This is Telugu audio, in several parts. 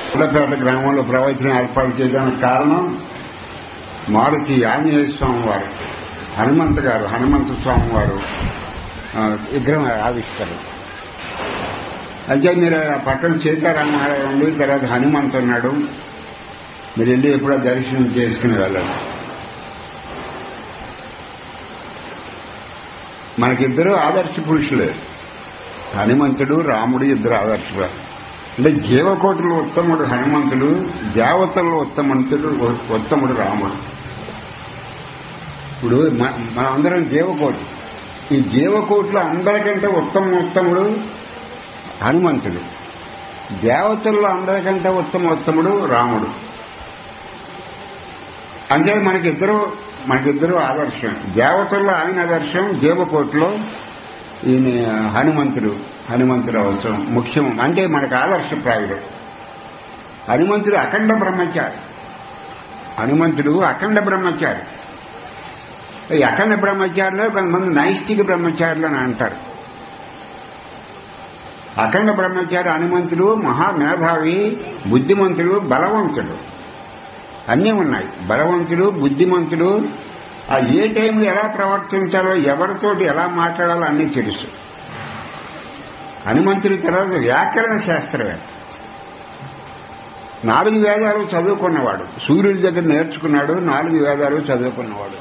పుల్లపేట గ్రామంలో ప్రవచనం ఏర్పాటు చేయడానికి కారణం మారుతి ఆంజనేయ స్వామి వారు హనుమంత్ గారు హనుమంత స్వామి వారు ఆ, విగ్రహం ఆవిష్కరణ అయితే మీరు ఆ పక్కన సీతారామరావు ఉంది తర్వాత హనుమంత్ ఉన్నాడు మీరు వెళ్ళి ఎప్పుడో దర్శనం చేసుకుని వెళ్ళండి మనకిద్దరు ఆదర్శ పురుషులే హనుమంతుడు రాముడు ఇద్దరు ఆదర్శులు అంటే జీవకోటులు ఉత్తముడు హనుమంతుడు దేవతల్లో ఉత్తమంతుడు ఉత్తముడు రాముడు ఇప్పుడు మ- మనందరం జీవకోటి ఈ జీవకోట్లో అందరికంటే ఉత్తమ ఉత్తముడు హనుమంతుడు దేవతల్లో అందరికంటే ఉత్తమ ఉత్తముడు రాముడు అంటే మనకిద్దరు మనకిద్దరు ఆదర్శం దేవతల్లో ఆయన ఆదర్శం జీవకోట్లో ఈయన హనుమంతుడు హనుమంతుడు అవసరం ముఖ్యం అంటే మనకు ఆదర్శప్రాయుడు హనుమంతుడు అఖండ బ్రహ్మచారి హనుమంతుడు అఖండ బ్రహ్మచారి ఈ అఖండ బ్రహ్మచారిలో కొంతమంది నైష్టిక బ్రహ్మచారులు అని అంటారు అఖండ బ్రహ్మచారి హనుమంతుడు మహామేధావి బుద్ధిమంతుడు బలవంతుడు అన్నీ ఉన్నాయి బలవంతుడు బుద్ధిమంతుడు ఆ ఏ టైంలో ఎలా ప్రవర్తించాలో ఎవరితోటి ఎలా మాట్లాడాలో అన్నీ తెలుసు హనుమంతుడి తర్వాత వ్యాకరణ శాస్త్రమే నాలుగు వేదాలు చదువుకున్నవాడు సూర్యుడి దగ్గర నేర్చుకున్నాడు నాలుగు వేదాలు చదువుకున్నవాడు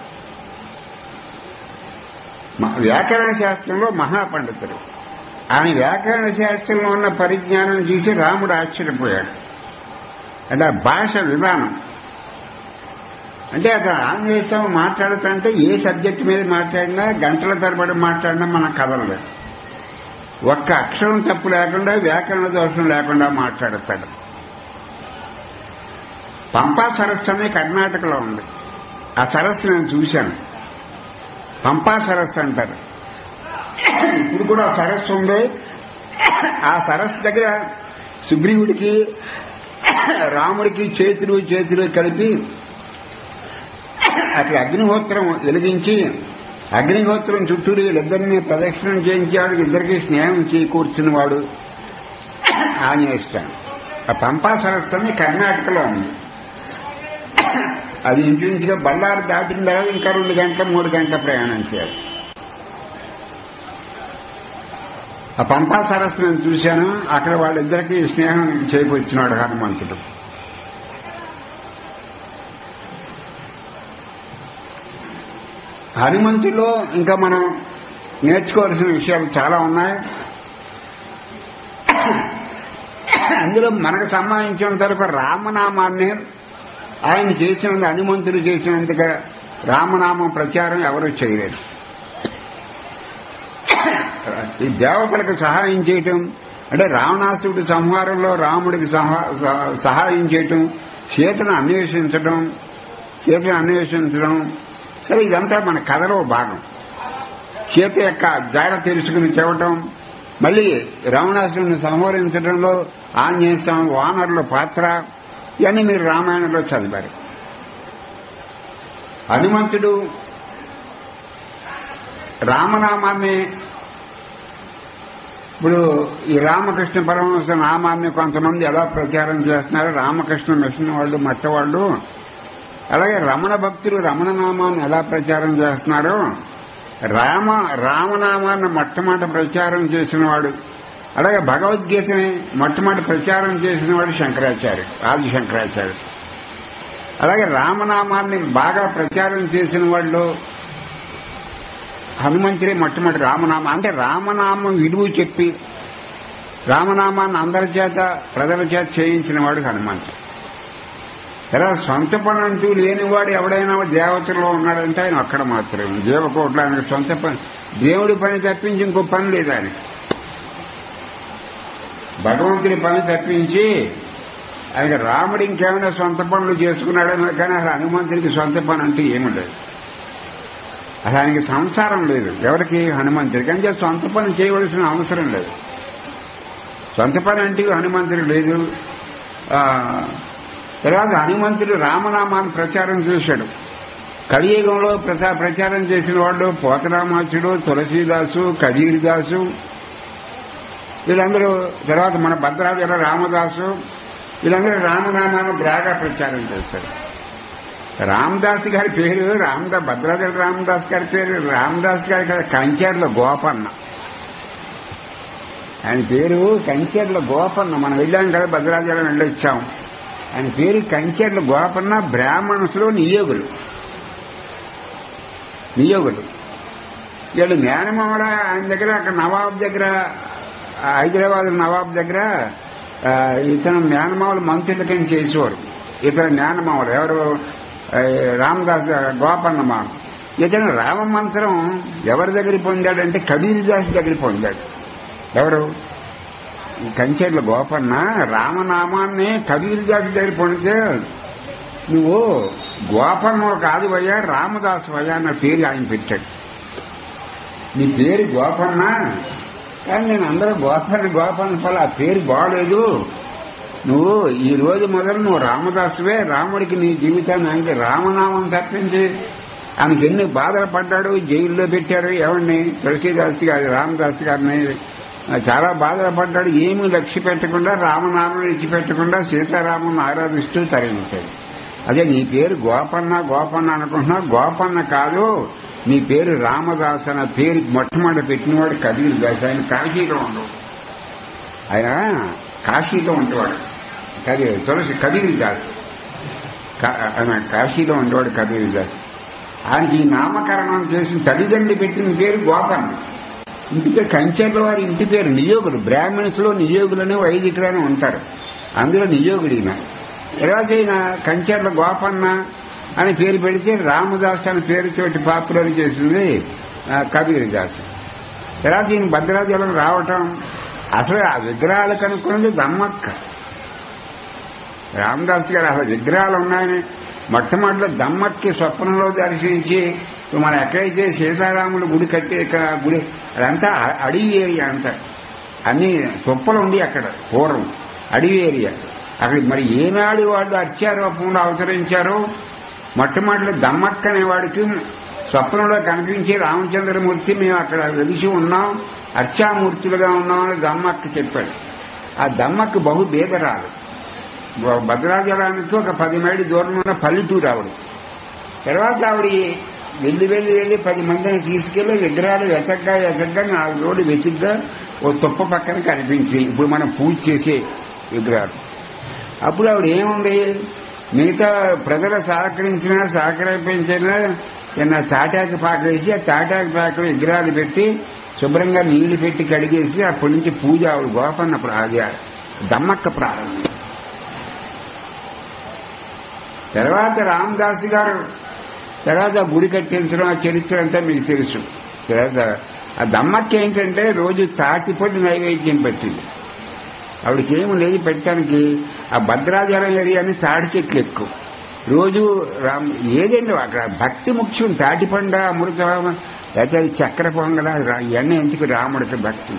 మ- వ్యాకరణ శాస్త్రంలో మహాపండితుడు ఆయన వ్యాకరణ శాస్త్రంలో ఉన్న పరిజ్ఞానం చూసి రాముడు ఆశ్చర్యపోయాడు అంటే ఆ భాష విధానం అంటే అతను ఆంగ్లేయం మాట్లాడుతుంటే ఏ సబ్జెక్ట్ మీద మాట్లాడినా గంటల తరబడి మాట్లాడినా మన కథలు ఒక్క అక్షరం తప్పు లేకుండా వ్యాకరణ దోషం లేకుండా మాట్లాడతాడు పంపా సరస్సు అనేది కర్ణాటకలో ఉంది ఆ సరస్సు నేను చూశాను పంపా సరస్సు అంటారు ఇప్పుడు కూడా ఆ సరస్సు ఉంది ఆ సరస్సు దగ్గర సుగ్రీవుడికి రాముడికి చేతులు చేతులు కలిపి అక్కడ అగ్నిహోత్రం వెలిగించి అగ్నిహోత్రం చుట్టూరు వీళ్ళిద్దరిని ప్రదక్షిణం చేయించాడు ఇద్దరికి స్నేహం చేకూర్చిన వాడు ఆంజనేయ స్వామి ఆ పంపా సరస్సు అని కర్ణాటకలో ఉంది అది ఇంచుమించుగా బళ్ళారు దాటిన తర్వాత ఇంకా రెండు గంటల మూడు గంటల ప్రయాణం చేయాలి ఆ పంపా సరస్సు నేను చూశాను అక్కడ వాళ్ళిద్దరికి స్నేహం చేకూర్చినాడు హనుమంతుడు హనుమంతులో ఇంకా మనం నేర్చుకోవాల్సిన విషయాలు చాలా ఉన్నాయి అందులో మనకు సంబంధించినంత వరకు రామనామాన్ని ఆయన చేసినంత హనుమంతుడు చేసినంతగా రామనామం ప్రచారం ఎవరూ చేయలేరు ఈ దేవతలకు సహాయం చేయటం అంటే రావణాసుడి సంహారంలో రాముడికి సహా- సహా- సహాయం చేయటం సీతను అన్వేషించడం సీతను అన్వేషించడం సరే ఇదంతా మన కథలో భాగం సీత యొక్క జాడ తెలుసుకుని చెవటం మళ్ళీ రావణాసురుని సంహరించడంలో ఆంజనేయ స్వామి వానరుల పాత్ర ఇవన్నీ మీరు రామాయణంలో చదివారు హనుమంతుడు రామనామాన్ని ఇప్పుడు ఈ రామకృష్ణ పరమహంస నామాన్ని కొంతమంది ఎలా ప్రచారం చేస్తున్నారు రామకృష్ణ మిషన్ వాళ్ళు మట్ట వాళ్ళు అలాగే రమణ భక్తులు రమణ నామాన్ని ఎలా ప్రచారం చేస్తున్నారు రామ రామనామాన్ని మొట్టమొదటి ప్రచారం చేసిన వాడు అలాగే భగవద్గీతని మొట్టమొదటి ప్రచారం చేసిన వాడు శంకరాచార్య ఆది శంకరాచార్య అలాగే రామనామాన్ని బాగా ప్రచారం చేసిన వాళ్ళు హనుమంతుడే మొట్టమొదటి రామనామం అంటే రామనామం విలువ చెప్పి రామనామాన్ని అందరి చేత ప్రజల చేత చేయించిన వాడు హనుమంతుడు ఎలా సొంత పని అంటూ లేనివాడు ఎవడైనా దేవతలో ఉన్నాడంటే ఆయన ఒక్కడ మాత్రమే దేవకోట్లో ఆయన సొంత పని దేవుడి పని తప్పించి ఇంకో పని లేదు ఆయన భగవంతుడి పని తప్పించి ఆయన రాముడు ఇంకేమైనా సొంత పనులు చేసుకున్నాడేమో కానీ అసలు హనుమంతుడికి సొంత పని అంటూ ఏమి లేదు అసలు ఆయనకి సంసారం లేదు ఎవరికి హనుమంతుడికి అంటే సొంత పని చేయవలసిన అవసరం లేదు సొంత పని అంటే హనుమంతుడికి లేదు ఆ, తర్వాత హనుమంతుడు రామనామాన్ని ప్రచారం చేశాడు కలియుగంలో ప్రచా ప్రచారం చేసిన వాళ్ళు పోతరామాచుడు తులసీదాసు కబీర్దాసు వీళ్ళందరూ తర్వాత మన భద్రాచల రామదాసు వీళ్ళందరూ రామనామాన్ని బాగా ప్రచారం చేస్తారు రామదాస్ గారి పేరు రామదాస్ భద్రాద్రి రామదాస్ గారి పేరు రామదాస్ గారి గారి కంచేర్ల గోపన్న ఆయన పేరు కంచేర్ల గోపన్న మనం వెళ్ళాం కదా భద్రాచలం వెళ్ళొచ్చాం ఆయన పేరు కంచేర్ల గోపన్న బ్రాహ్మణులు నియోగులు నియోగులు వీళ్ళు మేనమామల ఆయన దగ్గర అక్కడ నవాబ్ దగ్గర ఆ, హైదరాబాద్ నవాబ్ దగ్గర ఆ, ఇతను మేనమామలు మంత్రులకని చేసేవారు ఇతను మేనమామలు ఎవరు ఆ, రామదాస్ గోపన్న మామ ఇతను రామ మంత్రం ఎవరి దగ్గర పొందాడంటే కబీర్ దాస్ దగ్గర పొందాడు ఎవరు ఈ కంచేర్ల గోపన్న రామనామాన్ని కబీర్ దాస్ దగ్గర పొందితే నువ్వు గోపన్న కాదు వయ్యా రామదాసు వయ్యా అన్న పేరు ఆయన పెట్టాడు నీ పేరు గోపన్న కానీ నేను అందరూ గోపన్న గోపన్న ఫల ఆ పేరు బాగలేదు నువ్వు ఈ రోజు మొదలు నువ్వు రామదాసువే రాముడికి నీ జీవితాన్ని అంటే రామనామం తప్పించి ఆయనకి ఎన్ని బాధలు పడ్డాడు జైల్లో పెట్టారు ఎవరిని తులసీదాస్ గారి రామదాస్ గారిని చాలా బాధలు పడ్డాడు ఏమీ లక్ష్య పెట్టకుండా రామనామం విడిచిపెట్టకుండా సీతారాముని ఆరాధిస్తూ తరించాడు అదే నీ పేరు గోపన్న గోపన్న అనుకుంటున్నా గోపన్న కాదు నీ పేరు రామదాస్ అన్న పేరు మొట్టమొదటి పెట్టినవాడు కబీర్ దాస్ ఆయన కాశీలో ఉండవు ఆయన కాశీలో ఉండేవాడు కబీర్ తులసి కబీర్ దాస్ కా- ఆయన కాశీలో ఉండేవాడు కబీర్ దాస్ ఆయనకి ఈ నామకరణం చేసిన తల్లిదండ్రి పెట్టిన పేరు గోపన్న ఇంటికి కంచెర్ల వారి ఇంటి పేరు నియోగులు బ్రాహ్మణ్స్ లో నియోగులని వైదికులని ఉంటారు అందులో నియోగుడు ఈయన తర్వాత ఈయన కంచెర్ల గోపన్న అని పేరు పెడితే రామదాస్ అని పేరు తోటి పాపులర్ చేసింది ఆ, కబీర్ దాస్ తర్వాత ఈయన భద్రాచలం రావటం అసలు ఆ విగ్రహాలు కనుక్కున్నది దమ్మక్క రామదాస్ గారు అసలు విగ్రహాలు ఉన్నాయని మొట్టమొదటి దమ్మక్కి స్వప్నంలో దర్శించి ఇప్పుడు మనం ఎక్కడైతే సీతారాములు గుడి కట్టే ఇక్కడ గుడి అదంతా అ- అడవి ఏరియా అంతా అన్ని తుప్పలు ఉండి అక్కడ పూర్వం అడవి ఏరియా అక్కడ మరి ఏనాడు వాళ్ళు అర్చారూపంలో అవతరించారో మొట్టమొదటి దమ్మక్క అనేవాడికి స్వప్నంలో కనిపించే రామచంద్రమూర్తి మేము అక్కడ వెలిసి ఉన్నాం అర్చామూర్తులుగా ఉన్నామని దమ్మక్క చెప్పాడు ఆ దమ్మక్క బహు బేదరాలు భద్రాచలానికి ఒక పది మైళ్ళు దూరంలో ఉన్న పల్లెటూరు ఆవిడ తర్వాత ఆవిడ వెళ్ళి వెళ్ళి వెళ్ళి పది మందిని తీసుకెళ్లి విగ్రహాలు వెతగ్గా వెతగ్గా నాలుగు రోడ్డు వెతిగ్గా ఓ తుప్ప పక్కన కనిపించి ఇప్పుడు మనం పూజ చేసే విగ్రహాలు అప్పుడు ఆవిడ ఏముంది మిగతా ప్రజలు సహకరించినా సహకరించినా చిన్న తాటాకి పాక వేసి ఆ తాటాకి పాక విగ్రహాలు పెట్టి శుభ్రంగా నీళ్లు పెట్టి కడిగేసి అప్పటి నుంచి పూజ ఆవిడ గోపన్న అది దమ్మక్క ప్రారంభం తర్వాత రామదాస్ గారు తర్వాత గుడి కట్టించడం ఆ చరిత్ర అంతా మీకు తెలుసు తర్వాత ఆ దమ్మక్క ఏంటంటే రోజు తాటిపొడి నైవేద్యం పెట్టింది ఆవిడకి ఏమి లేదు పెట్టడానికి ఆ భద్రాచలం ఏరియాని తాటి చెట్లు ఎక్కువ రోజు రామ్ ఏదండి అక్కడ భక్తి ముఖ్యం తాటిపండ అమృత లేకపోతే అది చక్కెర పొంగల రా- ఇవన్నీ ఎందుకు రాముడికి భక్తి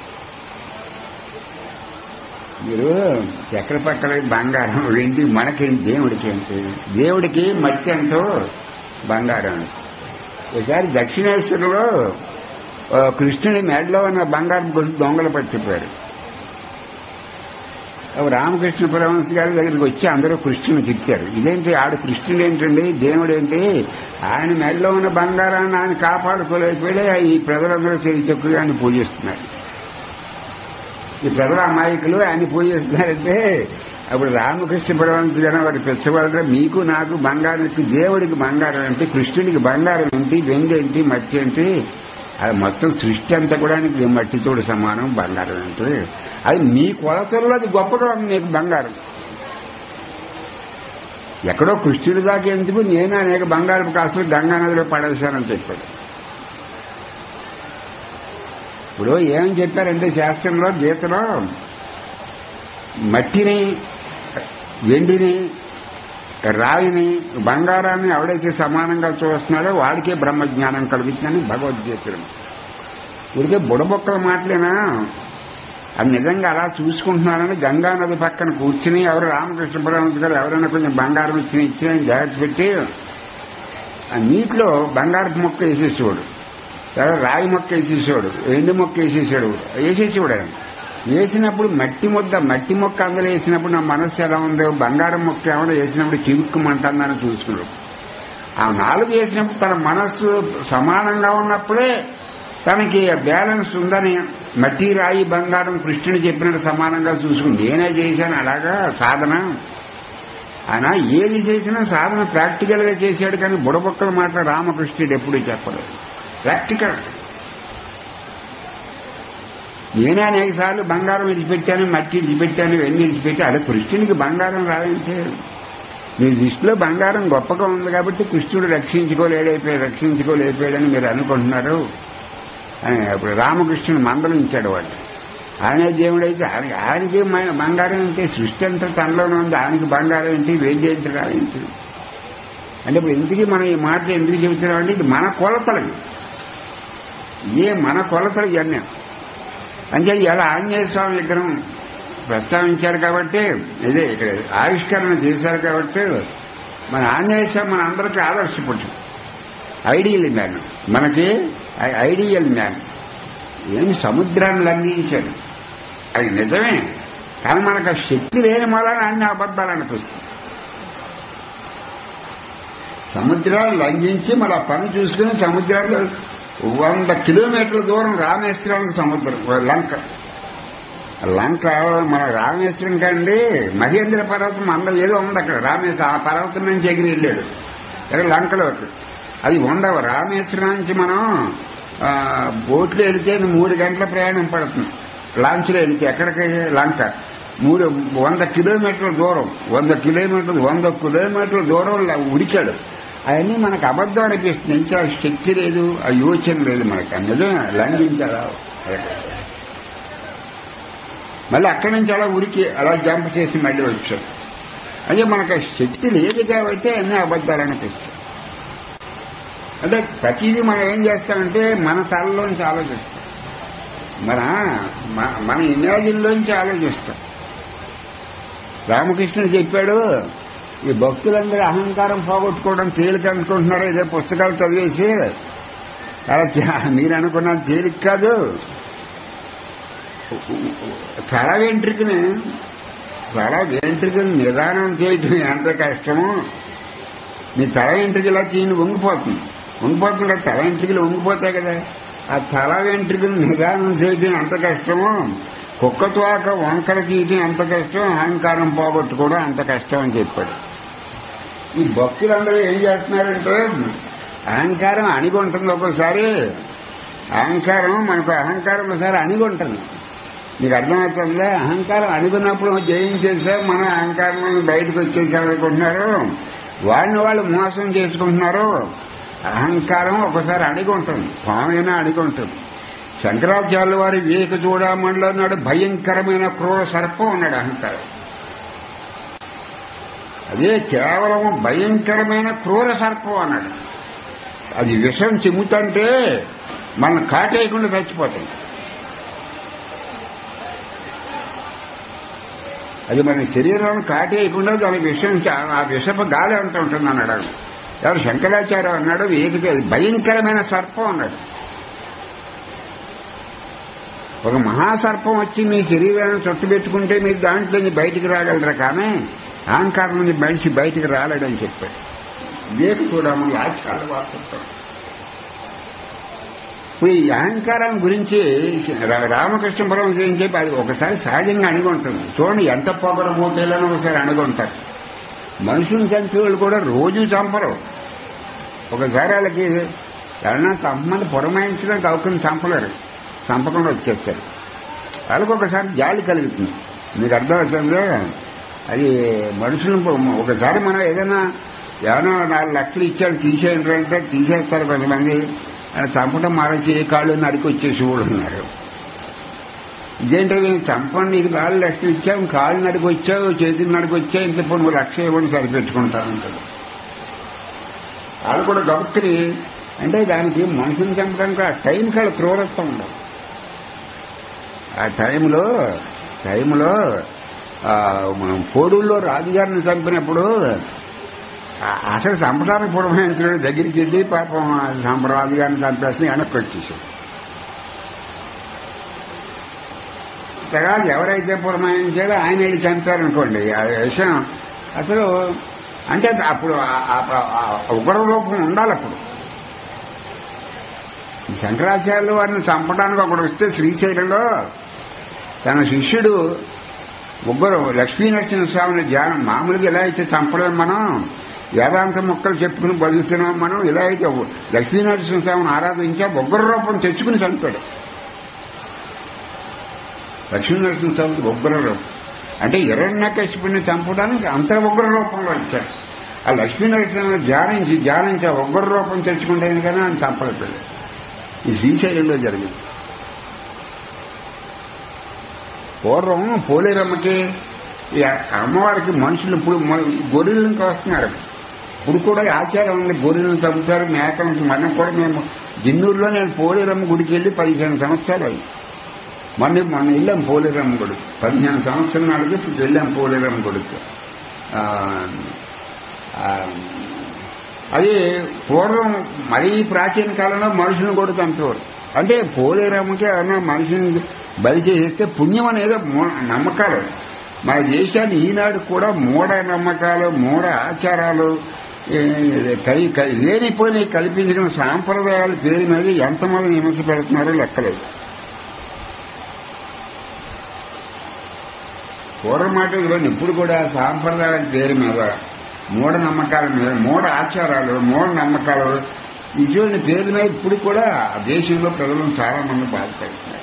మీరు చక్కెర పక్కన బంగారం ఏంటి మనకేంటి దేవుడికి ఏంటి దేవుడికి మట్టి ఎంతో బంగారం ఒకసారి దక్షిణేశ్వరంలో ఆ, కృష్ణుడి మెడలో ఉన్న బంగారం కొట్టి దొంగలు పట్టిపోయారు అప్పుడు రామకృష్ణ పరమహంస గారి దగ్గరికి వచ్చి అందరూ కృష్ణుని తిట్టారు ఇదేంటి ఆడు కృష్ణుడు ఏంటండి దేవుడు ఏంటి ఆయన మెడలో ఉన్న బంగారాన్ని ఆయన కాపాడుకోలేకపోయి ఈ ప్రజలందరూ చెరి చెక్కుగా ఆయన పూజిస్తున్నారు ఈ ప్రజల అమాయకులు ఆయన పూజిస్తున్నారంటే అప్పుడు రామకృష్ణ పరమహంస గారు వారి పెచ్చవాళ్ళ మీకు నాకు బంగారం ఏంటి? దేవుడికి బంగారం ఏంటి కృష్ణుడికి బంగారం ఏంటి వెండి ఏంటి మట్టి ఏంటి అది మొత్తం సృష్టి అంతా కూడా ఆయనకి మట్టితోడు సమానం బంగారం ఏంటి అది మీ కొలతల్లో అది గొప్పగా ఉంది నీకు బంగారం ఎక్కడో కృష్ణుడి దాకా ఎందుకు నేను అనేక బంగారపు కాసులు గంగా నదిలో పడేశానని చెప్పాడు ఇప్పుడు ఏం చెప్పారంటే శాస్త్రంలో గీతలో మట్టిని వెండిని రాయిని బంగారాన్ని ఎవడైతే సమానంగా చూస్తున్నాడో వాడికే బ్రహ్మజ్ఞానం కలుగుతుందని భగవద్గీతలు ఊరికే బుడబొక్కల మాటలేనా అది నిజంగా అలా చూసుకుంటున్నారని గంగా నది పక్కన కూర్చుని ఎవరు రామకృష్ణ పరమహంస గారు ఎవరైనా కొంచెం బంగారం ఇచ్చిన ఇచ్చిన జాగ్రత్త పెట్టి ఆ నీటిలో బంగారపు మొక్క వేసేసేవాడు తర్వాత రాయి మొక్క వేసేసేవాడు ఎండు మొక్క వేసేసాడు వేసేసేవాడు ఆయన వేసినప్పుడు మట్టి ముద్ద మట్టి మొక్క అందులో వేసినప్పుడు నా మనస్సు ఎలా ఉందో బంగారం మొక్క ఏమైనా వేసినప్పుడు చివుక్కుమంటుందని చూసుకున్నాడు ఆ నాలుగు వేసినప్పుడు తన మనస్సు సమానంగా ఉన్నప్పుడే తనకి బ్యాలెన్స్ ఉందని మట్టి రాయి బంగారం కృష్ణుడు చెప్పినట్టు సమానంగా చూసుకుని నేనే చేశాను అలాగా సాధన ఆయన ఏది చేసినా సాధన ప్రాక్టికల్ గా చేశాడు కానీ బుడబొక్కల మాట రామకృష్ణుడు ఎప్పుడూ చెప్పలేదు ప్రాక్టికల్ నేనే అనేక సార్లు బంగారం విడిచిపెట్టాను మట్టి విడిచిపెట్టాను ఇవన్నీ విడిచిపెట్టి అదే కృష్ణునికి బంగారం రాదంటే మీ దృష్టిలో బంగారం గొప్పగా ఉంది కాబట్టి కృష్ణుడు రక్షించుకోలేడైపోయాడు రక్షించుకోలేకపోయాడని మీరు అనుకుంటున్నారు అని ఇప్పుడు రామకృష్ణుడు మందలించాడు వాడు ఆయన దేవుడైతే ఆయన ఆయనకి మ- బంగారం ఏంటి సృష్టి అంతా తనలోనే ఉంది ఆయనకి బంగారం ఏంటి వేద్యంతి రాయించి అంటే ఇప్పుడు ఎందుకు మనం ఈ మాట ఎందుకు చెబుతున్నామంటే ఇది మన కొలతలవి ఏ మన కొలతలు ఇవన్నీ అంటే ఇలా ఆంజనేయ స్వామి విగ్రహం ప్రస్తావించారు కాబట్టి ఇదే ఇక్కడ ఆవిష్కరణ చేశారు కాబట్టి మన ఆంజనేయ స్వామి మన అందరికీ ఆదర్శపురుషుడు ఐడియల్ మ్యాన్ మనకి ఐ- ఐడియల్ మ్యాన్ ఏమి సముద్రాన్ని లంఘించాడు అది నిజమే కానీ మనకు ఆ శక్తి లేని మూలాన అన్ని అబద్ధాలు అనిపిస్తుంది సముద్రాన్ని లంఘించి మన పని చూసుకుని సముద్రాల్లో వంద కిలోమీటర్ల దూరం రామేశ్వరానికి సముద్రం లంక లంక మన రామేశ్వరం కండి మహేంద్ర పర్వతం అంద ఏదో ఉంది అక్కడ రామేశ్వరం ఆ పర్వతం నుంచి ఎగిరి వెళ్ళాడు ఇక్కడ లంకలోకి అది ఉండవు రామేశ్వరం నుంచి మనం ఆ, బోట్లో వెళితే మూడు గంటల ప్రయాణం పడుతుంది లాంచ్లో వెళితే ఎక్కడికి లంక మూడు వంద కిలోమీటర్ల దూరం వంద కిలోమీటర్లు వంద కిలోమీటర్ల దూరం ల- ఉరికాడు అవన్నీ మనకు అబద్ధం అనిపిస్తుంది ఇంకా శక్తి లేదు ఆ యోచన లేదు మనకి ఆ నిజమే లంఘించాలా మళ్ళీ అక్కడి నుంచి అలా ఉరికి అలా జంప్ చేసి మళ్ళీ వచ్చాడు అదే మనకు ఆ శక్తి లేదు కాబట్టి అన్ని అబద్ధాలు అనిపిస్తాయి అంటే ప్రతిదీ మనం ఏం చేస్తామంటే మన తలలోంచి ఆలోచిస్తాం మన మ- మన ఇమేజిన్లోంచి ఆలోచిస్తాం రామకృష్ణుడు చెప్పాడు ఈ భక్తులందరూ అహంకారం పోగొట్టుకోవడం తేలిక అనుకుంటున్నారు ఇదే పుస్తకాలు చదివేసి అలా చ- మీరు అనుకున్న తేలిక కాదు తల వెంట్రుకని తల వెంట్రుకని నిదానం చేయటం ఎంత కష్టమో మీ తల వెంట్రుక ఇలా తీని వంగిపోతుంది వంగిపోతుంది కదా తల వెంట్రుకలు వంగిపోతాయి కదా ఆ తల వెంట్రుకలు నిదానం చేయటం ఎంత కష్టమో కుక్క తోక వంకర తీయటం ఎంత కష్టం అహంకారం పోగొట్టుకోవడం అంత కష్టం అని చెప్పాడు ఈ భక్తులందరూ ఏం చేస్తున్నారంటే అహంకారం అణిగుంటుంది ఒక్కోసారి అహంకారం మనకు అహంకారం ఒకసారి అణిగుంటుంది మీకు అర్థమవుతుందా అహంకారం అణుగున్నప్పుడు జయించేసాం మన అహంకారం నుంచి బయటకు వచ్చేసాం అనుకుంటున్నారు వాళ్ళని వాళ్ళు మోసం చేసుకుంటున్నారు అహంకారం ఒకసారి అడిగి ఉంటుంది పామైనా అడిగి ఉంటుంది శంకరాచార్యుల వారి వివేక చూడమండలో అన్నాడు భయంకరమైన క్రూర సర్పం అన్నాడు అహంకారం అదే కేవలం భయంకరమైన క్రూర సర్పం అన్నాడు అది విషం చిమ్ముతంటే మనం కాటేయకుండా చచ్చిపోతాం అది మన శరీరాన్ని కాటేయకుండా దాని విషం చా- ఆ విషపు గాలి అంత ఉంటుంది అన్నాడు ఎవరు శంకరాచార్య అన్నాడు ఏకకి అది భయంకరమైన సర్పం అన్నాడు ఒక మహాసర్పం వచ్చి మీ శరీరాన్ని చుట్టుపెట్టుకుంటే మీరు దాంట్లో నుంచి బయటికి రాగలరా కానీ అహంకారం నుంచి మనిషి బయటికి రాలేడని చెప్పాడు వివేక చూడమని ఆచారాలు వాడుతుంటాం ఇప్పుడు ఈ అహంకారం గురించి రా- రామకృష్ణ పరమహంస ఏం చెప్పి అది ఒకసారి సహజంగా అణిగుంటుంది చూడండి ఎంత పొగర మూతేళ్ళని ఒకసారి అణుగుంటారు మనుషుని చంపే వాళ్ళు కూడా రోజు చంపరు ఒకసారి వాళ్ళకి ఎవరన్నా చంపమని పురమాయించడానికి అవకాశం చంపలేరు చంపకుండా వచ్చేస్తారు వాళ్ళకి ఒకసారి జాలి కలుగుతుంది మీకు అర్థమవుతుందో అది మనుషులను పొ- ఒకసారి మనం ఏదైనా ఏమైనా నాలుగు లక్షలు ఇచ్చాడు తీసేయండి అంటే తీసేస్తారు కొంతమంది ఆయన చంపడం మానేసి ఏ కాళ్ళు నరికి వచ్చేసి కూడా ఉన్నారు ఇదేంటో నేను చంపండి నీకు నాలుగు లక్షలు ఇచ్చావు కాళ్ళు నరికి వచ్చావు చేతులు నరికి వచ్చావు ఇంత ఇప్పుడు నువ్వు లక్ష ఇవ్వండి సరిపెట్టుకుంటానంటాడు వాళ్ళు కూడా గబుక్కుని అంటే దానికి మనుషుని చంపడానికి ఆ టైం కాళ్ళ క్రూరత్వం ఉండదు ఆ టైంలో టైంలో ఆ, మనం పోడుల్లో రాజుగారిని చంపినప్పుడు ఆ- అసలు చంపడానికి పురమాయించడం దగ్గరికి వెళ్ళి పాపం ఆ చంప రాజుగారిని చంపేసి వెనక్కి వచ్చేసాడు తర్వాత ఎవరైతే పురమాయించాడో ఆయన వెళ్ళి చంపారనుకోండి ఆ విషయం అసలు అంటే అప్పుడు ఆ- ఆ- ఆ ఉగ్ర రూపం ఉండాలి అప్పుడు ఈ శంకరాచార్యులు వారిని చంపడానికి ఒకడు వస్తే శ్రీశైలంలో తన శిష్యుడు ముగ్గురు లక్ష్మీ నరసింహస్వామిని ధ్యానం మామూలుగా ఎలా అయితే చంపలేం మనం వేదాంత మొక్కలు చెప్పుకుని బతుకుతున్నాం మనం ఇలా అయితే లక్ష్మీ నరసింహస్వామిని ఆరాధించా ఉగ్ర రూపం తెచ్చుకుని చంపాడు లక్ష్మీ నరసింహస్వామికి ఉగ్ర రూపం అంటే హిరణ్యకశిపుని చంపడానికి అంత ఉగ్ర రూపంలో వచ్చాడు ఆ లక్ష్మీ నరసింహ ధ్యానించి ధ్యానించి ఆ ఉగ్ర రూపం తెచ్చుకుంటే కానీ ఆయన చంపలేదు ఈ శ్రీశైలంలో జరిగింది పూర్వం పోలేరమ్మకి ఈ అమ్మవారికి మనుషులు ఇప్పుడు మ- గొర్రెలను వస్తున్నారు ఇప్పుడు కూడా ఆచారం ఉంది గొర్రెలను చంపుతారు మేకలను మనం కూడా మేము జిన్నూరులో నేను పోలేరమ్మ గుడికి వెళ్ళి పదిహేను సంవత్సరాలు అయ్యి మొన్న మొన్న వెళ్ళాం పోలేరమ్మ గుడి పదిహేను సంవత్సరాల నాటికి ఇప్పుడు వెళ్ళాం పోలేరమ్మ గుడికి ఆ, ఆ, అది పూర్వం మరీ ప్రాచీన కాలంలో మనుషులను కూడా చంపేవారు అంటే పోలేరమ్మకి ఏమన్నా మనిషిని బలి చేసేస్తే పుణ్యం అనేది మూ- నమ్మకాలు మన దేశాన్ని ఈనాడు కూడా మూఢ నమ్మకాలు మూఢ ఆచారాలు ఏ, కలి- కలి- లేనిపోయి కల్పించిన సాంప్రదాయాల పేరు మీద ఎంతమంది విమర్శ పెడుతున్నారో లెక్కలేదు పూర్వం మాట ఇదిగోండి ఇప్పుడు కూడా సాంప్రదాయాల పేరు మీద మూఢ నమ్మకాల మీద మూఢ ఆచారాలు మూఢ నమ్మకాలు ఇటువంటి పేరు మీద ఇప్పుడు కూడా ఆ దేశంలో ప్రజలను చాలా మంది బాధపడుతున్నారు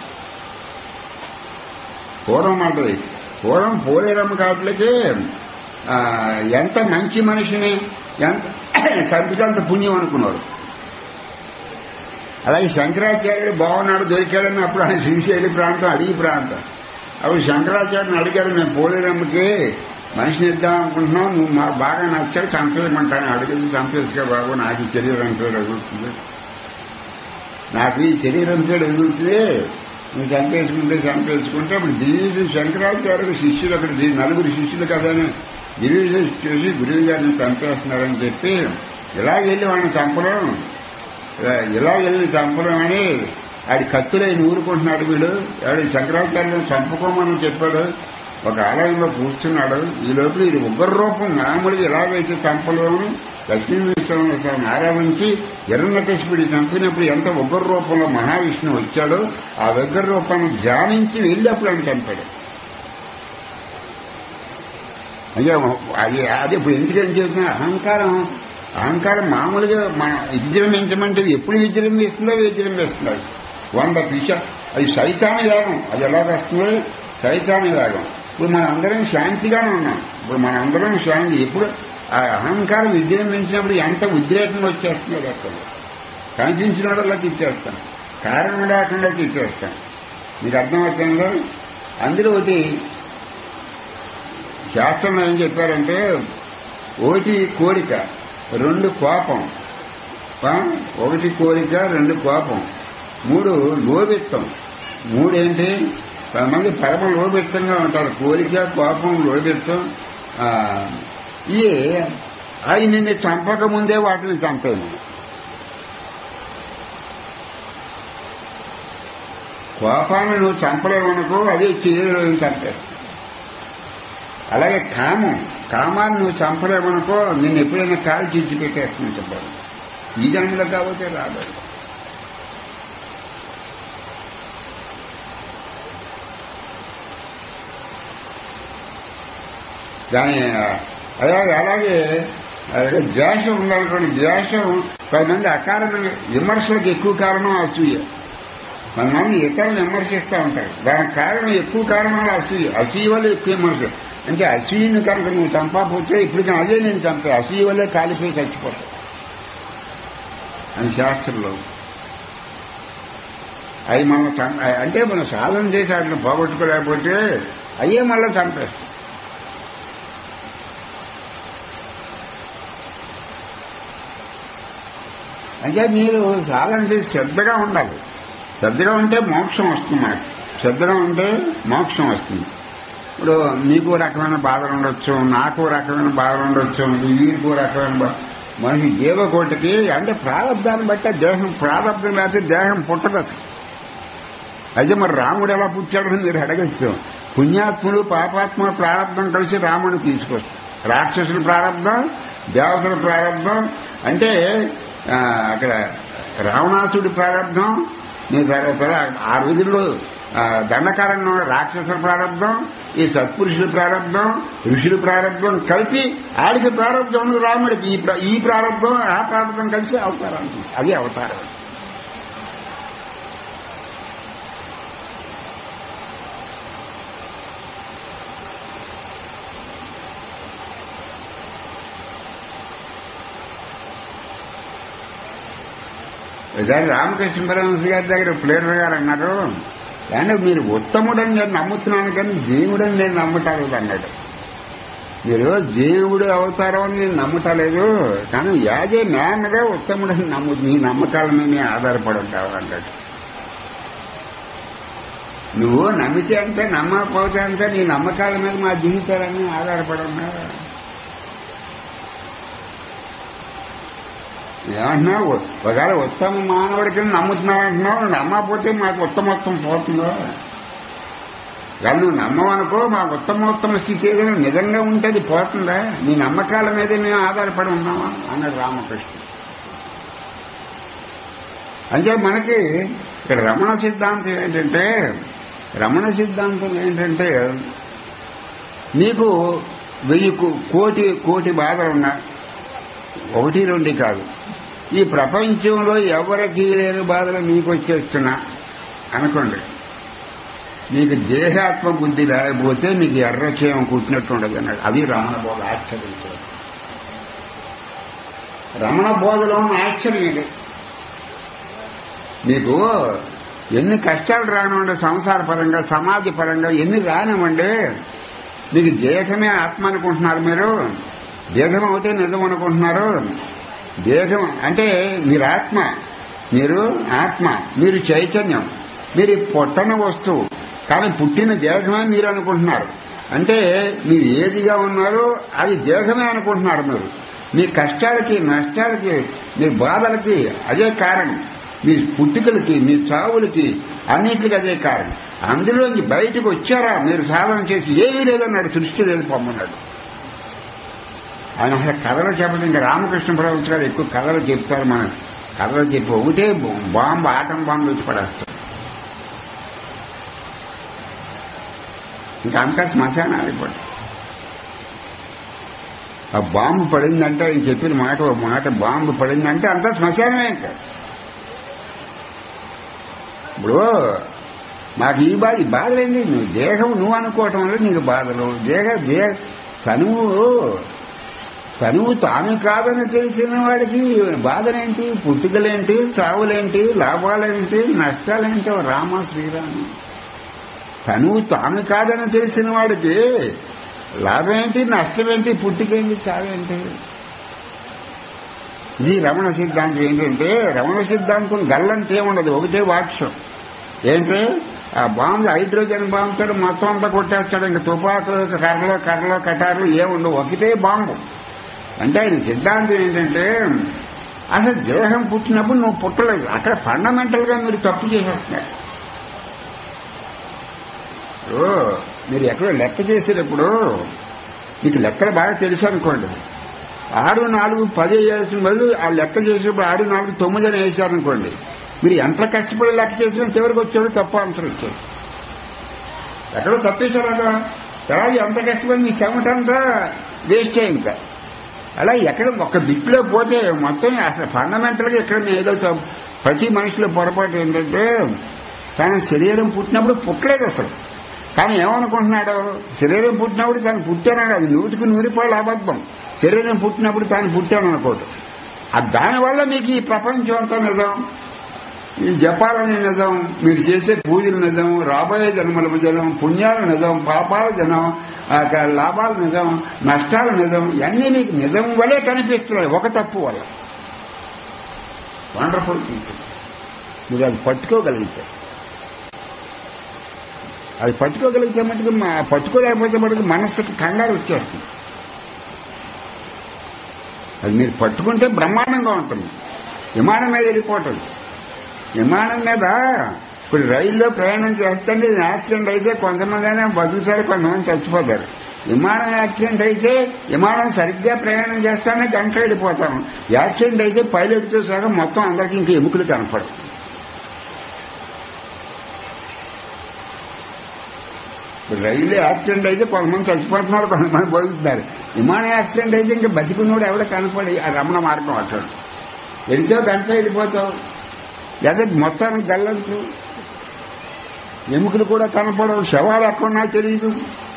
పూర్వం మాట ఇది. పూర్వం పోలేరమ్మ కాట్లకి ఆ, ఎంత మంచి మనిషిని ఎంత చంపితే అంత పుణ్యం అనుకున్నారు అలాగే శంకరాచార్యుడు బాగున్నాడు దొరికాడని అప్పుడు ఆయన శ్రీశైలి ప్రాంతం అడిగి ప్రాంతం అప్పుడు శంకరాచార్యని అడిగారు నేను పోలేరమ్మకి మనిషిని ఇద్దాం అనుకుంటున్నావు నువ్వు మా బాగా నచ్చాడు చంపేయమంటాను అడిగింది చంపేసుకో బాబు నాకు ఈ శరీరం పేరు ఎదుగుతుంది నాకు ఈ శరీరం పేరు ఎదుగుతుంది నువ్వు చంపేసుకుంటే చంపేసుకుంటే అప్పుడు దివ్య శంకరాచార్యుడు శిష్యులు అక్కడ ది- నలుగురు శిష్యులు కదా అని దివ్య చూసి గురువు గారిని చంపేస్తున్నారని చెప్పి ఇలా వెళ్ళి వాళ్ళని చంపలేం ఇలా- ఇలా వెళ్ళి చంపలేం అని ఆడి కత్తులై ఊరుకుంటున్నాడు వీడు ఆడి శంకరాచార్యులను చంపుకోమని చెప్పాడు ఒక ఆలయంలో కూర్చున్నాడు ఈ లోపల ఇది ఉగ్ర రూపం మామూలుగా ఎలాగైతే చంపలేమని లక్ష్మీనరసింహ స్వామిని ఆరాధించి ఎర్రనకశిపుడి చంపినప్పుడు ఎంత ఉగ్ర రూపంలో మహావిష్ణువు వచ్చాడో ఆ ఉగ్ర రూపాన్ని ధ్యానించి వెళ్ళి అప్పుడు ఆయన చంపాడు అయ్యా అది అది ఇప్పుడు ఎందుకని చెబుతున్నా అహంకారం అహంకారం మామూలుగా మన విజృంభించమంటే ఎప్పుడు విజృంభిస్తుందో విజృంభిస్తున్నారు వంద పిష అది సైతాన యాగం అది ఎలాగ వస్తుందో సైతాన యాగం ఇప్పుడు మన అందరం శాంతిగానే ఉన్నాం ఇప్పుడు మన అందరం శాంతి ఎప్పుడు ఆ అహంకారం విజృంభించినప్పుడు ఎంత ఉద్రేకంగా వచ్చేస్తుందో అక్కడ కనిపించిన వాళ్ళ తిట్టేస్తాం కారణం లేకుండా తిట్టేస్తాం మీకు అర్థమవుతుందో అందులో ఒకటి శాస్త్రంలో ఏం చెప్పారంటే ఒకటి కోరిక రెండు కోపం ఆ? ఒకటి కోరిక రెండు కోపం మూడు లోబిత్తం మూడేంటి కొంతమంది పరమ లోబిత్తంగా ఉంటారు కోరిక కోపం లోబిత్తం ఆ, ఇవి అవి నిన్ను చంపక ముందే వాటిని చంపేను కోపాన్ని నువ్వు చంపలేవనుకో అదే చేయలేని చంపేస్తావు అలాగే కామం కామాన్ని నువ్వు చంపలేవనుకో నిన్ను ఎప్పుడైనా కాలు చిచ్చి పెట్టేస్తుంది చెప్పాలి ఈ జన్మలో కాబట్టి రాబోయే దాని అలాగే అలాగే అలాగే ద్వేషం ఉందనుకోండి ద్వేషం కొంతమంది అకారణంగా విమర్శలకు ఎక్కువ కారణం అసూయ కొంతమంది ఇతరులను విమర్శిస్తూ ఉంటారు దానికి కారణం ఎక్కువ కారణాలు అసూయ అసూయ వల్ల ఎక్కువ విమర్శ అంటే అసూయని కనుక నువ్వు చంపకపోతే ఇప్పుడు అదే నేను చంపా అసూయ వల్లే కాలిపోయి చచ్చిపోతా అని శాస్త్రంలో అవి మనం చం- అంటే మనం సాధన చేసి వాటిని పోగొట్టుకోలేకపోతే అయ్యే మళ్ళీ చంపేస్తాం అంటే మీరు సాధన చేసి శ్రద్ధగా ఉండాలి శ్రద్ధగా ఉంటే మోక్షం వస్తుంది మనకి శ్రద్ధగా ఉంటే మోక్షం వస్తుంది ఇప్పుడు నీకు ఓ రకమైన బాధలు ఉండొచ్చు నాకు ఓ రకమైన బాధలు ఉండొచ్చు వీరికి ఓ రకమైన బా- మనిషి జీవకోటికి అంటే ప్రారంధాన్ని బట్టి దేహం ప్రారంభం లేకపోతే దేహం పుట్టదు అసలు అయితే మరి రాముడు ఎలా పుట్టాడని మీరు అడగచ్చు పుణ్యాత్ములు పాపాత్మ ప్రారంభం కలిసి రాముడిని తీసుకొస్తారు రాక్షసుల ప్రారంభం దేవతల ప్రారంభం అంటే ఆ, అక్కడ రావణాసుడి ప్రారంభం నేను తర్వాత ఆ రోజుల్లో ఆ, దండకారణంలో రాక్షసుల ప్రారంభం ఈ సత్పురుషుల ప్రారంభం ఋషుల ప్రారంభం కలిపి ఆడికి ప్రారంభం ఉన్నది రాముడికి ఈ ప్ర- ఈ ప్రారంభం ఆ ప్రారంభం కలిసి అవతారం అది అవతారం ఒకసారి రామకృష్ణ పరమహంస గారి దగ్గర ప్లేటర్ గారు అన్నారు అంటే మీరు ఉత్తముడని నేను నమ్ముతున్నాను కానీ దేవుడని నేను నమ్ముతాను అన్నాడు మీరు దేవుడు అవతారం అని నేను నమ్ముతలేదు కానీ యాజే మ్యాన్గా ఉత్తముడని నమ్ము నీ నమ్మకాల మీద ఆధారపడి ఉంటావు అన్నాడు నువ్వు నమ్మితే అంటే నమ్మకపోతే అంటే నీ నమ్మకాల మీద మా జీవితాలన్నీ ఆధారపడి ఉన్నావు ఏమంటున్నావు ఒకవేళ ఉత్తమ మానవుడి కింద నమ్ముతున్నారంటున్నావు నువ్వు నమ్మకపోతే మాకు ఉత్తమోత్తం పోతుందో కానీ నువ్వు నమ్మవనుకో మాకు ఉత్తమోత్తమ స్థితి ఏదైనా నిజంగా ఉంటే అది పోతుందా నీ నమ్మకాల మీదే మేము ఆధారపడి ఉన్నామా అన్నాడు రామకృష్ణ అంటే మనకి ఇక్కడ రమణ సిద్ధాంతం ఏంటంటే రమణ సిద్ధాంతం ఏంటంటే నీకు వెయ్యి కో- కోటి కోటి బాధలు ఉన్నా ఒకటి రెండు కాదు ఈ ప్రపంచంలో ఎవరికి లేని బాధలు మీకు వచ్చేస్తున్నా అనుకోండి మీకు దేహాత్మ బుద్ధి లేకపోతే మీకు ఎర్రచేయం కుట్టినట్టు ఉండదు అన్నాడు అది రమణ బోధ ఆశ్చర్యించడం రమణ బోధలో ఉన్న ఆశ్చర్యం ఇది మీకు ఎన్ని కష్టాలు రానివ్వండి సంసార పరంగా సమాజ పరంగా ఎన్ని రానివ్వండి మీకు దేహమే ఆత్మ అనుకుంటున్నారు మీరు దేహం ఒకటే నిజం అనుకుంటున్నారు దేహం అంటే మీరు ఆత్మ మీరు ఆత్మ మీరు చైతన్యం మీరు ఈ పొట్టన వస్తువు కానీ పుట్టిన దేహమే మీరు అనుకుంటున్నారు అంటే మీరు ఏదిగా ఉన్నారో అది దేహమే అనుకుంటున్నారు మీరు మీ కష్టాలకి నష్టాలకి మీ బాధలకి అదే కారణం మీ పుట్టుకలకి మీ చావులకి అన్నిటికీ అదే కారణం అందులోంచి బయటకు వచ్చారా మీరు సాధన చేసి ఏమీ లేదన్నాడు సృష్టి లేదు పొమ్మన్నాడు ఆయన అసలు కథలు చెప్పడం ఇంకా రామకృష్ణ ప్రభుత్వ గారు ఎక్కువ కథలు చెప్తారు మనం కథలు చెప్పి ఒకటే బాంబు ఆటం బాంబు వచ్చి పడేస్తారు ఇంకా అంతా శ్మశానాలు ఇప్పుడు ఆ బాంబు పడిందంటే ఆయన చెప్పిన మాట ఒక మాట బాంబు పడిందంటే అంతా శ్మశానమే ఇంకా ఇప్పుడు మాకు ఈ బాధ ఈ బాధలేండి నువ్వు దేహం నువ్వు అనుకోవటం వల్ల నీకు బాధలు దేహ దేహ తనువు తనువు తాను కాదని తెలిసిన వాడికి బాధలేంటి పుట్టుకలేంటి చావులేంటి లాభాలేంటి నష్టాలేంటి ఓ రామ శ్రీరామ తనువు తాను కాదని తెలిసిన వాడికి లాభమేంటి నష్టమేంటి పుట్టుకేంటి చావేంటి ఇది రమణ సిద్ధాంతం ఏంటంటే రమణ సిద్ధాంతం గల్లంటే ఏముండదు ఒకటే వాక్యం ఏంటి ఆ బాంబు హైడ్రోజన్ బాంబుతో మొత్తం అంతా కొట్టేస్తాడు ఇంకా తుపాకు కర్రలో కర్రలో కటార్లు ఏముండవు ఒకటే బాంబు అంటే ఆయన సిద్ధాంతం ఏంటంటే అసలు దేహం పుట్టినప్పుడు నువ్వు పుట్టలేదు అక్కడ ఫండమెంటల్ గా మీరు తప్పు చేసేస్తున్నారు ఓ, మీరు ఎక్కడో లెక్క చేసేటప్పుడు మీకు లెక్కలు బాగా తెలుసు అనుకోండి ఆరు నాలుగు పది వేయాల్సిన బదులు ఆ లెక్క చేసేటప్పుడు ఆరు నాలుగు తొమ్మిది అని వేసారనుకోండి మీరు ఎంత కష్టపడి లెక్క చేసినా చివరికి వచ్చాడు తప్పు ఆన్సర్ వచ్చాడు ఎక్కడో తప్పేశారు కదా తర్వాత ఎంత కష్టపడి మీ చెమట అంతా వేస్ట్ ఇంకా అలా ఎక్కడ ఒక బిట్లో పోతే మొత్తం అసలు ఫండమెంటల్ గా ఎక్కడ ఏదో తప్పు. ప్రతి మనిషిలో పొరపాటు ఏంటంటే తన శరీరం పుట్టినప్పుడు పుట్టలేదు అసలు కానీ ఏమనుకుంటున్నాడు శరీరం పుట్టినప్పుడు తను పుట్టానని అది నూటికి నూరు రూపాయలు అబద్ధం శరీరం పుట్టినప్పుడు తాను పుట్టాను అనుకోడు ఆ దానివల్ల మీకు ఈ ప్రపంచం అంతా నిజం ఈ జపాలని నిజం మీరు చేసే పూజలు నిజం రాబోయే జన్మల నిజం పుణ్యాలు నిజం పాపాలు నిజం ఆ యొక్క లాభాలు నిజం నష్టాలు నిజం ఇవన్నీ మీకు నిజం వలే కనిపిస్తున్నాయి ఒక తప్పు వల్ల వండర్ఫుల్ థింకింగ్ మీరు అది పట్టుకోగలిగితే అది పట్టుకోగలిగితే మటుకు మా పట్టుకోలేకపోతే మటుకు మనస్సుకు కంగారు వచ్చేస్తుంది అది మీరు పట్టుకుంటే బ్రహ్మాండంగా ఉంటుంది విమానం మీద వెళ్ళిపోవటం విమానం మీద ఇప్పుడు రైల్లో ప్రయాణం చేస్తుంటే యాక్సిడెంట్ అయితే కొంతమంది అయినా బతుకుతారు కొంతమంది చచ్చిపోతారు విమానం యాక్సిడెంట్ అయితే విమానం సరిగ్గా ప్రయాణం చేస్తానే గంట వెళ్ళిపోతాం యాక్సిడెంట్ అయితే పైలట్తో సహా మొత్తం అందరికీ ఇంక ఎముకలు కనపడవు ఇప్పుడు రైలు యాక్సిడెంట్ అయితే కొంతమంది చచ్చిపోతున్నారు కొంతమంది బతుకుతున్నారు విమానం యాక్సిడెంట్ అయితే ఇంకా బతికున్నోడు ఎవడో కనపడి ఆ రమణ మార్గం అట్లా వెళితే గంట వెళ్ళిపోతావు లేదా మొత్తానికి గల్లంచు ఎముకలు కూడా కనపడవు శవాలు ఎక్కడున్నా తెలియదు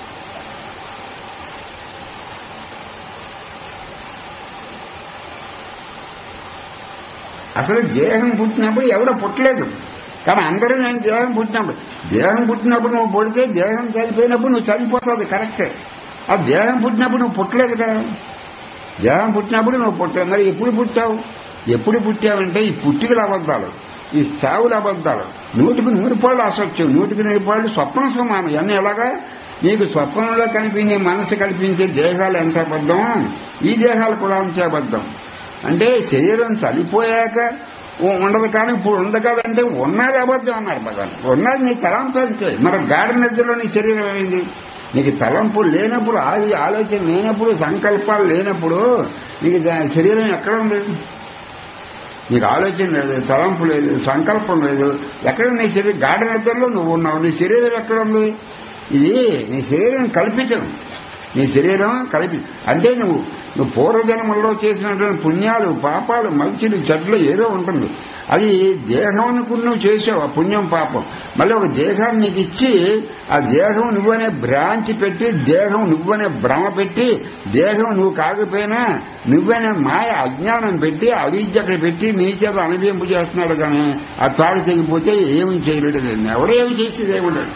అసలు దేహం పుట్టినప్పుడు ఎవడో పుట్టలేదు కానీ అందరూ నేను దేహం పుట్టినప్పుడు దేహం పుట్టినప్పుడు నువ్వు పుడితే దేహం చనిపోయినప్పుడు నువ్వు చనిపోతావు కరెక్టే ఆ దేహం పుట్టినప్పుడు నువ్వు పుట్టలేదు కదా దేహం పుట్టినప్పుడు నువ్వు పుట్టావు మరి ఎప్పుడు పుట్టావు ఎప్పుడు పుట్టావంటే ఈ పుట్టికలు అబద్ధాలు ఈ చావులు అబద్ధాలు నూటికి నూరు పాళ్ళు అసత్యం నూటికి నూరు పాళ్ళు స్వప్న సమానం ఇవన్నీ ఎలాగా నీకు స్వప్నంలో కనిపించే మనసు కల్పించే దేహాలు ఎంత అబద్ధం ఈ దేహాలు కూడా అంతే అబద్ధం అంటే శరీరం చనిపోయాక ఉ- ఉండదు కానీ ఇప్పుడు ఉంది కదంటే ఉన్నది అబద్ధం అన్నారు భగవాన్ ఉన్నది నీ తలంపు అంతే మరి గాఢ నిద్రలో నీ శరీరం అయింది నీకు తలంపు లేనప్పుడు ఆది ఆలోచన లేనప్పుడు సంకల్పాలు లేనప్పుడు నీకు దా- శరీరం ఎక్కడ ఉంది నీకు ఆలోచన లేదు తలంపు లేదు సంకల్పం లేదు ఎక్కడ నీ శరీరం గాఢ నిద్రలో నువ్వు ఉన్నావు నీ శరీరం ఎక్కడ ఉంది ఇది నీ శరీరం కల్పితం నీ శరీరం కల్పి అంటే నువ్వు నువ్వు పూర్వజన్మల్లో చేసినటువంటి పుణ్యాలు పాపాలు మంచిలు చెట్లు ఏదో ఉంటుంది అది దేహంకు నువ్వు చేసావు ఆ పుణ్యం పాపం మళ్ళీ ఒక దేహాన్ని నీకు ఇచ్చి ఆ దేహం నువ్వనే భ్రాంతి పెట్టి దేహం నువ్వనే భ్రమ పెట్టి దేహం నువ్వు కాకపోయినా నువ్వనే మాయ అజ్ఞానం పెట్టి అవిద్య అక్కడ పెట్టి నీ చేత అనుభవింపు చేస్తున్నాడు కానీ ఆ తాడు తెగిపోతే ఏమి చేయలేడు ఎవడో ఏమి చేసేది ఏముండడు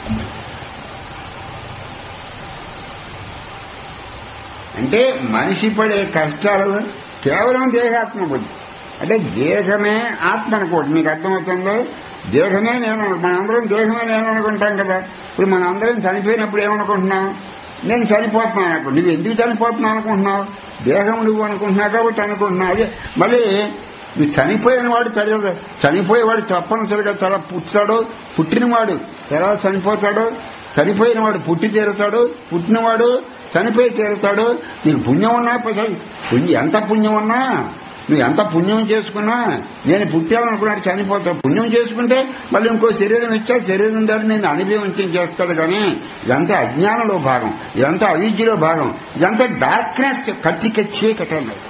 అంటే మనిషి పడే కష్టాలు కేవలం దేహాత్మ బుద్ధి అంటే దేహమే ఆత్మ అనుకోండి మీకు అర్థమవుతుందో దేహమే నేను మనందరం దేహమే నేను అనుకుంటాం కదా ఇప్పుడు మనందరం చనిపోయినప్పుడు ఏమనుకుంటున్నాం నేను చనిపోతున్నాను అనుకో నువ్వు ఎందుకు చనిపోతున్నావు అనుకుంటున్నావు దేహం నువ్వు అనుకుంటున్నావు కాబట్టి అనుకుంటున్నావు అదే మళ్ళీ నువ్వు చనిపోయిన వాడు తెలియదు చనిపోయేవాడు తప్పనిసరిగా తల పుట్టాడు పుట్టినవాడు ఎలా చనిపోతాడు చనిపోయిన వాడు పుట్టి తీరుతాడు పుట్టినవాడు చనిపోయి తీరుతాడు నీకు పుణ్యం ఉన్నా ప- పుణ్యం ఎంత పుణ్యం ఉన్నా నువ్వు ఎంత పుణ్యం చేసుకున్నా నేను పుట్టాలనుకున్నాడు చనిపోతావు పుణ్యం చేసుకుంటే మళ్ళీ ఇంకో శరీరం ఇచ్చా శరీరం ద్వారా నేను అనుభవించం చేస్తాడు కానీ ఇదంతా అజ్ఞానంలో భాగం ఇదంతా అవిద్యలో భాగం ఇదంతా డార్క్నెస్ కచ్చిక చీకటి అన్నది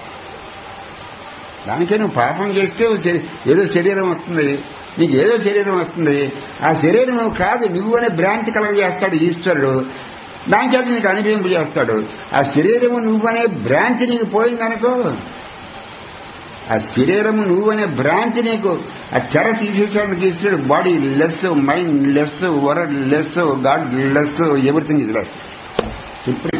దానికే నువ్వు పాపం చేస్తే ఓ శరీ- ఏదో శరీరం వస్తుంది నీకు ఏదో శరీరం వస్తుంది ఆ శరీరం నువ్వు కాదు నువ్వు అనే భ్రాంతి కలగజేస్తాడు ఈశ్వరుడు దాని చేత నీకు అనుభవింపు చేస్తాడు ఆ శరీరము నువ్వనే భ్రాంతి నీకు పోయిందనుకో ఆ శరీరము నువ్వనే భ్రాంతి నీకు ఆ తెర తీసేసాడు ఈశ్వరుడు body less mind less world less god less everything ఇది లెస్ సుప్రీం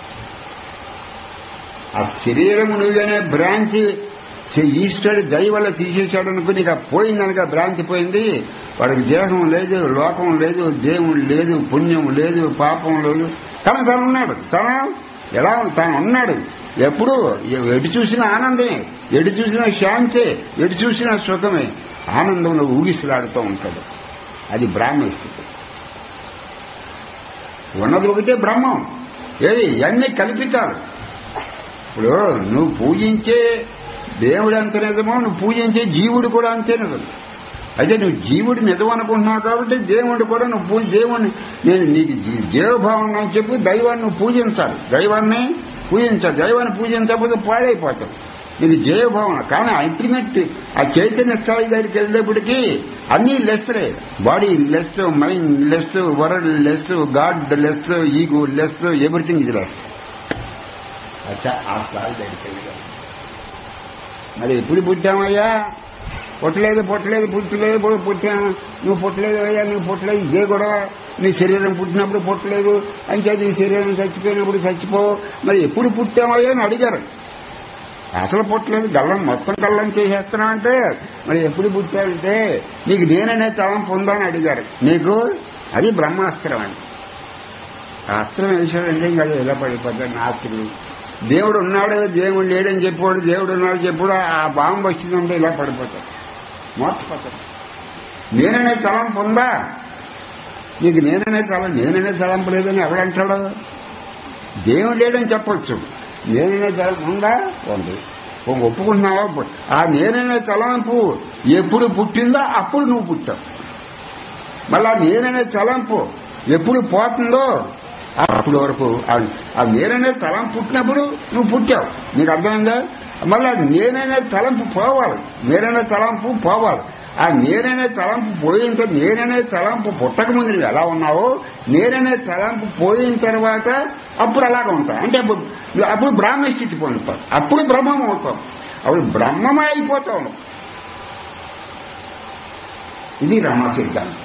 ఆ శరీరము నువ్వనే భ్రాంతి చే- ఈశ్వరుడు దయ వల్ల తీసేశాడు అనుకో నీకు ఆ పోయిందనక భ్రాంతి పోయింది వాడికి దేహం లేదు లోకం లేదు దేవుడు లేదు పుణ్యం లేదు పాపం లేదు కానీ తను ఉన్నాడు తను ఎలా తాను ఉన్నాడు ఎప్పుడు ఎ- ఎటు చూసినా ఆనందమే ఎటు చూసినా శాంతే ఎటు చూసినా సుఖమే ఆనందంలో ఊగిసలాడుతూ ఉంటాడు అది బ్రాహ్మణ స్థితి ఉన్నది ఒకటే బ్రహ్మం ఏది ఇవన్నీ కల్పితాలు ఇప్పుడు నువ్వు పూజించే దేవుడు అంత నిజమో నువ్వు పూజించే జీవుడు కూడా అంతే నిజం అయితే నువ్వు జీవుడు నిజం అనుకుంటున్నావు కాబట్టి దేవుడు కూడా నువ్వు పూజ దేవుడిని నేను నీకు జీ- జీవభావం అని చెప్పి దైవాన్ని నువ్వు పూజించాలి దైవాన్ని పూజించాలి దైవాన్ని పూజించకపోతే పాడైపోతావు ఇది జీవభావన కానీ అల్టిమేట్ ఆ చైతన్య స్థాయి దగ్గరికి వెళ్ళేప్పటికీ అన్ని లెస్రే body less mind less world less god less ego less everything ఇది లెస్ అచ్చా ఆ స్థాయి దగ్గరికి వెళ్ళాం మరి ఎప్పుడు పుట్టామయ్యా పుట్టలేదు పుట్టలేదు పుట్టలేదు పు- పుట్టాము నువ్వు పుట్టలేదు అయ్యా నువ్వు పుట్టలేదు ఇదే గొడవ నీ శరీరం పుట్టినప్పుడు పుట్టలేదు అంతే నీ శరీరం చచ్చిపోయినప్పుడు చచ్చిపో మరి ఎప్పుడు పుట్టామయ్యా అని అడిగారు అసలు పుట్టలేదు గల్లం మొత్తం గల్లం చేసేస్తున్నామంటే మరి ఎప్పుడు పుట్టావంటే నీకు నేననే తలంపు ఉందా అని అడిగారు నీకు అది బ్రహ్మాస్త్రం అని ఆ అస్త్రం వేసాడంటే ఇంకా అది ఎలా పడిపోతాడు నాస్తికుడు దేవుడు ఉన్నాడు దేవుడు లేడని చెప్పాడు దేవుడు ఉన్నాడు చెప్పాడు ఆ బాంబు వచ్చిందంటే ఇలా పడిపోతాడు మోర్చిపోతాడు నేననే తలంపు ఉందా నీకు నేననే తల నేననే తలంపు లేదని ఎవడంటాడు దేవుడు లేడని చెప్పొచ్చు నేననే తలంపు ఉందా ఉంది ఓ ఒప్పుకుంటున్నావా ఆ నేననే తలంపు ఎప్పుడు పుట్టిందో అప్పుడు నువ్వు పుట్టావు మళ్ళా నేననే తలంపు ఎప్పుడు పోతుందో అప్పుడు వరకు ఆ- ఆ నేననే తలంపు పుట్టినప్పుడు నువ్వు పుట్టావు నీకు అర్థమైందా మళ్ళా నేననే తలంపు పోవాలి నేననే తలంపు పోవాలి ఆ నేననే తలంపు పోయిన తర్వాత నేననే తలంపు పుట్టక ముందు నువ్వు ఎలా ఉన్నావో నేననే తలంపు పోయిన తర్వాత అప్పుడు అలాగ ఉంటావు అంటే అప్పుడు అప్పుడు బ్రాహ్మ స్థితి పొందుతావు అప్పుడు బ్రహ్మం అవుతావు అప్పుడు బ్రహ్మమే అయిపోతావు నువ్వు. ఇది రమణ సిద్ధాంతం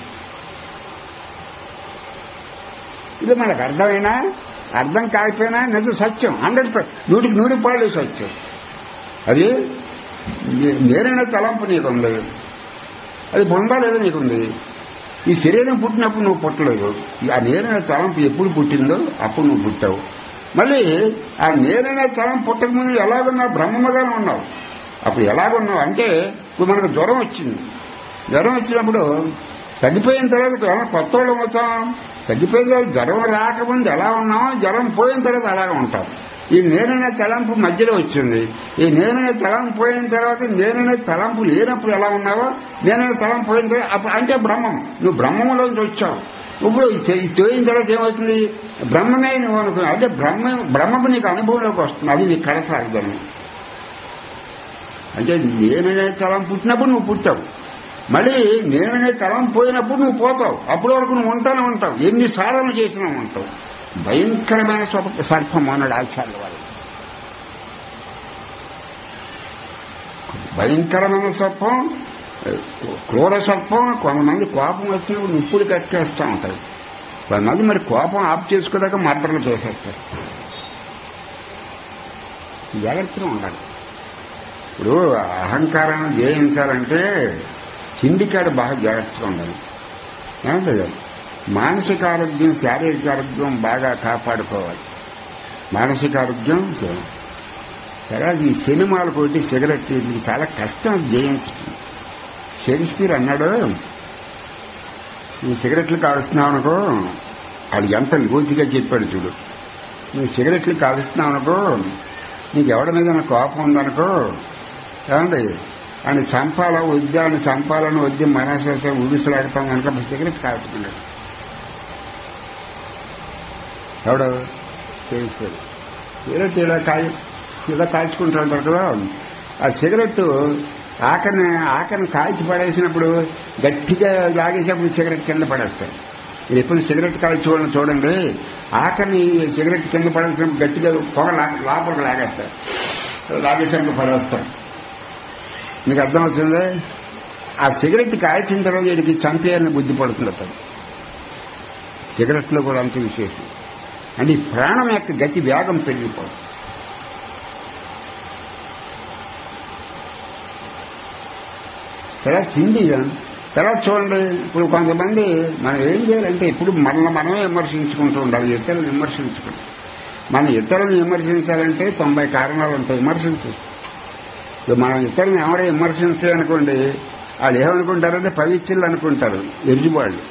ఇది మనకు అర్థమైనా అర్థం కాకపోయినా నిజం సత్యం హండ్రెడ్ నూటికి నూరు పాళ్ళు సత్యం అది నే- నేరైన తలంపు నీకుంది అది పొందాలేదో నీకుంది ఈ శరీరం పుట్టినప్పుడు నువ్వు పుట్టలేదు ఆ నేరైన తలంపు ఎప్పుడు పుట్టిందో అప్పుడు నువ్వు పుట్టావు మళ్ళీ ఆ నేరైన తలం పుట్టక ముందు ఎలాగున్నావు బ్రహ్మగానే ఉన్నావు అప్పుడు ఎలాగున్నావు అంటే ఇప్పుడు మనకు జ్వరం వచ్చింది జ్వరం వచ్చినప్పుడు తగ్గిపోయిన తర్వాత జ్వరం కొత్త వాళ్ళం అవుతాం తగ్గిపోయిన తర్వాత జ్వరం రాకముందు ఎలా ఉన్నామో జ్వరం పోయిన తర్వాత అలాగే ఉంటాం ఈ నేననే తలంపు మధ్యలో వచ్చింది ఈ నేననే తలంపు పోయిన తర్వాత నేననే తలంపు లేనప్పుడు ఎలా ఉన్నావో నేననే తలంపు పోయిన తర్వాత అప్పుడు అంటే బ్రహ్మం నువ్వు బ్రహ్మంలోంచి వచ్చావు ఇప్పుడు ఇది పోయిన తర్వాత ఏమవుతుంది బ్రహ్మమే నువ్వు అనుకున్నావు అంటే బ్రహ్మ బ్రహ్మము నీకు అనుభవంలోకి వస్తుంది అది నీకు కడసాగుదని అంటే నేననే తలం పుట్టినప్పుడు నువ్వు పుట్టావు మళ్ళీ నేననే తలం పోయినప్పుడు నువ్వు పోతావు అప్పటి వరకు నువ్వు ఉంటానే ఉంటావు ఎన్ని సాధన చేసినా ఉంటావు భయంకరమైన స్వప- సర్పం అన్నాడు ఆచార్య వాళ్ళు భయంకరమైన సర్పం క్రూర సర్పం కొంతమంది కోపం వచ్చినప్పుడు నిప్పులు కట్టేస్తూ ఉంటారు కొంతమంది మరి కోపం ఆఫ్ చేసుకోదాకా మర్డర్లు చేసేస్తారు జాగ్రత్తగా ఉండాలి ఇప్పుడు అహంకారాన్ని జయించాలంటే చిండికాడు బాగా జాగ్రత్తగా ఉండాలి ఏమంటే మానసిక ఆరోగ్యం శారీరక ఆరోగ్యం బాగా కాపాడుకోవాలి మానసిక ఆరోగ్యం స- సరే అది ఈ సినిమాలు కొట్టి సిగరెట్ ఇది చాలా కష్టం అది జయించడం షేక్స్పియర్ అన్నాడు నువ్వు సిగరెట్లు కాలుస్తున్నావు అనుకో అది ఎంత లోతుగా చెప్పాడు చూడు నువ్వు సిగరెట్లు కాలుస్తున్నావు అనుకో నీకు ఎవడి మీద నా కోపం ఉందనుకో ఏమండి అని చంపాల వద్దా అని చంపాలని వద్ది మనసేసే ఊగిసలాడతాం కనుక అప్పుడు సిగరెట్ కాల్చుకున్నాడు ఎవడు చేశాడు సిగరెట్ ఇలా కాయ ఇలా కాల్చుకుంటూ ఉంటారు కదా ఆ సిగరెట్ ఆకని ఆకని కాల్చి పడేసినప్పుడు గట్టిగా లాగేసినప్పుడు సిగరెట్ కింద పడేస్తాయి మీరు ఎప్పుడు సిగరెట్ కాల్చి వాళ్ళని చూడండి ఆకని సిగరెట్ కింద పడేసినప్పుడు గట్టిగా పొగ లా- లోపలికి లాగేస్తారు లాగేసినప్పుడు పడేస్తారు మీకు అర్థమవుతుంది ఆ సిగరెట్ కాల్చిన తర్వాత వీడికి చంపేయాలని బుద్ధి పడుతుంది అతను సిగరెట్లో కూడా అంత విశేషం అంటే ఈ ప్రాణం యొక్క గతి వేగం పెరిగిపోతుంది తర్వాత తిండి తర్వాత చూడండి ఇప్పుడు కొంతమంది మనం ఏం చేయాలంటే ఇప్పుడు మనల్ని మనమే విమర్శించుకుంటూ ఉండాలి ఇతరులను విమర్శించుకుంటాం మనం ఇతరులను విమర్శించాలంటే తొంభై కారణాలు ఉంటాయి విమర్శించు ఇప్పుడు మనం ఇతరులను ఎవరో విమర్శించాలనుకోండి వాళ్ళు ఏమనుకుంటారంటే పవిత్రులు అనుకుంటారు ఎరుజువాళ్ళు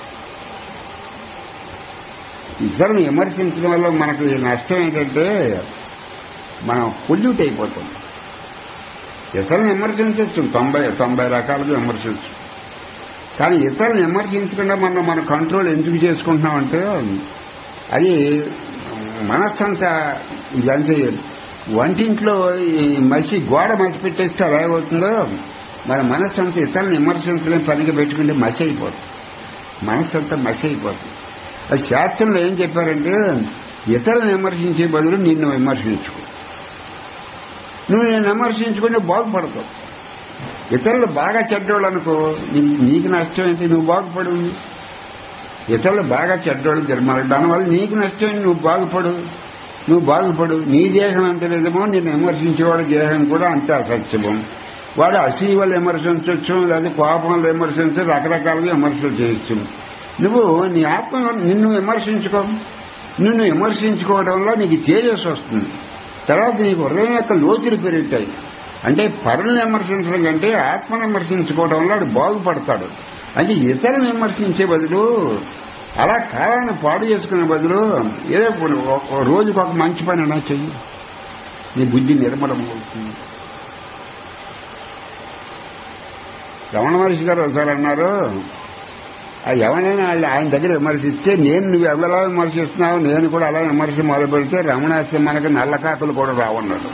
ఇతరులను విమర్శించడం వల్ల మనకు నష్టం ఏంటంటే మనం పొల్యూట్ అయిపోతాం ఇతరులను విమర్శించవచ్చు తొంభై తొంభై రకాలుగా విమర్శించు కానీ ఇతరులను విమర్శించకుండా మనం మన కంట్రోల్ ఎందుకు చేసుకుంటున్నామంటే అది మనస్సంతా ఇదంతా వంటింట్లో ఈ మసి గోడ మసి పెట్టేస్తే అలా అవుతుందో మన మనస్సు అంతా ఇతరులను విమర్శించలేని పనిగా పెట్టుకుంటే మసి అయిపోతుంది మనస్సు అంతా మసి అయిపోతుంది అది శాస్త్రంలో ఏం చెప్పారంటే ఇతరులను విమర్శించే బదులు నిన్ను విమర్శించుకో నువ్వు నేను విమర్శించుకుంటే బాగుపడతావు ఇతరులు బాగా చెడ్డోళ్ళు అనుకో నీ- నీకు నష్టం ఏంటి నువ్వు బాగుపడు ఇతరులు బాగా చెడ్డోళ్ళు ధర్మాలు దానివల్ల నీకు నష్టం ఏంటి నువ్వు బాగుపడు నువ్వు బాగుపడు నీ దేహం ఎంత నిజమో నేను విమర్శించేవాడి దేహం కూడా అంతే అసత్యమం వాడు అసూయ వల్ల విమర్శించవచ్చు లేదా కోపం వల్ల విమర్శించు రకరకాలుగా విమర్శలు చేయొచ్చు నువ్వు నీ ఆత్మ నిన్ను విమర్శించుకో నిన్ను విమర్శించుకోవడం వల్ల నీకు తేజస్సు వస్తుంది తర్వాత నీకు హృదయం యొక్క లోతులు పెరుగుతాయి అంటే పరులను విమర్శించడం కంటే ఆత్మను విమర్శించుకోవడం వల్ల వాడు బాగుపడతాడు అంటే ఇతరులను విమర్శించే బదులు అలా కాలాన్ని పాడు చేసుకునే బదులు ఏదో ఇప్పుడు ఒక రోజుకు ఒక మంచి పని అయినా చెయ్యి నీ బుద్ధి నిర్మలం అవుతుంది రమణ మహర్షి గారు ఒకసారి అన్నారు ఆ ఎవరైనా వాళ్ళు ఆయన దగ్గర విమర్శిస్తే నేను నువ్వు ఎవరిలా విమర్శిస్తున్నావు నేను కూడా అలా విమర్శ మొదలు పెడితే రమణాస్యం మనకి నల్ల కాకులు కూడా రావన్నాడు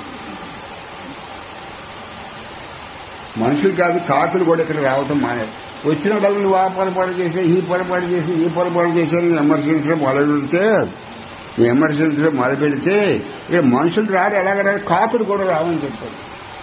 మనుషులు కాదు కాకులు కూడా ఇక్కడ రావటం మానే వచ్చిన వాళ్ళు నువ్వు ఆ పొరపాటు చేసి ఈ పొరపాటు చేసి ఈ పొరపాటు చేసి అని విమర్శించడం మొదలు పెడితే విమర్శించడం మొదలు పెడితే ఇక్కడ మనుషులు రారు ఎలాగ రారు కాకులు కూడా రావని చెప్పారు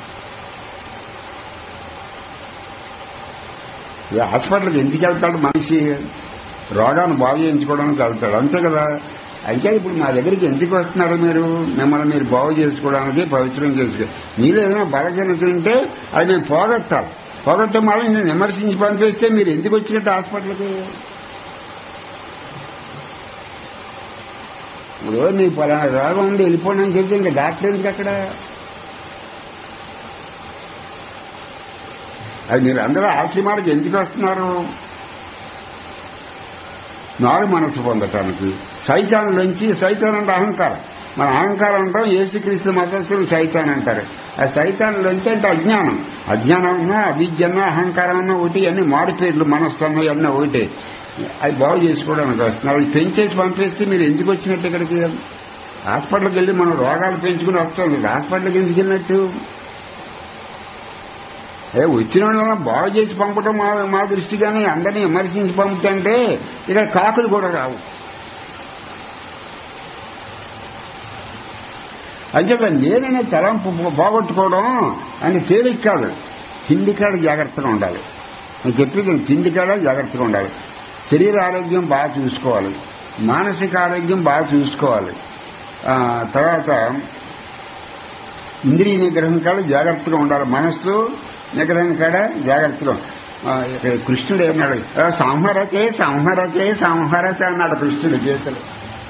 ఈ హాస్పిటల్కి ఎందుకు వెళ్తాడు మనిషి రోగాన్ని బాగు చేయించుకోవడానికి వెళ్తాడు అంతే కదా అయితే ఇప్పుడు మా దగ్గరికి ఎందుకు వస్తున్నారు మీరు మిమ్మల్ని మీరు బాగు చేసుకోవడానికి పవిత్రం చేసుకో మీరు ఏదైనా బలహీనత ఉంటే అది మేము పోగొట్టాలి పోగొట్టడం వల్ల నేను విమర్శించి పంపిస్తే మీరు ఎందుకు వచ్చినట్టు హాస్పిటల్కి ఇప్పుడు మీకు పలానా రోగం ఉంది వెళ్ళిపోండి అని చెప్తే ఇంకా డాక్టర్ ఎందుకు అక్కడ అది మీరు అందరూ ఆశ్రమాలకు ఎందుకు వస్తున్నారు నాడు మనసు పొందటానికి సైతాన్ నుంచి సైతాన్ అంటే అహంకారం మన అహంకారం అంటాం ఏసుక్రీస్తు మతస్థులు సైతాన్ అంటారు ఆ సైతాన్ నుంచి అంటే అజ్ఞానం అజ్ఞానం అన్నా అవిద్యన్న అహంకారం అన్న ఒకటి అన్ని మారిపేర్లు మనస్సు అన్న అన్న ఒకటి అది బాగు చేసుకోవడానికి వస్తున్నారు అది పెంచేసి పంపిస్తే మీరు ఎందుకు వచ్చినట్టు ఇక్కడికి హాస్పిటల్కి వెళ్ళి మనం రోగాలు పెంచుకుని వస్తాం హాస్పిటల్కి ఎందుకు వెళ్ళినట్టు ఏ వచ్చిన వాళ్ళని బాగు చేసి పంపడం మా మా దృష్టిగానే అందరినీ విమర్శించి పంపుతుంటే ఇక్కడ కాకులు కూడా రావు అంచేత నేననే తలంపు పోగొట్టుకోవడం అని తేలిక కాదు తిండి కాడ జాగ్రత్తగా ఉండాలి నేను చెప్పేది తిండి కాడ జాగ్రత్తగా ఉండాలి శరీర ఆరోగ్యం బాగా చూసుకోవాలి మానసిక ఆరోగ్యం బాగా చూసుకోవాలి ఆ, తర్వాత ఇంద్రియ నిగ్రహం కాడ జాగ్రత్తగా ఉండాలి మనస్సు నిగ్రహం కాడ జాగ్రత్తగా ఆ, ఇక్కడ కృష్ణుడు ఏమన్నాడు "ఆ, సంహరచే సంహరచే సంహరచే అన్నాడు కృష్ణుడు గీతలు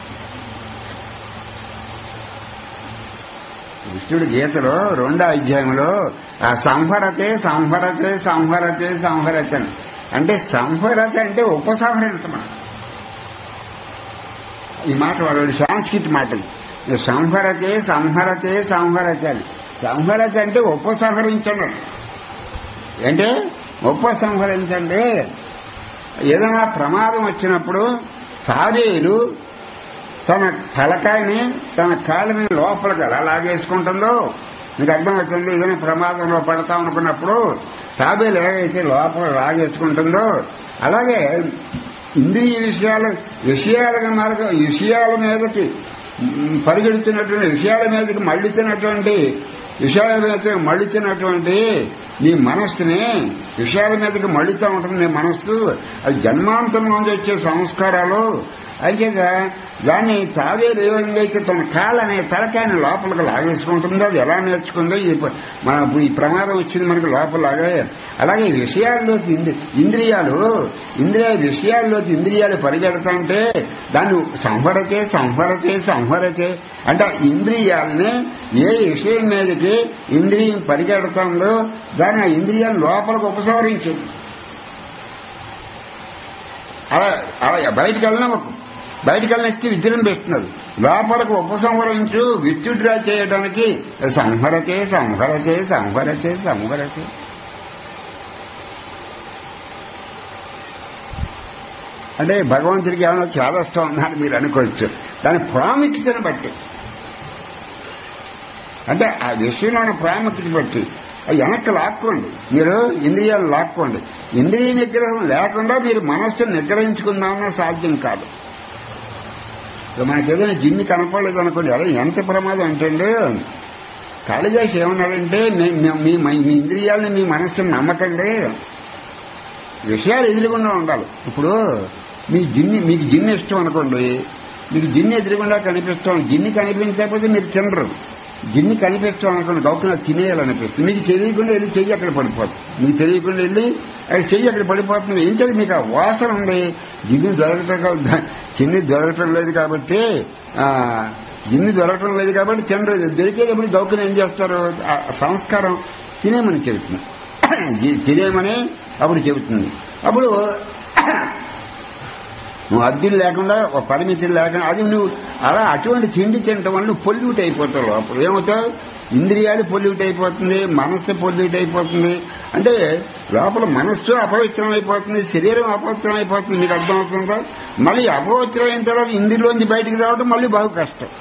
కృష్ణుడు గీతలో రెండో అధ్యాయంలో ఆ సంహరతే సంహరతే సంహరతే సంహరతే అని. అంటే సంహరత అంటే ఉపసంహరించమని ఈ మాట వాడు సాంస్కృతి మాట ఇది. సంహరతే సంహరతే సంహరతే అని సంహరత అంటే ఉపసంహరించండి అంటే ఉపసంహరించండి ఏదైనా ప్రమాదం వచ్చినప్పుడు సారేలు తన తలకాయని తన కాళ్ళని లోపలికి ఎలా లాగేసుకుంటుందో మీకు అర్థమవుతుంది ఏదైనా ప్రమాదంలో పడతాం అనుకున్నప్పుడు తాబేలు ఎలాగైతే లోపల లాగేసుకుంటుందో అలాగే ఇంద్రియ విషయాలు విషయాల మార్గం విషయాల మీదకి మ్, పరిగెడుతున్నటువంటి విషయాల మీదకి మళ్ళుతున్నటువంటి విషయాల మీద మళ్ళుతున్నటువంటి నీ మనస్సుని విషయాల మీదకి మళ్ళుతూ ఉంటుంది నీ మనస్సు అది జన్మాంతం నుంచి వచ్చే సంస్కారాలు అంచేత దాన్ని తావేరు ఏమైతే తన కాళ్ళని తలకాయని లోపలికి లాగేసుకుంటుందో అది ఎలా నేర్చుకుందో ఇది ప- మన ఈ ప్రమాదం వచ్చింది మనకి లోపల లాగే అలాగే విషయాల్లోకి ఇంద్రి- ఇంద్రియాలు ఇంద్రియ విషయాల్లోకి ఇంద్రియాలు పరిగెడతాంటే దాన్ని సంహరతే సంహరతే సంహరతే అంటే ఆ ఇంద్రియాలని ఏ విషయం మీదకి ఇంద్రియం పరిగెడుతుందో దాన్ని ఆ ఇంద్రియాలు లోపలికి ఉపసంహరించింది అలా అలా బయటికి వెళ్ళినవ్వకు బయటికి వెళ్ళిస్తే విజృంభిస్తున్నది లోపలకు ఉపసంహరించు విత్డ్రా చేయడానికి సంహరతే సంహరతే సంహరతే సంహరతే అంటే భగవంతుడికి ఏమైనా చేదస్తాం అన్నారు మీరు అనుకోవచ్చు దాని ప్రాముఖ్యతను బట్టి అంటే ఆ విషయంలో ఉన్న ప్రాముఖ్యత బట్టి అది వెనక్కి లాక్కోండి మీరు ఇంద్రియాలు లాక్కోండి ఇంద్రియ నిగ్రహం లేకుండా మీరు మనస్సును నిగ్రహించుకుందామన్నా సాధ్యం కాదు ఇక మనకి ఏదైనా జిన్ని కనపడలేదు అనుకోండి అలా ఎంత ప్రమాదం అంటే కాళిదాస్ ఏమన్నాడంటే మీ- మీ- మీ మీ ఇంద్రియాలని మీ మనస్సును నమ్మకండి విషయాలు ఎదురుగుండా ఉండాలి ఇప్పుడు మీ జిన్ని మీకు జిన్ని ఇష్టం అనుకోండి మీకు జిన్ని ఎదురుగుండా కనిపిస్తాం జిన్ని కనిపించకపోతే మీరు తినరు గిన్నె కనిపిస్తాం అనుకోండి గౌకున తినేయాలనిపిస్తుంది మీకు తెలియకుండా వెళ్ళి చెయ్యి అక్కడ పడిపోతుంది మీకు తెలియకుండా వెళ్ళి అక్కడ చెయ్యి అక్కడ పడిపోతుంది ఏం తెలియదు మీకు ఆ వాసన ఉంది గిన్నె దొరకటం కా- గిన్నె దొరకటం లేదు కాబట్టి ఆ గిన్నె దొరకటం లేదు కాబట్టి తినలేదు దొరికేటప్పుడు గౌకున ఏం చేస్తారు ఆ సంస్కారం తినేమని చెబుతుంది జి- తినేమని అప్పుడు చెబుతుంది అప్పుడు నువ్వు అద్దెలు లేకుండా ఒక పరిమితులు లేకుండా అది నువ్వు అలా అటువంటి తిండి తినటం వల్ల నువ్వు పొల్యూట్ అయిపోతావు అప్పుడు ఏమవుతావు ఇంద్రియాలు పొల్యూట్ అయిపోతుంది మనస్సు పొల్యూట్ అయిపోతుంది అంటే లోపల మనస్సు అపవిత్రం అయిపోతుంది శరీరం అపవిత్రం అయిపోతుంది మీకు అర్థమవుతుందా మళ్ళీ అపవిత్రం అయిన తర్వాత ఇందులోంచి బయటికి రావడం మళ్ళీ బాగా కష్టం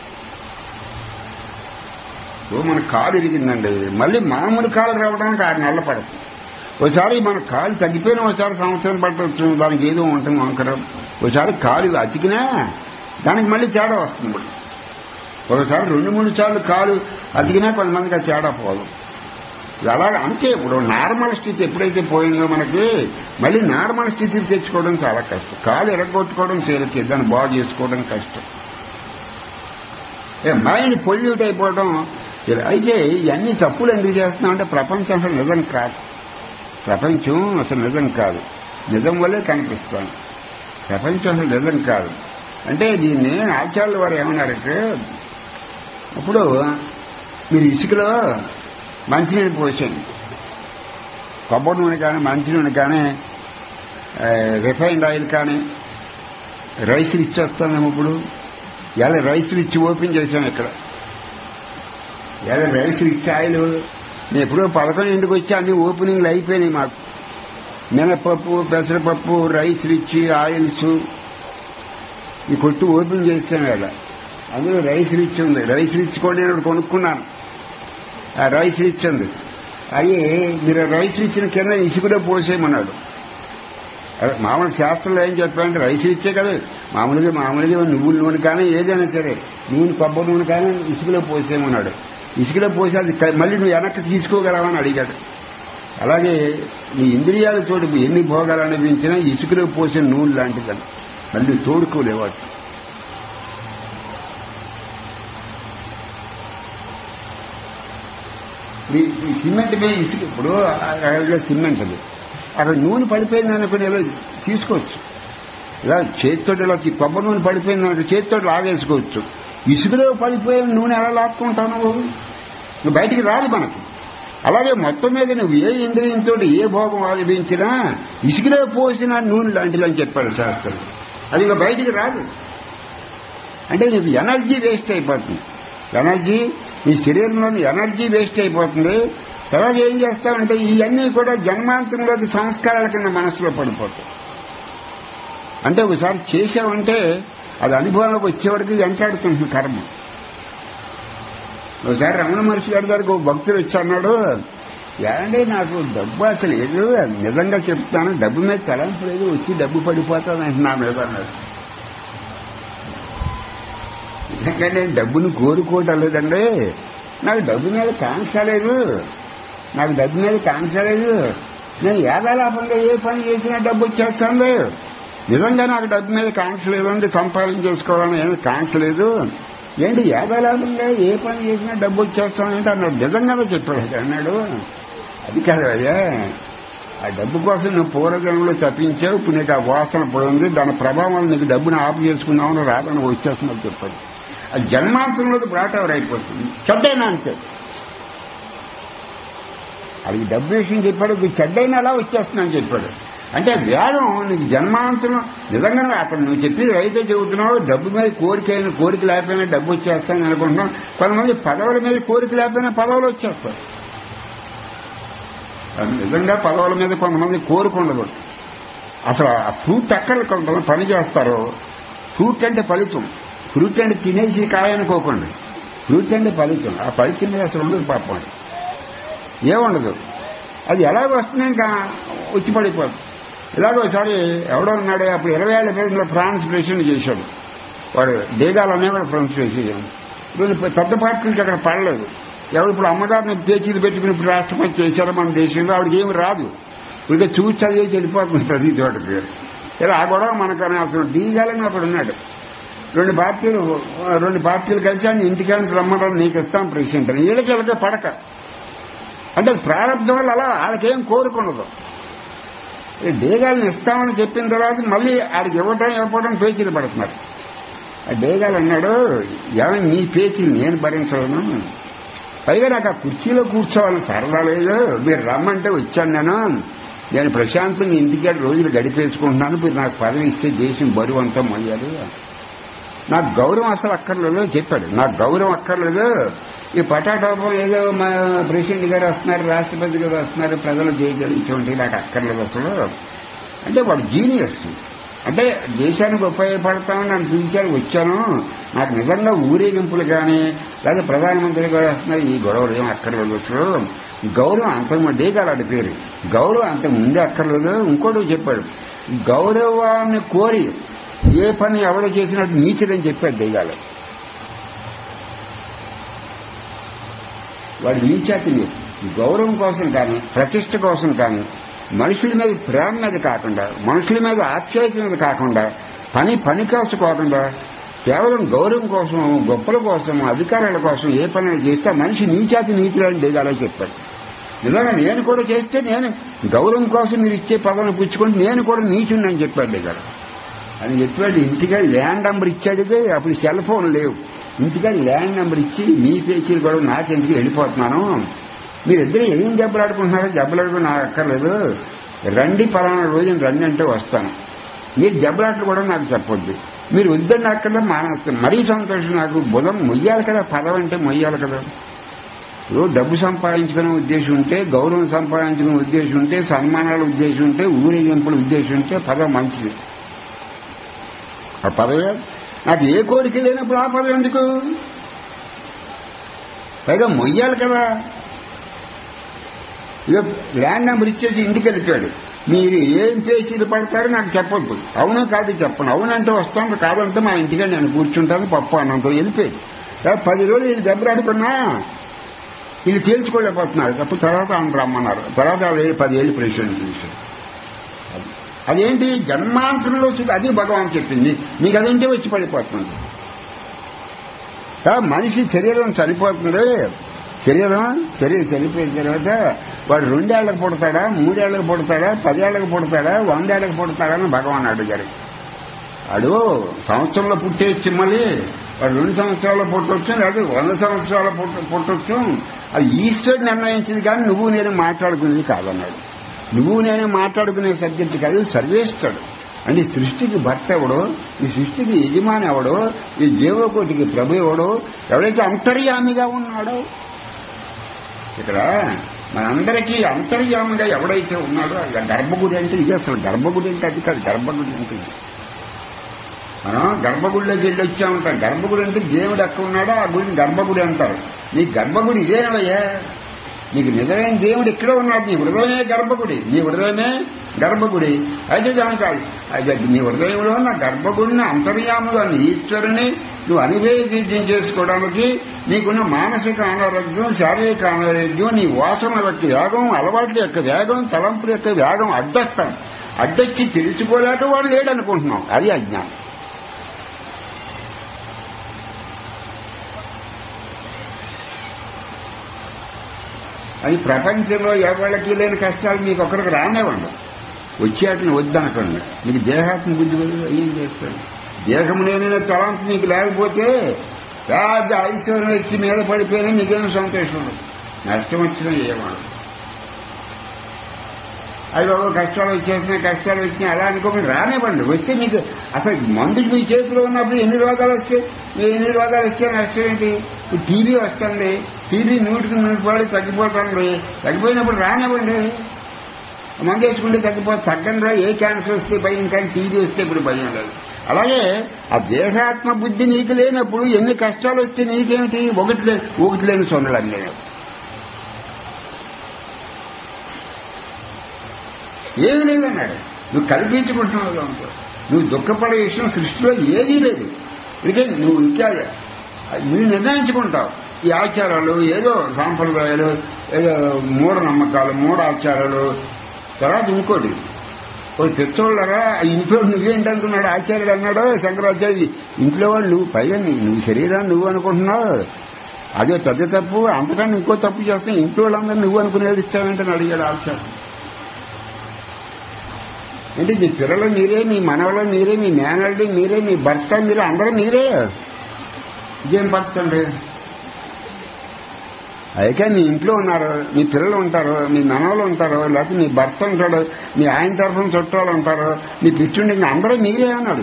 సో మన కాలు ఇరిగిందండి మళ్ళీ మామూలు కాలు రావడానికి ఆరు నెలలు పడుతుంది ఒకసారి మన కాలు తగ్గిపోయిన ఒకసారి సంవత్సరం పట్టవచ్చు దానికి ఏదో ఉంటుంది వంకరం ఒకసారి కాలు అతికినా దానికి మళ్ళీ తేడా వస్తుంది ఇప్పుడు. ఒకసారి రెండు మూడు సార్లు కాలు అతికినా కొంతమందికి ఆ తేడా పోదు అలా అంతే ఇప్పుడు నార్మల్ స్థితి ఎప్పుడైతే పోయిందో మనకి మళ్ళీ నార్మల్ స్థితికి తెచ్చుకోవడం చాలా కష్టం కాలు ఎరగొట్టుకోవడం తేలికే దాన్ని బాగు చేసుకోవడం కష్టం ఏ మైండ్ పొల్యూట్ అయిపోవడం ఇలా. అయితే ఇవన్నీ తప్పులు ఎందుకు చేస్తున్నాం అంటే ప్రపంచం అసలు నిజం కాదు ప్రపంచం అసలు నిజం కాదు నిజం వల్లే కనిపిస్తాను ప్రపంచం అసలు నిజం కాదు అంటే దీన్ని ఆచార్యుల వారు ఏమన్నారంటే ఇప్పుడు మీరు ఇసుకలో మంచినీళ్ళు పోసేయండి కొబ్బరి నూనె కానీ మంచి నూనె కానీ రిఫైన్డ్ ఆయిల్ కానీ రైస్లు ఇచ్చేస్తాం ఇప్పుడు ఇలా రైస్లు ఇచ్చి ఓపెన్ చేశాం ఇక్కడ ఇలా రైస్లు ఇచ్చి ఆయిల్ నేను ఎప్పుడో పదకొండింటికి వచ్చి అన్ని ఓపెనింగ్లు అయిపోయినాయి మాకు మినపప్పు పెసరపప్పు రైస్ రిచ్ ఆయిల్స్ ఈ కొట్టు ఓపెన్ చేస్తాను కదా అందులో రైస్ రిచ్ ఉంది రైస్ రిచ్ కూడా నేను కొనుక్కున్నాను ఆ రైస్ రిచ్ ఉంది అది మీరు రైస్ రిచ్చిన కింద ఇసుకలో పోసేయమన్నాడు అదే మామూలు శాస్త్రంలో ఏం చెప్పారంటే రైస్ రిచ్చే కదా మామూలుగా మామూలుగా నువ్వుల నూనె కానీ ఏదైనా సరే నూనె కొబ్బరి నూనె కానీ ఇసుకలో పోసేయమన్నాడు ఇసుకలో పోసి అది క- మళ్ళీ నువ్వు వెనక్కి తీసుకోగలవని అడిగాడు అలాగే నీ ఇంద్రియాలతోటి ఎన్ని భోగాలు అనిపించినా ఇసుకలో పోసిన నూనె లాంటిదని మళ్ళీ తోడుకోలేవాడు ఈ ఈ సిమెంట్ మీద ఇసుక ఇప్పుడు అక్కడ సిమెంట్ అది అక్కడ నూనె పడిపోయింది అనుకుని ఇలా తీసుకోవచ్చు ఇలా చేతితో ఇలా తీ- కొబ్బరి నూనె పడిపోయింది అనుకో చేతితో లాగేసుకోవచ్చు ఇసుకలో పడిపోయిన నూనె ఎలా లాక్కుంటావు నువ్వు నువ్వు బయటికి రాదు మనకు అలాగే మొత్తం మీద నువ్వు ఏ ఇంద్రియంతో ఏ భోగం ఆలపించినా ఇసుకలో పోసిన నూనె లాంటిదని చెప్పాడు శాస్త్రం అది ఇంకా బయటికి రాదు అంటే నీకు ఎనర్జీ వేస్ట్ అయిపోతుంది ఎనర్జీ నీ శరీరంలోని ఎనర్జీ వేస్ట్ అయిపోతుంది తర్వాత ఏం చేస్తామంటే ఇవన్నీ కూడా జన్మాంతంలోకి సంస్కారాల కింద మనసులో పడిపోతాయి అంటే ఒకసారి చేసావంటే అది అనుభవంలోకి వచ్చేవాడికి వెంటాడుతుంది కర్మ ఒకసారి రమణ మహర్షి గారి దగ్గరకు ఒక భక్తుడు వచ్చి అన్నాడు ఏమంటే నాకు డబ్బు అసలు లేదు నిజంగా చెప్తాను డబ్బు మీద తలంపు లేదు వచ్చి డబ్బు పడిపోతుంది అంటే నా మీద అన్నాడు నిజంగా నేను డబ్బును కోరుకోవటం లేదండి నాకు డబ్బు మీద కాంక్ష లేదు నాకు డబ్బు మీద కాంక్ష లేదు నేను ఏదాలాపంగా ఏ పని చేసినా డబ్బు వచ్చేస్తాను నిజంగా నాకు డబ్బు మీద కాంక్ష లేదండి సంపాదన చేసుకోవాలని ఏమి కాంక్ష లేదు ఏంటి ఏదాలాపంగా ఏ పని చేసినా డబ్బు వచ్చేస్తానంటే అన్నాడు నిజంగానే చెప్పాడు అన్నాడు అది కాదు అయ్యా ఆ డబ్బు కోసం నువ్వు పూర్వజన్మలో తప్పించావు ఇప్పుడు నీకు ఆ వాసన పోయింది దాని ప్రభావం వల్ల నీకు డబ్బుని ఆపు చేసుకున్నావు రాదని వచ్చేస్తున్నది చెప్పాడు అది జన్మాంతంలోకి బ్రాటవర్ అయిపోతుంది చెడ్డైనా అంతే అది డబ్బు విషయం చెప్పాడు "ఇది చెడ్డైనా అలా వచ్చేస్తుందని చెప్పాడు అంటే వేదం నీకు జన్మాంతం నిజంగా అక్కడ నువ్వు చెప్పేది అయితే చెబుతున్నావు డబ్బు మీద కోరిక అయిన కోరిక లేకపోయినా డబ్బు వచ్చేస్తాను అనుకుంటున్నాం కొంతమంది పదవుల మీద కోరిక లేకపోయినా పదవులు వచ్చేస్తారు అది నిజంగా పదవుల మీద కొంతమంది కోరుకుండదు అసలు ఆ ఫ్రూట్ ఎక్కడ కొంతమంది పని చేస్తారు ఫ్రూట్ అంటే ఫలితం ఫ్రూట్ అంటే తినేసి కాయ అనుకోకండి ఫ్రూట్ అంటే ఫలితం ఆ ఫలితం మీద అసలు ఉండదు పాపం అది. ఏముండదు అది ఎలాగ వస్తుంది ఇంకా వచ్చి పడిపోదు ఇలాగ ఒకసారి ఎవడో ఉన్నాడు అప్పుడు ఇరవై ఏళ్ల పేరులో ఫ్రాన్స్ ప్రెసిడెంట్ చేశాడు వాడు దేగాలనే కూడా ఫ్రాన్స్ చేసేసాడు ఇప్పుడు పెద్ద పార్టీలకి అక్కడ పడలేదు ఎవరు ఇప్పుడు అమ్మగారిని పేచీలు పెట్టుకుని ఇప్పుడు రాష్ట్రపతి చేశారో మన దేశంలో ఆవిడకి ఏమి రాదు ఇప్పుడు చూసి చదివేసి వెళ్ళిపోతుంది ప్రతి చోటకి ఇలా ఆ గొడవ మనకు అసలు డీగాలని అక్కడ ఉన్నాడు రెండు పార్టీలు రెండు పార్టీలు కలిసి ఆయన ఇంటికి వెళ్ళి రమ్మడం నీకు ఇస్తాం ప్రెసిడెంట్ అని వీళ్ళకి వీళ్ళకి పడక అంటే అది ప్రారంభం వల్ల అలా వాళ్ళకేం కోరుకున్నదు ఈ డేగాలను ఇస్తామని చెప్పిన తర్వాత మళ్ళీ ఆడికి ఇవ్వటం ఇవ్వడం పేచీలు పడుతున్నారు ఆ డేగాలు అన్నాడు ఏమైనా నీ పేచీలు నేను భరించలేను పైగా నాకు ఆ కుర్చీలో కూర్చోవాలని సరదా లేదు మీరు రమ్మంటే వచ్చాను నేను నేను ప్రశాంతంగా ఇంటికి రోజులు గడిపేసుకుంటున్నాను మీరు నాకు పదవి ఇస్తే దేశం బరువు అంతా మొయ్యాలి నాకు గౌరవం అసలు అక్కర్లేదు చెప్పాడు నాకు గౌరవం అక్కర్లేదు ఈ పటాటోపం ఏదో మా ప్రెసిడెంట్ గారు వస్తున్నారు రాష్ట్రపతి గారు వస్తున్నారు ప్రజలు జయించండి నాకు అక్కర్లేదు అసలు అంటే వాడు జీనియస్ అంటే దేశానికి ఉపయోగపడతామని నన్ను పిలిచారు వచ్చాను నాకు నిజంగా ఊరేగింపులు కానీ లేదా ప్రధానమంత్రి గారు వస్తున్నారు ఈ గొడవలు ఏం అక్కర్లేదు అసలు గౌరవం అంత డేగాలాడి పేరు గౌరవం అంత ముందే అక్కర్లేదు ఇంకోటి చెప్పాడు గౌరవాన్ని కోరి ఏ పని ఎవరు చేసినట్టు నీచుడని చెప్పాడు డేగాలు వాడి నీచాతిని గౌరవం కోసం కానీ ప్రతిష్ట కోసం కానీ మనుషుల మీద ప్రేమ మీద కాకుండా మనుషుల మీద ఆప్యాయత మీద కాకుండా పని పని కోసం కాకుండా కేవలం గౌరవం కోసం గొప్పల కోసం అధికారాల కోసం ఏ పని చేస్తే ఆ మనిషి నీచాతి నీచులని దిగాలో చెప్పాడు నిజంగా నేను కూడా చేస్తే నేను గౌరవం కోసం మీరు ఇచ్చే పదవిని పుచ్చుకుంటే నేను కూడా నీచుండి అని చెప్పాడు దిగాడు అని చెప్పాడు ఇంటిగా ల్యాండ్ నంబర్ ఇచ్చాడు అప్పుడు సెల్ ఫోన్ లేవు ఇంటిగా ల్యాండ్ నంబర్ ఇచ్చి మీ పేచీలు కూడా నాకెందుకు వెళ్ళిపోతున్నాను మీరిద్దరు ఏం దెబ్బలాడుకుంటున్నారో దెబ్బలాడుకుని నాకు అక్కర్లేదు రండి పలానా రోజున రండి అంటే వస్తాను మీరు దెబ్బలాట్లు కూడా నాకు చెప్పొద్దు మీరు వద్దని అక్కడ మానేస్తాను మరీ సంతోషం నాకు బుధం మొయ్యాలి కదా పదం అంటే మొయ్యాలి కదా ఇప్పుడు డబ్బు సంపాదించుకునే ఉద్దేశం ఉంటే గౌరవం సంపాదించుకునే ఉద్దేశం ఉంటే సన్మానాల ఉద్దేశం ఉంటే ఊరేగింపుల ఉద్దేశం ఉంటే పదం మంచిది ఆ పదవి నాకు ఏ కోరిక లేనప్పుడు ఆ పదవి ఎందుకు పైగా మొయ్యాలి కదా ఇక ల్యాండ్ నెంబర్ ఇచ్చేసి ఇంటికి వెళ్ళిపోయాడు మీరు ఏం పేచీలు పడతారో నాకు చెప్పొద్దు అవును కాదు చెప్పను అవునంటే వస్తాను కాదంటే మా ఇంటికి నేను కూర్చుంటాను పప్పు అన్నంతో వెళ్ళిపోయి పది రోజులు వీళ్ళు దెబ్బలాడుకున్నా వీళ్ళు తేల్చుకోలేకపోతున్నారు అప్పుడు తర్వాత ఆయన రమ్మన్నారు తర్వాత వాళ్ళు పదేళ్ళు ప్రెసిడెంట్ చేశారు అదేంటి జన్మాంతరంలో చూసి అది భగవాన్ చెప్పింది నీకు అదంటే వచ్చి పడిపోతుంది మనిషి శరీరం చనిపోతుంది శరీరం శరీరం చనిపోయిన తర్వాత వాడు రెండేళ్లకు పుడతాడా మూడేళ్లకు పుడతాడా పదేళ్లకు పుడతాడా వందేళ్లకు పుడతాడా అని భగవాన్ అడిగారు వాడు సంవత్సరంలో పుట్టేయచ్చు మళ్ళీ వాడు రెండు సంవత్సరాలు పుట్టవచ్చు లేదా వంద సంవత్సరాలు పుట్టవచ్చు అది ఈశ్వరుడు నిర్ణయించింది కానీ నువ్వు నేను మాట్లాడుకునేది కాదన్నాడు నువ్వు నేను మాట్లాడుకునే సబ్జెక్ట్ కాదు సర్వేస్తాడు అంటే సృష్టికి భర్త ఎవడో ఈ సృష్టికి యజమాని ఎవడో ఈ జీవకోటికి ప్రభు ఎవడో ఎవడైతే అంతర్యామిగా ఉన్నాడో ఇక్కడ మనందరికీ అంతర్యామిగా ఎవడైతే ఉన్నాడో గర్భగుడి అంటే ఇది అసలు గర్భగుడి అంటే అది కాదు గర్భగుడి అంటే మనం గర్భగుడిలోకి వెళ్ళి వచ్చా ఉంటాం గర్భగుడి అంటే దేవుడు ఎక్కడ ఉన్నాడో ఆ గుడిని గర్భగుడి అంటారు నీ గర్భగుడి ఇదేనవయ్యా నీకు నిజమైన దేవుడు ఇక్కడే ఉన్నాడు నీ హృదయమే గర్భగుడి నీ హృదయమే గర్భగుడి అయితే దానికాదు అయితే నీ హృదయంలో నా గర్భగుడిని అంతర్యాముగా నీ ఈశ్వరుని నువ్వు అనివేద్యం చేసుకోవడానికి నీకున్న మానసిక అనారోగ్యం శారీరక అనారోగ్యం నీ వాసన యొక్క వేగం అలవాట్ల యొక్క వేగం తలంపుల యొక్క వేగం అడ్డొస్తాం అడ్డొచ్చి తెలుసుకోలేక వాడు లేడనుకుంటున్నాం అది అజ్ఞానం అది ప్రపంచంలో ఎవరికి లేని కష్టాలు మీకు ఒకరికి రానివ్వండి వచ్చేటని వద్దనకండి మీకు దేహాత్మ బుద్ధి ఏం చేస్తాడు దేహము లేని తలంపు మీకు లేకపోతే పెద్ద ఐశ్వర్యం వచ్చి మీద పడిపోయినా మీకేం సంతోషం ఉండదు నష్టం వచ్చినా ఏమన్నా అవి బాబు కష్టాలు వచ్చేస్తున్నాయి కష్టాలు వచ్చినాయి అలా అనుకోమని రానివ్వండి వచ్చి మీకు అసలు మందులు మీ చేతిలో ఉన్నప్పుడు ఎన్ని రోగాలు వస్తాయి ఎన్ని రోగాలు వస్తే నష్టం ఏంటి టీబీ వస్తుంది టీబీ నూటికి నూటి పాడి తగ్గిపోతుంది తగ్గిపోయినప్పుడు రానివ్వండి మందు వేసుకుంటే తగ్గిపో తగ్గనరా ఏ క్యాన్సర్ వస్తే భయం కానీ టీబీ వస్తే ఇప్పుడు భయం లేదు అలాగే ఆ దేహాత్మ బుద్ధి నీకు లేనప్పుడు ఎన్ని కష్టాలు వస్తే నీకేమిటి ఒకటి లే- ఒకటి లేని సొన్నలు అన్నీ ఏది లేదన్నాడు నువ్వు కల్పించుకుంటున్నావు దాంతో నువ్వు దుఃఖపడే విషయం సృష్టిలో ఏదీ లేదు ఇదే నువ్వు ఇంకా నువ్వు నిర్ణయించుకుంటావు ఈ ఆచారాలు ఏదో సాంప్రదాయాలు ఏదో మూఢ నమ్మకాలు మూఢ ఆచారాలు తర్వాత ఇంకోటి వాళ్ళు తెచ్చోళ్ళరా ఇంట్లో నువ్వేంటనుకున్నాడు ఆచార్యుడు అన్నాడు శంకరాచార్య ఇంట్లో వాళ్ళు పైగా నీ- నువ్వు శరీరాన్ని నువ్వు అనుకుంటున్నావు అదే పెద్ద తప్పు అంతకన్నా ఇంకో తప్పు చేస్తాం ఇంట్లో వాళ్ళందరూ నువ్వు అనుకుని ఏడిస్తావంటే అడిగాడు ఆచార్య అంటే మీ పిల్లలు మీరే మీ మనవలు మీరే మీ మేనల్ని మీరే మీ భర్త మీరే అందరూ మీరే ఇదేం భర్త అండి అయితే మీ ఇంట్లో ఉన్నారు మీ పిల్లలు ఉంటారు మీ మనవలు ఉంటారు లేకపోతే మీ భర్త ఉంటాడు మీ ఆయన తరఫున చుట్టాలు ఉంటారు మీ పిచ్చుండి అందరూ మీరే అన్నాడు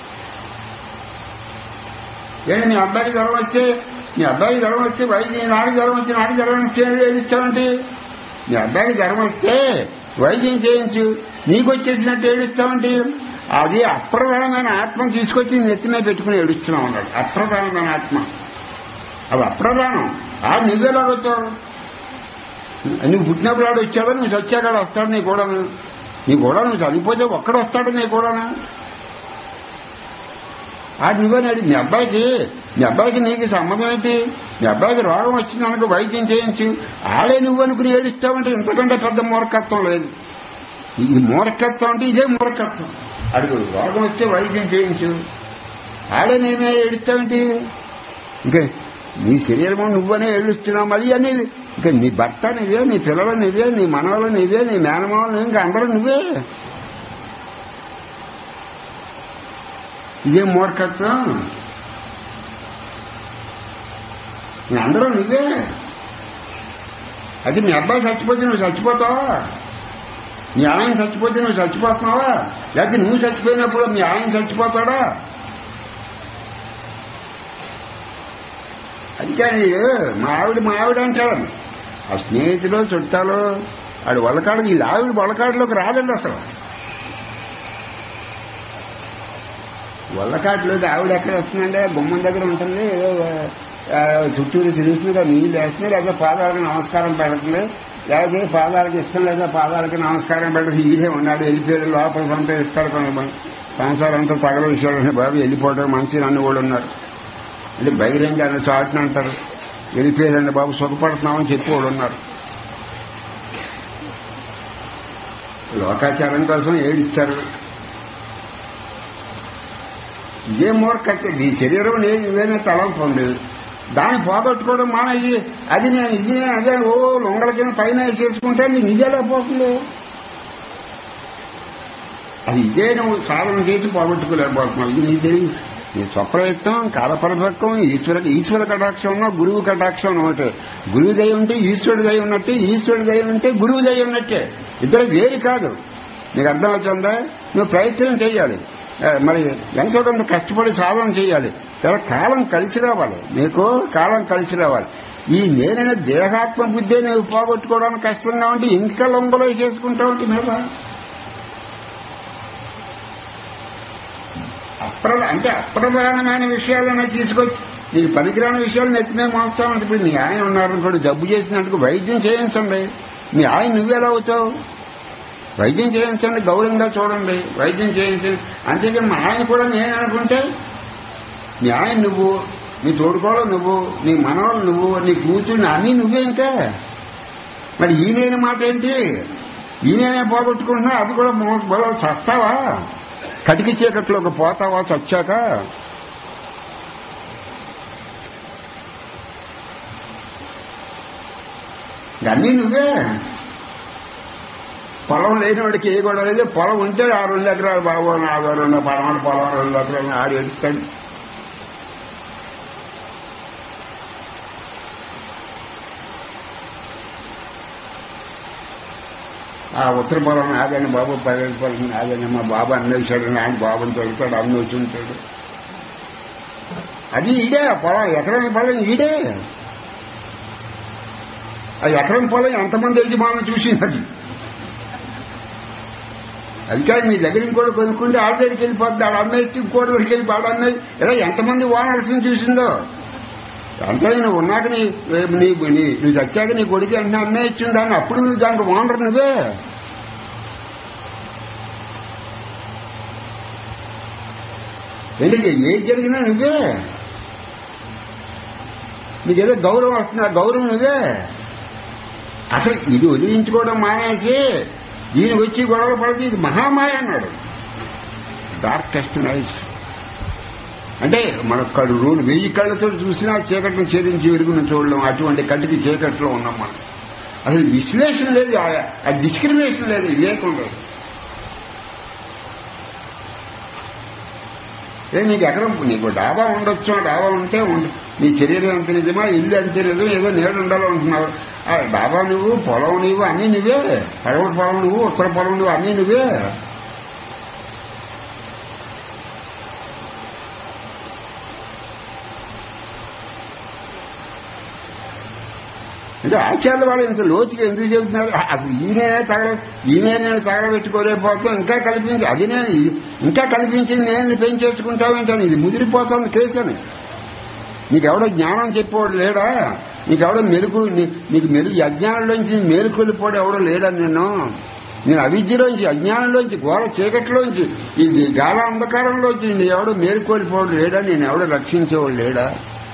ఏంటి మీ అబ్బాయికి జ్వరం వచ్చి మీ అబ్బాయికి జ్వరం వచ్చి వైద్యం నాకు జ్వరం వచ్చి నాకు జ్వరం వచ్చి ఏడిస్తామంటే మీ అబ్బాయికి జ్వరం వస్తే వైద్యం చేయించు నీకు వచ్చేసినట్టు ఏడుస్తామంటే అది అప్రధానమైన ఆత్మను తీసుకొచ్చి నీ నెత్తి మీద పెట్టుకుని ఏడుస్తున్నావు అన్నాడు అప్రధానమైన ఆత్మ అది అప్రధానం ఆ నువ్వెలా వచ్చావు నువ్వు పుట్టినప్పుడు ఆడు వచ్చాడు నువ్వు చచ్చాక ఆడు వస్తాడు నీ కూడా నీ కూడా నువ్వు చనిపోతే ఒక్కడు వస్తాడు నీ కూడా ఆడు నువ్వని అడిగి మీ అబ్బాయికి మీ అబ్బాయికి నీకు సంబంధం ఏంటి మీ అబ్బాయికి రోగం వచ్చింది అనుకో వైద్యం చేయించు ఆడే నువ్వు అనుకుని ఏడుస్తావంటే ఇంతకంటే పెద్ద మూర్ఖత్వం లేదు ఇది మూర్ఖత్వం అంటే ఇదే మూర్ఖత్వం అడుగు రోగం వస్తే వైద్యం చేయించు ఆడే నేనే ఏడుస్తావేంటి ఇంకా నీ శరీరము నువ్వనే ఏడుస్తున్నావు మళ్ళీ అని ఇంకా నీ భర్త నువ్వే నీ పిల్లలు నువ్వే నీ మనవలు నువ్వే నీ మేనమావలు ఇంకా అందరూ నువ్వే ఇదే మూర్ఖత్వం నీ అందరూ నువ్వే అది మీ అబ్బాయి చచ్చిపోతే నువ్వు చచ్చిపోతావా మీ ఆయన చచ్చిపోతే నువ్వు చచ్చిపోతున్నావా లేకపోతే నువ్వు చచ్చిపోయినప్పుడు మీ ఆయన చచ్చిపోతాడా అందుకే నీడు మా ఆవిడ మా ఆవిడ అంటాడు ఆ స్నేహితులు చుట్టాలు ఆడు వలకాడు ఈ ఆవిడ వలకాడులోకి రాదండి అసలు వల్లకాట్లోకి ఆవిడ ఎక్కడ వస్తుందంటే గుమ్మం దగ్గర ఉంటుంది ఏదో ఆ, చుట్టూరు తిరుగుతుంది కదా నీళ్ళు వేస్తుంది లేదా పాదాలకు నమస్కారం పెడుతుంది లేకపోతే పాదాలకు ఇష్టం లేదా పాదాలకు నమస్కారం పెడుతుంది ఈడే ఉన్నాడు వెళ్ళిపోయాడు లోపల పంపే ఇస్తాడు కొన్ని సంసారం అంతా తగల విషయాలు బాబు వెళ్ళిపోవడం మంచి నన్ను కూడా ఉన్నారు అంటే బహిరంగ అన్న చాటున అంటారు వెళ్ళిపోయాడండి బాబు సుఖపడుతున్నామని చెప్పి కూడా ఉన్నారు లోకాచారం కోసం ఏడిస్తారు ఇదే మూర్ఖతే నీ శరీరం నేను నువ్వేనే తలంపు ఉండేది దాన్ని పోగొట్టుకోవడం మానేసి అది నేను ఇది నేను అదే ఓ లొంగల కింద పైన చేసుకుంటే నీకు ఇదేలా పోతుంది అది ఇదే నువ్వు సాధన చేసి పోగొట్టుకోలేకపోతున్నావు ఇది నీకు తెలియదు నీ స్వప్రయత్నం కాలపరిపక్వం ఈశ్వర ఈశ్వర కటాక్షం ఉన్నా గురువు కటాక్షం ఒకటే గురువు దయ ఉంటే ఈశ్వరుడు దయ ఉన్నట్టే ఈశ్వరుడు దయ ఉంటే గురువు దయ ఉన్నట్టే ఇద్దరు వేరు కాదు నీకు అర్థమవుతుందా నువ్వు ప్రయత్నం చేయాలి ఆ, మరి ఎంతో కొంత కష్టపడి సాధన చేయాలి చాలా కాలం కలిసి రావాలి నీకు కాలం కలిసి రావాలి ఈ నేనైనా దేహాత్మ బుద్ధి నువ్వు పోగొట్టుకోవడానికి కష్టంగా ఉంటే ఇంకా లొంగలో చేసుకుంటా ఉంటే మీద అప్ర అంటే అప్రధానమైన విషయాలనే తీసుకొచ్చి నీకు పనికిరాని విషయాలు నెత్తిమే మోస్తామంటే ఇప్పుడు మీ ఆయన ఉన్నారనుకోండి జబ్బు చేసినందుకు వైద్యం చేయించండి మీ ఆయన నువ్వెలా అవుతావు వైద్యం చేయించండి గౌరవంగా చూడండి వైద్యం చేయించండి అంతేకాని మా ఆయన కూడా నేను అనుకుంటే మీ ఆయన నువ్వు నీ తోడుకోవడం నువ్వు నీ మనవలు నువ్వు నీ కూతురు అన్నీ నువ్వే ఇంకా మరి ఈయన మాట ఏంటి ఈయననే పోగొట్టుకుంటున్నా అది కూడా మో- మరో చస్తావా కటికి చీకట్లోకి పోతావా చచ్చాక అన్నీ నువ్వే పొలం లేనివాడికి ఏ గొడవ లేదు పొలం ఉంటే ఆ రెండు ఎకరాలు బాబు నాదో రెండు పడమటి పొలం రెండు ఎకరాలు ఆడి ఎడుతాడు ఆ ఉత్తర పొలం నాదని బాబు పదిహేను పొలం నాదని మా బాబు అన్నేసాడు ఆయన బాబుని తొలుతాడు అన్ని వచ్చి ఉంటాడు అది ఈడే ఆ పొలం ఎకరం పొలం ఈడే ఆ ఎకరం పొలం ఎంతమంది యజమానులు చూసింది అది అది కాదు మీ దగ్గర ఇంకోటి కొనుక్కుంటే ఆడ దగ్గరికి వెళ్ళిపోద్ది ఆడ అమ్మేసి ఇంకోటి దగ్గరికి వెళ్ళి ఆడ అమ్మేసి ఇలా ఎంతమంది ఓనర్స్ని చూసిందో అంతే నువ్వు ఉన్నాక నీ నీ నీ- నువ్వు చచ్చాక నీ కొడుకు అంటే అమ్మేయించింది దాన్ని అప్పుడు నువ్వు దానికి ఓనర్ నువ్వే ఎందుకు ఏది జరిగినా నువ్వే నీకేదో గౌరవం వస్తుంది ఆ గౌరవం నువ్వే అసలు ఇది వదిలించుకోవడం మానేసి ఈయన వచ్చి గొడవ పడితే ఇది మహామాయ అన్నాడు డార్కెస్ట్ నైస్ అంటే మన కళ్ళు రోజు వెయ్యి కళ్ళతో చూసినా చీకటిని ఛేదించి వెలుగును చూడడం అటువంటి కంటికి చీకట్లో ఉన్నాం మనం అసలు విశ్లేషణ లేదు ఆ- ఆ డిస్క్రిమినేషన్ లేదు వివేకం లేదు ఏ నీకు ఎక్కడ నీకు డాబా ఉండొచ్చు ఆ డాబా ఉంటే ఉండు నీ శరీరం ఎంత నిజమా ఇల్లు ఎంత నిజం ఏదో నేడు ఉండాలనుకుంటున్నావు ఆ డాబా నువ్వు పొలం నువ్వు అన్నీ నువ్వే పడవ పొలం నువ్వు ఉత్తర పొలం నువ్వు అన్నీ నువ్వే అంటే ఆచార్యుల వాళ్ళు ఇంత లోతుగా ఎందుకు చెబుతున్నారు అసలు ఈయనే తగల ఈయనే నేను తగలబెట్టుకోలేకపోతాం ఇంకా కల్పించి అది నేను ఇది- ఇంకా కల్పించింది నేను పెంచేసుకుంటావేంటని ఇది ముదిరిపోతుంది కేసు అని నీకెవడో జ్ఞానం చెప్పేవాడు లేడా నీకెవడో మెరుగు నీ- నీకు మెరుగు అజ్ఞానంలోంచి మేలుకొలిపోడు ఎవడో లేడా నిన్ను నేను అవిద్యలోంచి అజ్ఞానంలోంచి ఘోర చీకటిలోంచి ఇది గాఢ అంధకారంలోంచి నీ ఎవడో మేలుకోలిపోవడం లేడా నేను ఎవడో రక్షించేవాడు లేడా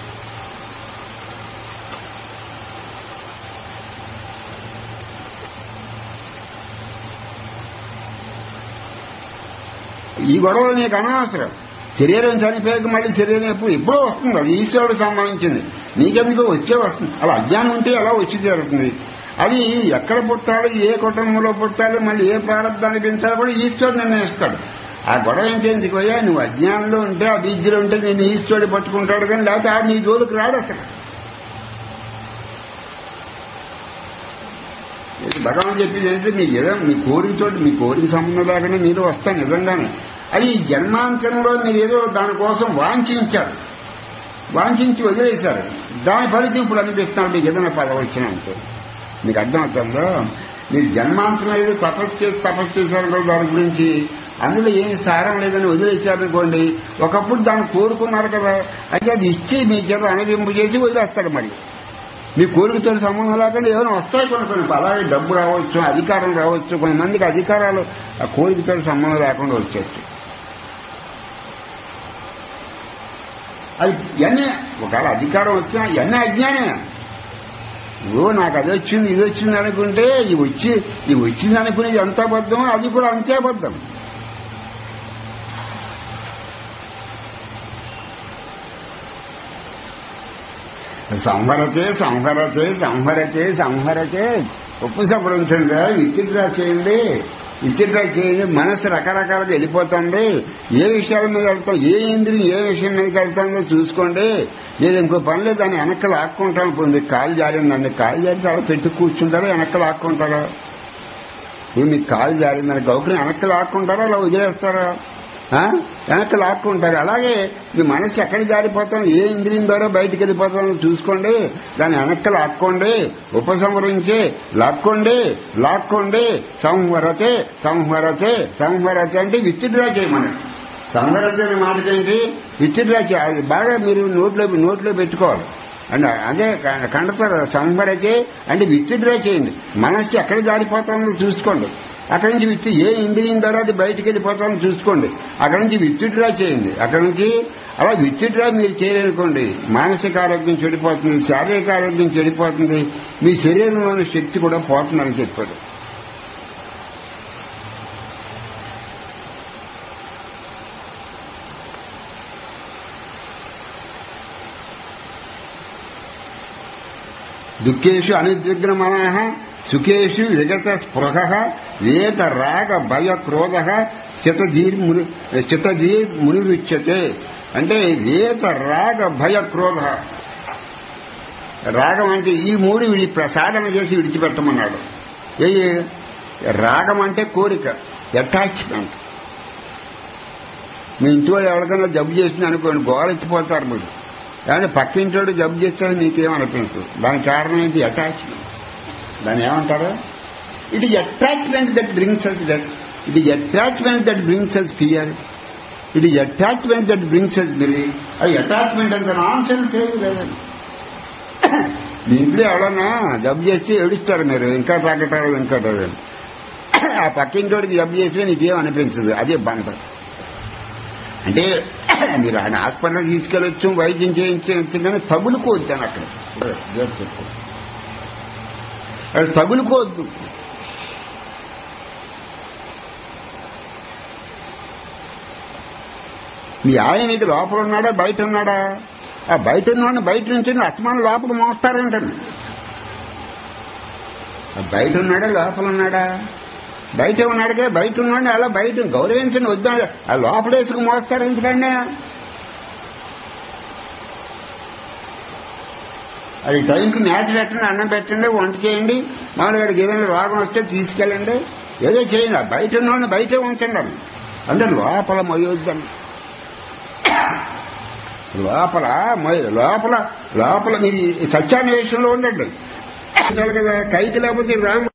ఈ గొడవ నీకు అనవసరం శరీరం చనిపోయాక మళ్ళీ శరీరం ఎప్పుడు ఎప్పుడో వస్తుంది అది ఈశ్వరుడు సంబంధించింది నీకెందుకు వచ్చే వస్తుంది అలా అజ్ఞానం ఉంటే అలా వచ్చి జరుగుతుంది అది ఎక్కడ పుట్టాలి ఏ కుటుంబంలో పుట్టాలి మళ్ళీ ఏ ప్రారంభాన్ని పెంచాలి కూడా ఈశ్వరుడు నిర్ణయిస్తాడు ఆ గొడవ ఇంకెందుకు అయ్యా నువ్వు అజ్ఞానంలో ఉంటే ఆ విద్యలో ఉంటే నేను ఈశ్వరుడు పట్టుకుంటాడు కానీ లేకపోతే ఆడు నీ జోలికి రాడు అసలు ఇది భగవాన్ చెప్పింది ఏంటంటే మీ ఏదో మీ కోరికతో మీ కోరిక సంబంధం లేకుండా మీరు వస్తాను నిజంగానే అది ఈ జన్మాంతరంలో మీరు ఏదో దానికోసం వాంఛించారు వాంఛించి వదిలేశారు దాని ఫలితం ఇప్పుడు అనిపిస్తున్నారు మీకు ఏదైనా పదవి వచ్చినా అంతే మీకు అర్థమవుతుందో మీరు జన్మాంతరం ఏదో తపస్సు చేసి తపస్సు చేశారు కూడా దాని గురించి అందులో ఏమి సారం లేదని వదిలేశారనుకోండి ఒకప్పుడు దాన్ని కోరుకున్నారు కదా అయితే అది ఇచ్చి మీ చేత అనుభింపు చేసి వదిలేస్తారు మరి మీ కోరికతో సంబంధం లేకుండా ఏమైనా వస్తాయి కొన్ని కొన్ని అలాగే డబ్బు రావచ్చు అధికారం రావచ్చు కొంతమందికి అధికారాలు ఆ కోరికతో సంబంధం లేకుండా వచ్చేచ్చు అది ఇవన్నీ ఒకవేళ అధికారం వచ్చినా ఇవన్నీ అజ్ఞానే ఓ నాకు అది వచ్చింది ఇది వచ్చింది అనుకుంటే ఇవి వచ్చి ఇవి వచ్చింది అనుకునేది ఎంత అబద్ధమో అది కూడా అంతే అబద్ధం సంహరతే సంహరతే సంహరతే సంహరతే ఉపసంహరించండి విచిత్రా చేయండి విచిత్రా చేయండి మనసు రకరకాలుగా వెళ్ళిపోతుంది ఏ విషయాల మీద వెళ్తాం ఏ ఇంద్రియం ఏ విషయం మీదకి వెళ్తుందో చూసుకోండి నేను ఇంకో పని లేదు దాన్ని వెనక్కి లాక్కుంటాను పోయింది కాలు జారిందండి కాలు జారి అలా పెట్టి కూర్చుంటారో వెనక్కి లాక్కుంటారా ఇప్పుడు మీకు కాలు జారిందని గౌకరం వెనక్కి లాక్కుంటారా అలా వదిలేస్తారా ఆ? వెనక్కి లాక్కుంటారు అలాగే మీ మనసు ఎక్కడ జారిపోతాను ఏ ఇంద్రియం ద్వారా బయటికి వెళ్ళిపోతానో చూసుకోండి దాన్ని వెనక్కి లాక్కోండి ఉపసంహరించి లాక్కోండి లాక్కోండి సంహరతే సంహరతే సంహరతే అంటే విత్డ్రా చేయమని సంహరతే అనే మాటకేంటి విత్డ్రా చేయ అది బాగా మీరు నోట్లో నోట్లో పెట్టుకోవాలి అంటే అదే క- కండతారు సంహరతే అంటే విత్డ్రా చేయండి మనస్సు ఎక్కడ జారిపోతుందో చూసుకోండి అక్కడి నుంచి విత్తు ఏ ఇంద్రియం ద్వారా అది బయటికి వెళ్ళిపోతామో చూసుకోండి అక్కడి నుంచి విత్డ్రా చేయండి అక్కడి నుంచి అలా విత్డ్రా మీరు చేయలేనుకోండి మానసిక ఆరోగ్యం చెడిపోతుంది శారీరక ఆరోగ్యం చెడిపోతుంది మీ శరీరంలోని శక్తి కూడా పోతుందని చెప్పాడు దుఃఖేషు అనుద్విగ్నమన సుఖేషు విగత స్పృహ వేత రాగ భయ క్రోధ శతధీర్ముని శతధీర్ మునిరుచ్యతే అంటే వేత రాగ భయ క్రోధ రాగం అంటే ఈ మూడు విడి ప్రసాదన చేసి విడిచిపెట్టమన్నాడు ఏ రాగం అంటే కోరిక అటాచ్మెంట్ మీ ఇంటి వాళ్ళు ఎవరికైనా జబ్బు చేసింది అనుకోండి గోలెత్తిపోతారు మీరు కానీ పక్కింటోడు జబ్బు చేస్తాడు నీకేమనిపించదు దానికి కారణం ఏంటి అటాచ్మెంట్ దాన్ని ఏమంటారు it is attachment that brings us that it is attachment that brings us fear it is attachment that brings us believe అది అటాచ్మెంట్ అంత నాన్ సెన్స్ ఏది లేదండి మీ ఇంట్లో ఎవడన్నా జబ్బు చేస్తే ఏడుస్తారు మీరు ఇంకా తగ్గటారు ఇంకా తగ్గదు ఆ పక్కింటోడికి జబ్బు చేస్తే నీకేం అనిపించదు అదే బంధ అంటే మీరు ఆయన హాస్పిటల్కి తీసుకెళ్ళొచ్చు వైద్యం చేయించవచ్చు కానీ తగులుకోవద్దని అక్కడ జోక్ చెప్పు. అది తగులుకోవద్దు మీ ఆయన మీకు లోపల ఉన్నాడా బయట ఉన్నాడా ఆ బయట ఉన్నవాడిని బయట నుంచి అత్మాన లోపల మోస్తారంటాను ఆ బయట ఉన్నాడా లోపల ఉన్నాడా బయట ఉన్నాడు కదా బయట ఉన్నాడు అలా బయట గౌరవించండి వద్దా ఆ లోపలేసుకు మోస్తారు ఎందుకండి అది టైంకి మ్యాచ్ పెట్టండి అన్నం పెట్టండి వంట చేయండి మామూలుగా ఏదైనా రోగం వస్తే తీసుకెళ్ళండి ఏదో చేయండి ఆ బయట ఉన్నవాడిని బయటే ఉంచండి అని. అంటే లోపల మొయ్యొద్దని లోపల మొయ్య- లోపల లోపల మీరు ఈ సత్యాన్వేషణలో ఉండండి చాలు కదా కైకి లేకపోతే రాము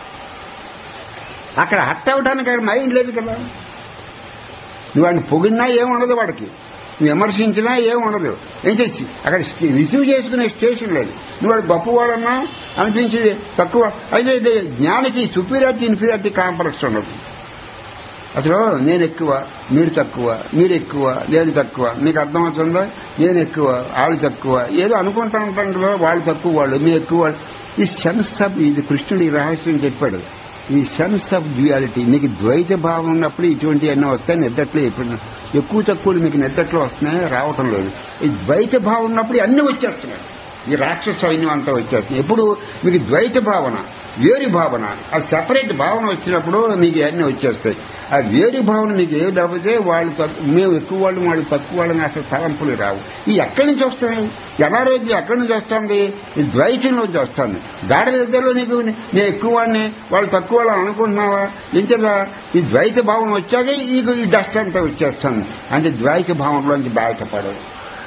అక్కడ హట్ అవడానికి అక్కడ మైండ్ లేదు కదా నువ్వు వాడిని పొగిడినా ఏముండదు వాడికి నువ్వు విమర్శించినా ఏముండదు ఏం చేసి అక్కడ స్టే- రిసీవ్ చేసుకునే స్టేషన్ లేదు నువ్వు వాడు గొప్పవాడన్నా అనిపించేది తక్కువ అయితే ఇది జ్ఞానికి సుపీరియారిటీ ఇన్ఫీరియారిటీ కాంప్లెక్స్ ఉండదు అసలు నేను ఎక్కువ మీరు తక్కువ మీరు ఎక్కువ నేను తక్కువ మీకు అర్థమవుతుందా నేను ఎక్కువ వాళ్ళు తక్కువ ఏదో అనుకుంటా ఉంటాం కదా వాళ్ళు తక్కువ వాళ్ళు మీ ఎక్కువ వాళ్ళు ఈ సెన్స్ ఆఫ్ ఇది కృష్ణుడు ఈ రహస్యం చెప్పాడు ఈ సెన్స్ ఆఫ్ డ్యూయాలిటీ మీకు ద్వైత భావం ఉన్నప్పుడు ఇటువంటి అన్నీ వస్తాయి నిద్దట్లో ఎప్పుడు ఎక్కువ తక్కువలు మీకు నిద్దట్లో వస్తున్నాయి రావటం లేదు ఈ ద్వైత భావం ఉన్నప్పుడు అన్ని వచ్చేస్తున్నాయి ఈ రాక్షస సైన్యం అంతా వచ్చేస్తుంది ఎప్పుడు మీకు ద్వైత భావన వేరు భావన ఆ సెపరేట్ భావన వచ్చినప్పుడు మీకు అన్ని వచ్చేస్తాయి ఆ వేరు భావన మీకు ఏది లేకపోతే వాళ్ళు తక్కు- మేము ఎక్కువ వాళ్ళు వాళ్ళు తక్కువ వాళ్ళని అసలు తలంపులు రావు ఈ ఎక్కడి నుంచి వస్తున్నాయి అనారోగ్యం ఎక్కడి నుంచి వస్తుంది ఈ ద్వైతంలోంచి వస్తుంది గాడి దగ్గరలో నీకు నేను ఎక్కువ వాడిని వాళ్ళు తక్కువ వాళ్ళని అనుకుంటున్నావా ఇంకేదా ఈ ద్వైత భావన వచ్చాకే ఈ ఈ డస్ట్ అంతా వచ్చేస్తుంది అంటే ద్వైత భావనలోంచి బయటపడదు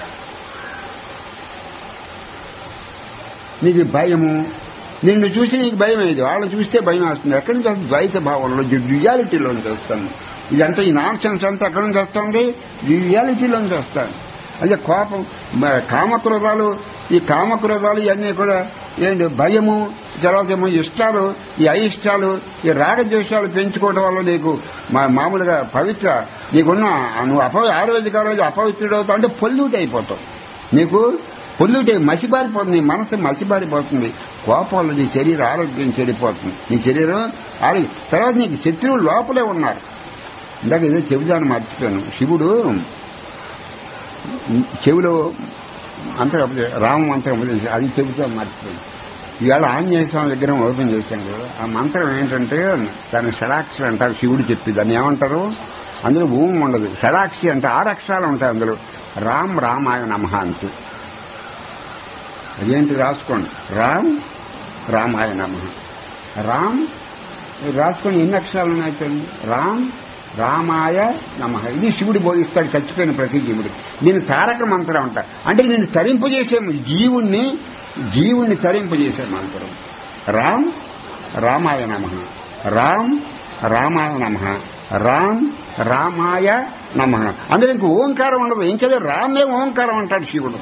నీకు భయము నిన్ను చూసి నీకు భయం అయ్యేది వాళ్ళని చూస్తే భయం వస్తుంది ఎక్కడి నుంచి వస్తుంది ద్వైత భావంలో రియాలిటీలోంచి వస్తుంది ఇదంతా ఈ నాన్ సెన్స్ అంతా ఎక్కడి నుంచి వస్తుంది రియాలిటీలోంచి వస్తుంది అదే కోపం మ- కామక్రోధాలు ఈ కామక్రోధాలు ఇవన్నీ కూడా ఏంటి భయము తర్వాత ఏమో ఇష్టాలు ఈ అయిష్టాలు ఈ రాగద్వేషాలు పెంచుకోవడం వల్ల నీకు మా- మామూలుగా పవిత్ర నీకున్న నువ్వు అప ఆరోగ్య రోజు అపవిత్రుడవుతావు అంటే పొల్యూట్ అయిపోతావు నీకు పొల్యూట్ మసిబారిపోతుంది నీ మనసు మసిబారిపోతుంది కోపంలో నీ శరీర ఆరోగ్యం చెడిపోతుంది నీ శరీరం ఆరోగ్యం తర్వాత నీకు శత్రువులు లోపలే ఉన్నారు ఇందాక ఏదో చెబుదాను మర్చిపోయాను శివుడు చెవిలో అంతరం రామ మంత్రం ఉపదేశం అది చెబుతాను మర్చిపోయాను ఇవాళ ఆంజనేయ స్వామి విగ్రహం ఓపెన్ చేశాను కదా ఆ మంత్రం ఏంటంటే దాన్ని షడాక్షి అంటారు శివుడు చెప్పి దాన్ని ఏమంటారు అందులో భూమి ఉండదు షడాక్షి అంటే ఆరు అక్షరాలు ఉంటాయి అందులో రామ్ రామాయ నమః అంతే అదేంటి రాసుకోండి రామ్ రామాయ నమ రామ్ మీరు రాసుకోండి ఎన్ని అక్షరాలు ఉన్నాయి చూడండి రామ్ రామాయ నమ ఇది శివుడు బోధిస్తాడు చచ్చిపోయిన ప్రతి జీవుడు దీన్ని తారక మంత్రం అంట అంటే నేను తరింపజేసే జీవుణ్ణి జీవుణ్ణి తరింపజేసే మంత్రం రామ్ రామాయ నమ రామ్ రామాయ నమ రామ్ రామాయ నమ అందులో ఇంక ఓంకారం ఉండదు ఇంకేదో రామే ఓంకారం అంటాడు శివుడు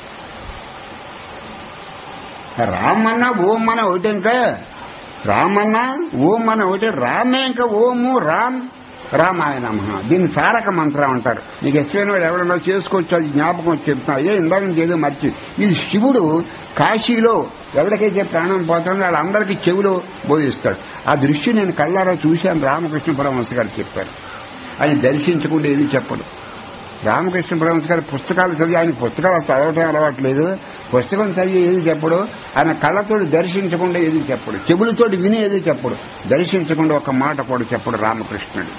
రామ్ అన్నా ఓం అన్న ఒకటి ఇంకా రామ్ అన్నా ఓం అన్న ఒకటి రామే ఇంకా ఓము రామ్ రామాయ నమ దీన్ని తారక మంత్రం అంటారు నీకు ఇష్టమైన వాడు ఎవరన్నా చేసుకోవచ్చు అది జ్ఞాపకం వచ్చి చెప్తున్నా అదే ఇందాక నుంచి ఏదో మర్చి ఇది శివుడు కాశీలో ఎవరికైతే ప్రాణం పోతుందో వాళ్ళందరికీ చెవులో బోధిస్తాడు ఆ దృశ్యం నేను కళ్ళారా చూశాను రామకృష్ణ పరమహంస గారు చెప్పారు ఆయన దర్శించకుండా ఏది చెప్పడు రామకృష్ణ పరమహంస గారి పుస్తకాలు చదివి ఆయన పుస్తకాలు చదవటం అలవాట్లేదు పుస్తకం చదివి ఏది చెప్పడు ఆయన కళ్ళతోటి దర్శించకుండా ఏది చెప్పడు చెవులతోటి విని ఏది చెప్పడు దర్శించకుండా ఒక మాట కూడా చెప్పడు రామకృష్ణుడు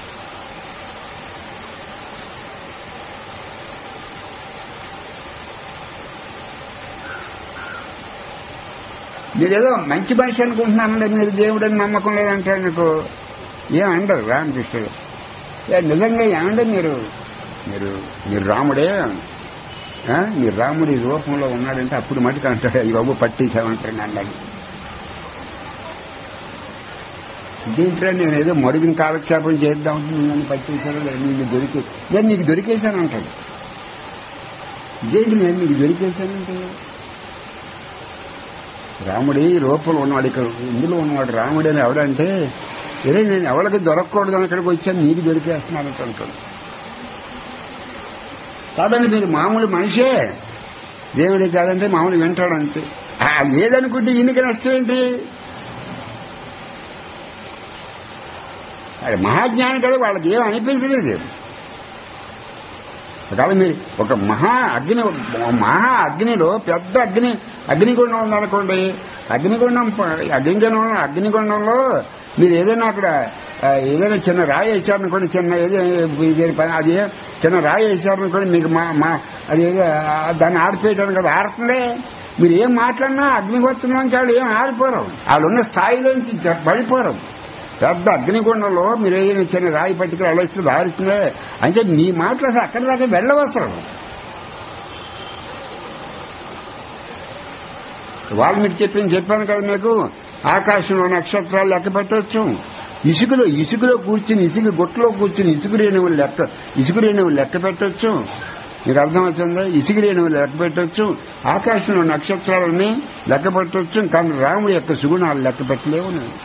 మీరేదో మంచి మనిషి అనుకుంటున్నానండి మీరు దేవుడని నమ్మకం లేదంటే మీకు ఏమంటారు రామకృష్ణుడు ఏ, నిజంగా ఏమంటే మీరు మీరు మీరు రాముడే ఆ? మీరు రాముడి రూపంలో ఉన్నాడంటే అప్పుడు మటుకు అంటాడు ఈ బాబు పట్టించామంటాడు అన్నాడు దీంట్లో నేను ఏదో మరుగున కాలక్షేపం చేద్దాం నన్ను పట్టించాను నీకు దొరికి నేను నీకు దొరికేశాను అంటాడు ఇదేంటి నేను నీకు దొరికేశానంటే రాముడి రూపంలో ఉన్నవాడు ఇక్కడ ఇందులో ఉన్నవాడు రాముడు అని ఎవడంటే ఇరే నేను ఎవరికి దొరకకూడదు అని ఇక్కడికి వచ్చాను నీకు దొరికేస్తున్నానంట అంటాడు కాదండి మీరు మామూలు మనిషే దేవుడి కాదంటే మామూలు వింటాడు అంతే ఆ, లేదనుకుంటే ఈయనకి నష్టం ఏంటి అది మహాజ్ఞాని కదా వాళ్ళకి ఏం అనిపించలేదు కాదు మీరు ఒక మహా అగ్ని మహా అగ్నిలో పెద్ద అగ్ని అగ్నిగుండం ఉందనుకోండి అగ్నిగుండం ప- అగ్నిగుండం అగ్నిగుండంలో మీరు ఏదైనా అక్కడ ఆ, ఏదైనా చిన్న రాయి వేసారనుకోండి చిన్న ఏదో ఇది పని అది చిన్న రాయి వేసారనుకోండి మీకు మా మా అది ఏదో ఆ, దాన్ని ఆడిపోయటానికి కదా ఆడుతుంది మీరు ఏం మాట్లాడినా అగ్నిగోత్రంలోంచి వాళ్ళు ఏం ఆడిపోరు వాళ్ళు ఉన్న స్థాయిలోంచి జ- పడిపోరు పెద్ద అగ్నిగుండంలో మీరు ఏదైనా చిన్న రాయి పట్టుకుని అలస్తే దారుతుందే అంటే మీ మాటలు అసలు అక్కడి దాకా వెళ్ళవసరం వాళ్ళు మీకు చెప్పింది చెప్పాను కదా మీకు ఆకాశంలో నక్షత్రాలు లెక్క పెట్టవచ్చు ఇసుకలో ఇసుకలో కూర్చుని ఇసుక గుట్టలో కూర్చుని ఇసుక రేణువులు లెక్క ఇసుక రేణువులు లెక్క పెట్టవచ్చు మీకు అర్థమవుతుందా ఇసుక రేణువులు లెక్క పెట్టవచ్చు ఆకాశంలో నక్షత్రాలని లెక్క పెట్టవచ్చు కానీ రాముడి యొక్క సుగుణాలు లెక్క పెట్టలేవు నేను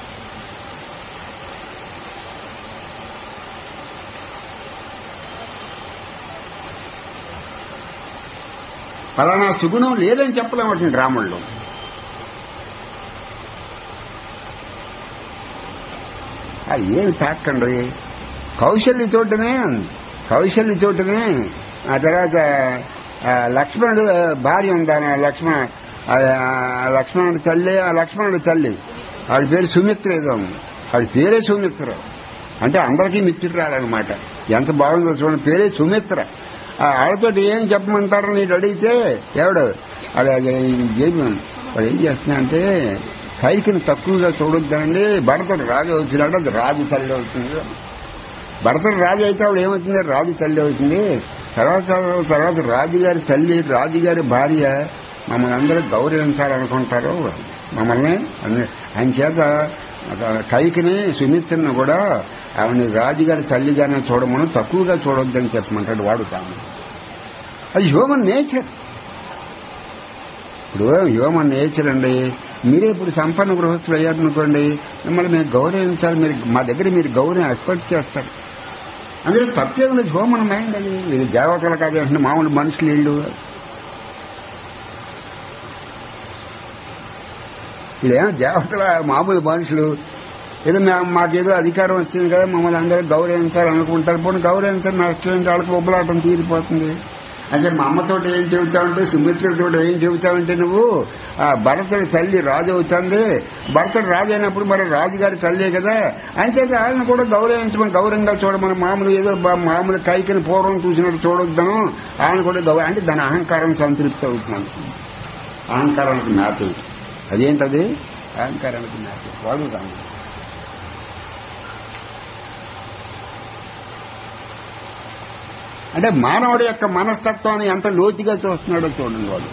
ఫలానా సుగుణం లేదని చెప్పలేమంటుంది రాముళ్ళు ఆ ఏమి తాకండి కౌశల్య చోటనే కౌశల్య చోటనే ఆ తర్వాత ఆ, లక్ష్మణుడు భార్య ఉందాన లక్ష్మణ ఆ, ఆ లక్ష్మణుడు తల్లి ఆ లక్ష్మణుడు తల్లి ఆవిడ పేరు సుమిత్ర ఏదో ఆవిడ పేరే సుమిత్ర అంటే అందరికీ మిత్రురాలన్నమాట ఎంత బాగుందో చూడండి పేరే సుమిత్ర ఆ ఆవిడతో ఏం చెప్పమంటారని నేను అడిగితే ఎవడు అది అది ఏమి వాడు ఏం చేస్తున్నా అంటే కైకిని తక్కువగా చూడొద్దండి భరతుడు రాజు వచ్చినాడు అది రాజు తల్లి అవుతుంది భరతుడు రాజు అయితే ఆవిడ ఏమవుతుంది రాజు తల్లి అవుతుంది తర్వాత తర్వాత రాజుగారి తల్లి రాజుగారి భార్య మమ్మల్ని అందరూ గౌరవించాలనుకుంటారు మమ్మల్ని అన్ని- ఆయన చేత ఒక కైకిని సుమిత్రను కూడా ఆవిడని రాజుగారి తల్లిగానే చూడమని తక్కువగా చూడొద్దని చెప్పమంటాడు వాడు తాను అది హ్యూమన్ నేచర్ ఇప్పుడు హ్యూమన్ నేచర్ అండి మీరే ఇప్పుడు సంపన్న గృహస్థులు అయ్యారనుకోండి మిమ్మల్ని మేము గౌరవించాలి మీరు మా దగ్గర మీరు గౌరవం ఎక్స్పెక్ట్ చేస్తారు అందులో తప్పేం లేదు హ్యూమన్ మైండ్ అది ఇది దేవతలు కాదు అంటే మామూలు మనుషులు ఇళ్ళు ఇదేమో దేవతల మామూలు మనుషులు ఏదో మేము మాకేదో అధికారం వచ్చింది కదా మమ్మల్ని అందరూ గౌరవించాలనుకుంటారు పోనీ గౌరవించాలి నష్టం ఏంటి వాళ్ళకి ఉబ్బలాటం తీరిపోతుంది అంటే మా అమ్మతో ఏం చెబుతావంటే సుమిత్రతో ఏం చెబుతావంటే నువ్వు ఆ భరతుడి తల్లి రాజు అవుతుంది భరతుడు రాజు అయినప్పుడు మరి రాజుగారి తల్లి కదా అంచేత ఆయన కూడా గౌరవించమని గౌరవంగా చూడమని మామూలు ఏదో బా- మామూలు కైకిని పూర్వం చూసినట్టు చూడొద్దాను ఆయన కూడా గౌరవ అంటే దాని అహంకారం సంతృప్తి అవుతున్నాను అహంకారానికి మ్యాపింగ్ అదేంటది అహంకారానికి మ్యాపింగ్ వాడు రాము అంటే మానవుడి యొక్క మనస్తత్వాన్ని ఎంత లోతుగా చూస్తున్నాడో చూడండి వాడు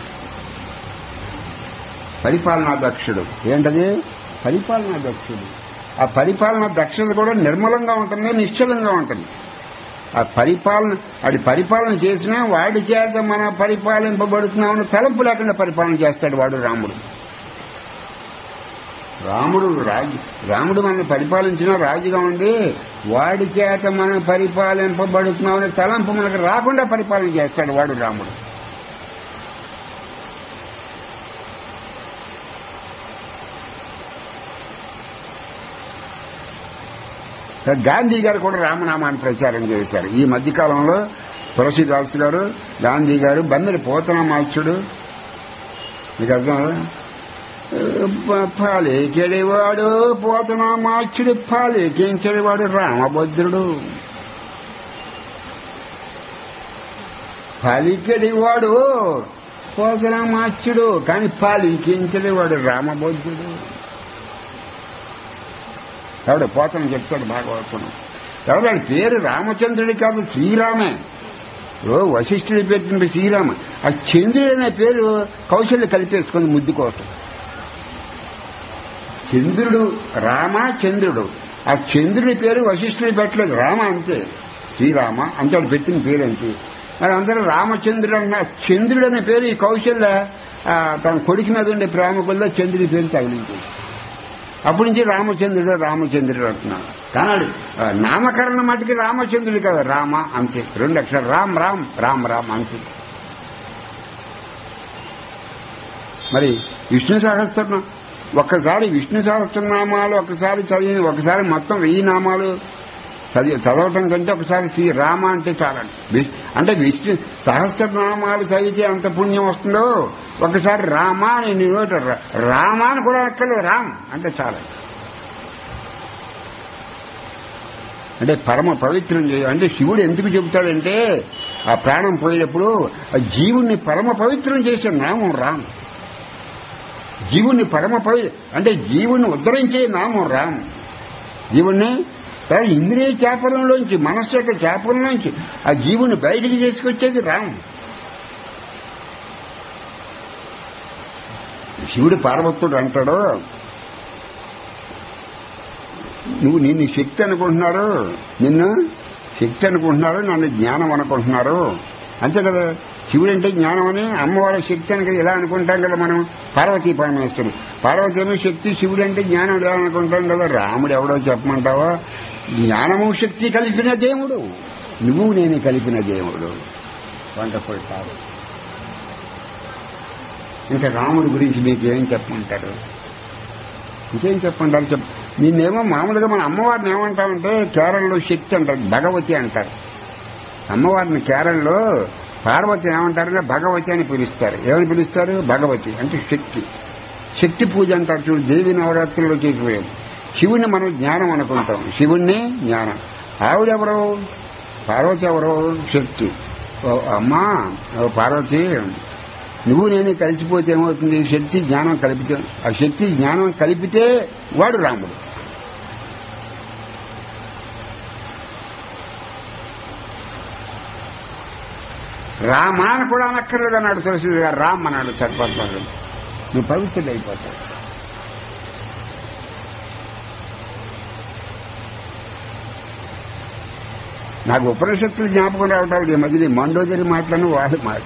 పరిపాలనా దక్షుడు ఏంటది పరిపాలనా దక్షుడు ఆ పరిపాలన దక్షత కూడా నిర్మలంగా ఉంటుంది నిశ్చలంగా ఉంటుంది ఆ పరిపాలన వాడి పరిపాలన చేసినా వాడి చేత మన పరిపాలింపబడుతున్నామని తలంపు లేకుండా పరిపాలన చేస్తాడు వాడు రాముడు రాముడు రాజు రాముడు మనల్ని పరిపాలించిన రాజుగా ఉండి వాడి చేత మనం పరిపాలింపబడుతున్నామని తలంపు మనకు రాకుండా పరిపాలన చేస్తాడు వాడు రాముడు గాంధీ గారు కూడా రామనామాన్ని ప్రచారం చేశారు ఈ మధ్యకాలంలో తులసిదాస్ గారు గాంధీ గారు బందరి పోతనామాచ్యుడు మీకు అర్థం పాలేకెడివాడు పోతనామాచ్యుడు పాలేకించడివాడు రామభద్రుడు పలికెడివాడు పోతనామాచ్యుడు కానీ పాలికించడివాడు రామభద్రుడు ఎవడు పోతన చెప్తాడు భాగవతం ఎవడు వాడి పేరు రామచంద్రుడి కాదు శ్రీరామే ఓ వశిష్ఠుడి పెట్టిన శ్రీరామ ఆ చంద్రుడు అనే పేరు కౌశల్య కలిపేసుకుంది ముద్దు కోసం చంద్రుడు రామ చంద్రుడు ఆ చంద్రుడి పేరు వశిష్ఠుడి పెట్టలేదు రామ అంతే శ్రీరామ అంతే వాడు పెట్టిన పేరు అంతే మరి అందరూ రామచంద్రుడు అన్న చంద్రుడు అనే పేరు ఈ కౌశల్య ఆ, తన కొడుకు మీద ఉండే ప్రేమ కొద్దిగా చంద్రుడి పేరు తగిలించేది అప్పటి నుంచి రామచంద్రుడు రామచంద్రుడు అంటున్నాడు కానీ ఆ, నామకరణం మటుకి రామచంద్రుడు కదా రామ అంతే రెండు అక్షరాలు రామ్ రామ్ రామ్ రామ్ అంతే మరి విష్ణు సహస్రనామం ఒక్కసారి విష్ణు సహస్రనామాలు ఒకసారి చదివి ఒకసారి మొత్తం వెయ్యి నామాలు చదివి చదవటం కంటే ఒకసారి శ్రీ రామ అంటే చాలండి విష్- అంటే విష్ణు సహస్రనామాలు చదివితే అంత పుణ్యం వస్తుందో ఒకసారి రామ అని నీ నోట రా- రామ అని కూడా అక్కర్లేదు రామ్ అంటే చాలండి అంటే పరమ పవిత్రం చేయ అంటే శివుడు ఎందుకు చెబుతాడంటే ఆ ప్రాణం పోయేటప్పుడు ఆ జీవుణ్ణి పరమ పవిత్రం చేసే నామం రామ్ జీవుణ్ణి పరమ పవి అంటే జీవుణ్ణి ఉద్ధరించే నామం రామ్ జీవుణ్ణి తర్వాత ఇంద్రియ చేపలంలోంచి మనస్సు యొక్క చేపలంలోంచి ఆ జీవుని బయటికి చేసుకొచ్చేది రామ్ శివుడు పార్వతుడు అంటాడు నువ్వు నిన్ను శక్తి అనుకుంటున్నారు నిన్ను శక్తి అనుకుంటున్నారు నన్ను జ్ఞానం అనుకుంటున్నారు అంతే కదా శివుడు అంటే జ్ఞానం అని అమ్మవారి శక్తి అని కదా ఇలా అనుకుంటాం కదా మనం పార్వతీ పరమేశ్వరుడు పార్వతి ఏమో శక్తి శివుడు అంటే జ్ఞానం ఇలా అనుకుంటాం కదా రాముడు ఎవడో చెప్పమంటావా జ్ఞానము శక్తి కలిపిన దేవుడు నువ్వు నేను కలిపిన దేవుడు వండర్ఫుల్ కాదు ఇంకా రాముడి గురించి మీకు ఏం చెప్పమంటారు ఇంకేం చెప్పంటారు చెప్ నిన్నేమో మామూలుగా మన అమ్మవారిని ఏమంటామంటే కేరళలో శక్తి అంటారు భగవతి అంటారు అమ్మవారిని కేరళలో పార్వతి ఏమంటారంటే భగవతి అని పిలుస్తారు ఏమని పిలుస్తారు భగవతి అంటే శక్తి శక్తి పూజ అంటారు చూడు దేవి నవరాత్రుల్లో చేసిపోయాం శివుణ్ణి మనం జ్ఞానం అనుకుంటాం శివుణ్ణి జ్ఞానం ఆవిడెవరు పార్వతి ఎవరు శక్తి ఓ అమ్మా ఓ పార్వతి నువ్వు నేను కలిసిపోతే ఏమవుతుంది శక్తి జ్ఞానం కలిపితే ఆ శక్తి జ్ఞానం కలిపితే వాడు రాముడు రామ అని కూడా అనక్కర్లేదు అన్నాడు తులసి గారు రామ్ అన్నాడు సరిపోతాడు నువ్వు పవిత్రుడు అయిపోతావు నాకు ఉపనిషత్తులు జ్ఞాపకం రావటం ఈ మధ్య మండోదరి మాటలను వాళ్ళ మాట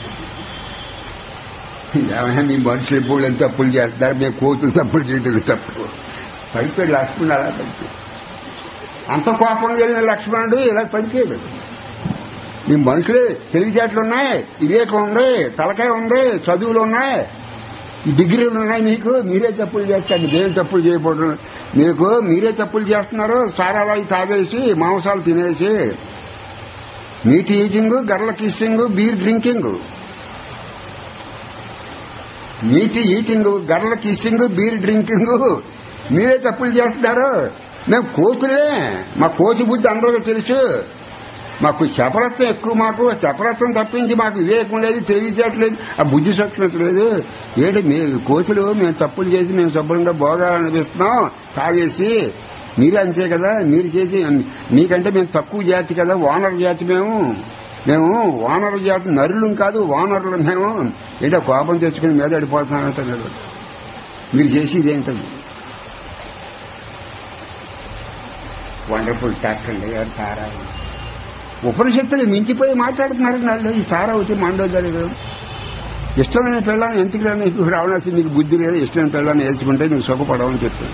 ఏమైనా మీ మనుషులు ఎప్పుడు తప్పులు చేస్తారు మేము కోతులు తప్పులు చేయటం తప్పు పడిపోయాడు లక్ష్మణుడు అలా పడిపోయాడు అంత కోపంగా వెళ్ళిన లక్ష్మణుడు ఇలా పడిపోయాడు మీ మనుషులే తెలివితేటలు ఉన్నాయి వివేకం ఉంది తలకాయ ఉంది చదువులు ఉన్నాయి ఈ డిగ్రీలు ఉన్నాయి మీకు మీరే తప్పులు చేస్తారు దేని తప్పులు చేయకూడదు మీకు మీరే తప్పులు చేస్తున్నారు సారాలు తాగేసి మాంసాలు తినేసి meat eating girl kissing beer drinking meat eating girl kissing beer drinking మీరే తప్పులు చేస్తున్నారు మేము కోతులే మా కోతి బుద్ధి అందరికీ తెలుసు మాకు చపరత్వం ఎక్కువ మాకు చపరత్వం తప్పించి మాకు వివేకం లేదు తెలివితేటలేదు ఆ బుద్ధి సక్షణత లేదు ఏంటి మీ కోతులు మేము తప్పులు చేసి మేము శుభ్రంగా భోగాలనిపిస్తున్నాం తాగేసి మీరు అంతే కదా మీరు చేసి మీకంటే మేము తక్కువ జాతి కదా ఓనర్ జాతి మేము మేము ఓనర్ జాతి నరులు కాదు ఓనర్లు మేము ఏంటో కోపం తెచ్చుకుని మీద పడిపోతున్నామంటున్నాడు మీరు చేసేది ఏంటది వండర్ఫుల్ టాక్ అండి గారు తారా ఉపనిషత్తులు మించిపోయి మాట్లాడుతున్నారు నాళ్ళు ఈ తారావతి మండోదరి ఇష్టమైన పిల్లని ఎందుకు నీకు రావణాసి నీకు బుద్ధి లేదు ఇష్టమైన పిల్లని వేసుకుంటే నువ్వు సుఖపడవని చెప్తాను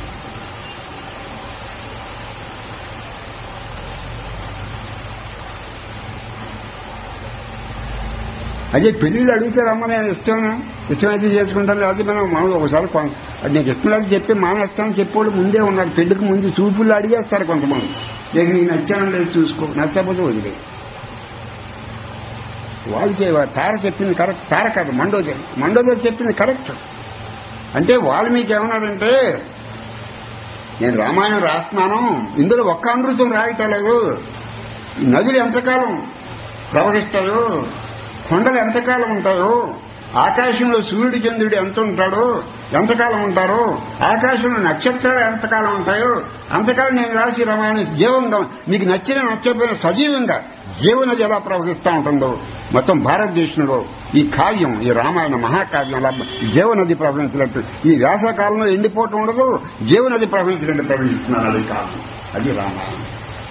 అదే పెళ్లిళ్ళు అడిగితే రమ్మ నేను ఇష్టం ఇష్టమైతే చేసుకుంటాను లేకపోతే మనం మనం ఒకసారి కొం- అది నీకు ఇష్టం లేదు చెప్పి మానేస్తాను చెప్పేవాడు ముందే ఉన్నాడు పెళ్లికి ముందు చూపులు అడిగేస్తారు కొంతమంది నేను నీకు నచ్చాను లేదు చూసుకో నచ్చకపోతే వదిలే వాళ్ళు చేయవా తార చెప్పింది కరెక్ట్ తార కాదు మండోదరి మండోదరి చెప్పింది కరెక్ట్ అంటే వాల్మీకి ఏమన్నాడంటే నేను రామాయణం రాస్తున్నాను ఇందులో ఒక్క అమృతం రాయటం లేదు ఈ నదులు ఎంతకాలం ప్రవహిస్తాయో కొండలు ఎంతకాలం ఉంటాయో ఆకాశంలో సూర్యుడు చంద్రుడు ఎంత ఉంటాడో ఎంతకాలం ఉంటారో ఆకాశంలో నక్షత్రాలు ఎంతకాలం ఉంటాయో అంతకాలం నేను రాసి రామాయణం జీవంగా మీకు నచ్చిన నచ్చకపోయిన సజీవంగా జీవనది ఎలా ప్రవహిస్తూ ఉంటుందో మొత్తం భారతదేశంలో ఈ కావ్యం ఈ రామాయణ మహాకావ్యం అలా జీవనది ప్రవహించినట్టు ఈ వేసవకాలంలో ఎండిపోవటం ఉండదు జీవనది ప్రవహించినట్టు ప్రవహిస్తున్నారు అది కావ్యం అది రామాయణం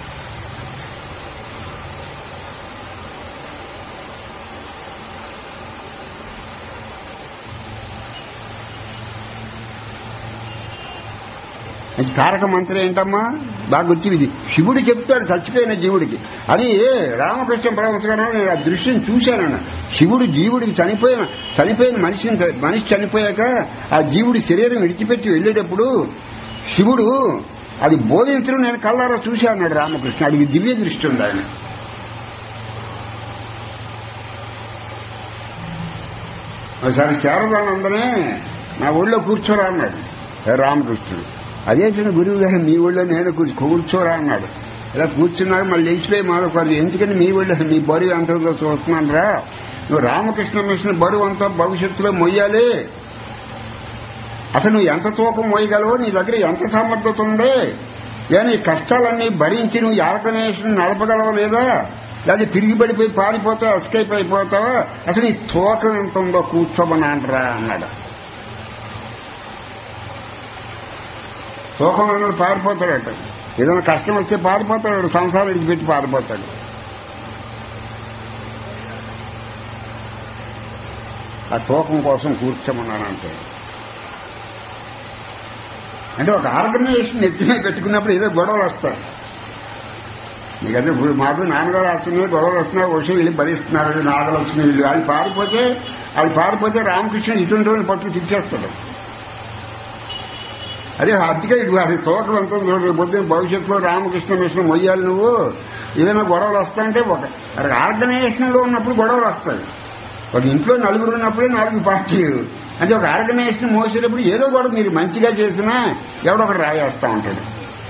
అది తారక మంత్రం ఏంటమ్మా బాగా గుర్తు ఇది శివుడు చెప్తాడు చచ్చిపోయిన జీవుడికి అది రామకృష్ణ పరమహంస గారు నేను ఆ దృశ్యం చూశానన్న శివుడు జీవుడికి చనిపోయిన చనిపోయిన మనిషిని మనిషి చనిపోయాక ఆ జీవుడి శరీరం విడిచిపెట్టి వెళ్ళేటప్పుడు శివుడు అది బోధించడం నేను కళ్ళారా చూసి అన్నాడు రామకృష్ణ అడిగి దివ్య దృష్టి ఉంది ఆయన ఒకసారి శారదానందనే నా ఊళ్ళో కూర్చోరా అన్నాడు ఏ రామకృష్ణుడు అదే చిన్న గురువు గారు మీ ఊళ్ళో నేను కూర్చో కూర్చోరా అన్నాడు ఇలా కూర్చున్నాడు మళ్ళీ లేచిపోయి మాట్లాడు ఎందుకంటే మీ ఊళ్ళో నీ బరువు ఎంత ఉందో చూస్తున్నాను రా నువ్వు రామకృష్ణ మిషన్ బరువు అంతా భవిష్యత్తులో మొయ్యాలి అసలు నువ్వు ఎంత తూకం మోయగలవో నీ దగ్గర ఎంత సమర్థత ఉంది కానీ ఈ కష్టాలన్నీ భరించి నువ్వు ఆర్గనైజేషన్ నడపగలవా లేదా లేదా పిరిగి పడిపోయి పారిపోతావు ఎస్కేప్ అయిపోతావా అసలు నీ తూకం ఎంత ఉందో కూర్చోమని అంటరా అన్నాడు తూకం అన్నాడు పారిపోతాడట ఏదైనా కష్టం వస్తే పారిపోతాడు సంసారం విడిచిపెట్టి పారిపోతాడు ఆ తూకం కోసం కూర్చోమన్నాను అంటే అంటే ఒక ఆర్గనైజేషన్ ఎత్తిమే పెట్టుకున్నప్పుడు ఏదో గొడవలు వస్తాయి మీకంటే ఇప్పుడు మాకు నాన్నగారు వస్తున్నాయి గొడవలు వస్తున్నాయి వచ్చి వీళ్ళు భరిస్తున్నారు నాగలక్ష్మి వీళ్ళు వాళ్ళు పారిపోతే వాళ్ళు పారిపోతే రామకృష్ణ ఇటువంటి వాళ్ళని పట్టుకు తెచ్చేస్తాడు అదే అతిగా ఇటు అది తోటలు అంతా పొద్దున్న భవిష్యత్తులో రామకృష్ణ మిషన్ మొయ్యాలి నువ్వు ఏదైనా గొడవలు వస్తాయంటే ఒక ఆర్గనైజేషన్ లో ఉన్నప్పుడు గొడవలు వస్తాయి ఒక ఇంట్లో నలుగురు ఉన్నప్పుడే నాలుగు పార్టీలు అంటే ఒక ఆర్గనైజేషన్ మోసేటప్పుడు ఏదో కూడా మీరు మంచిగా చేసినా ఎవడో ఒకటి రాయేస్తా ఉంటాడు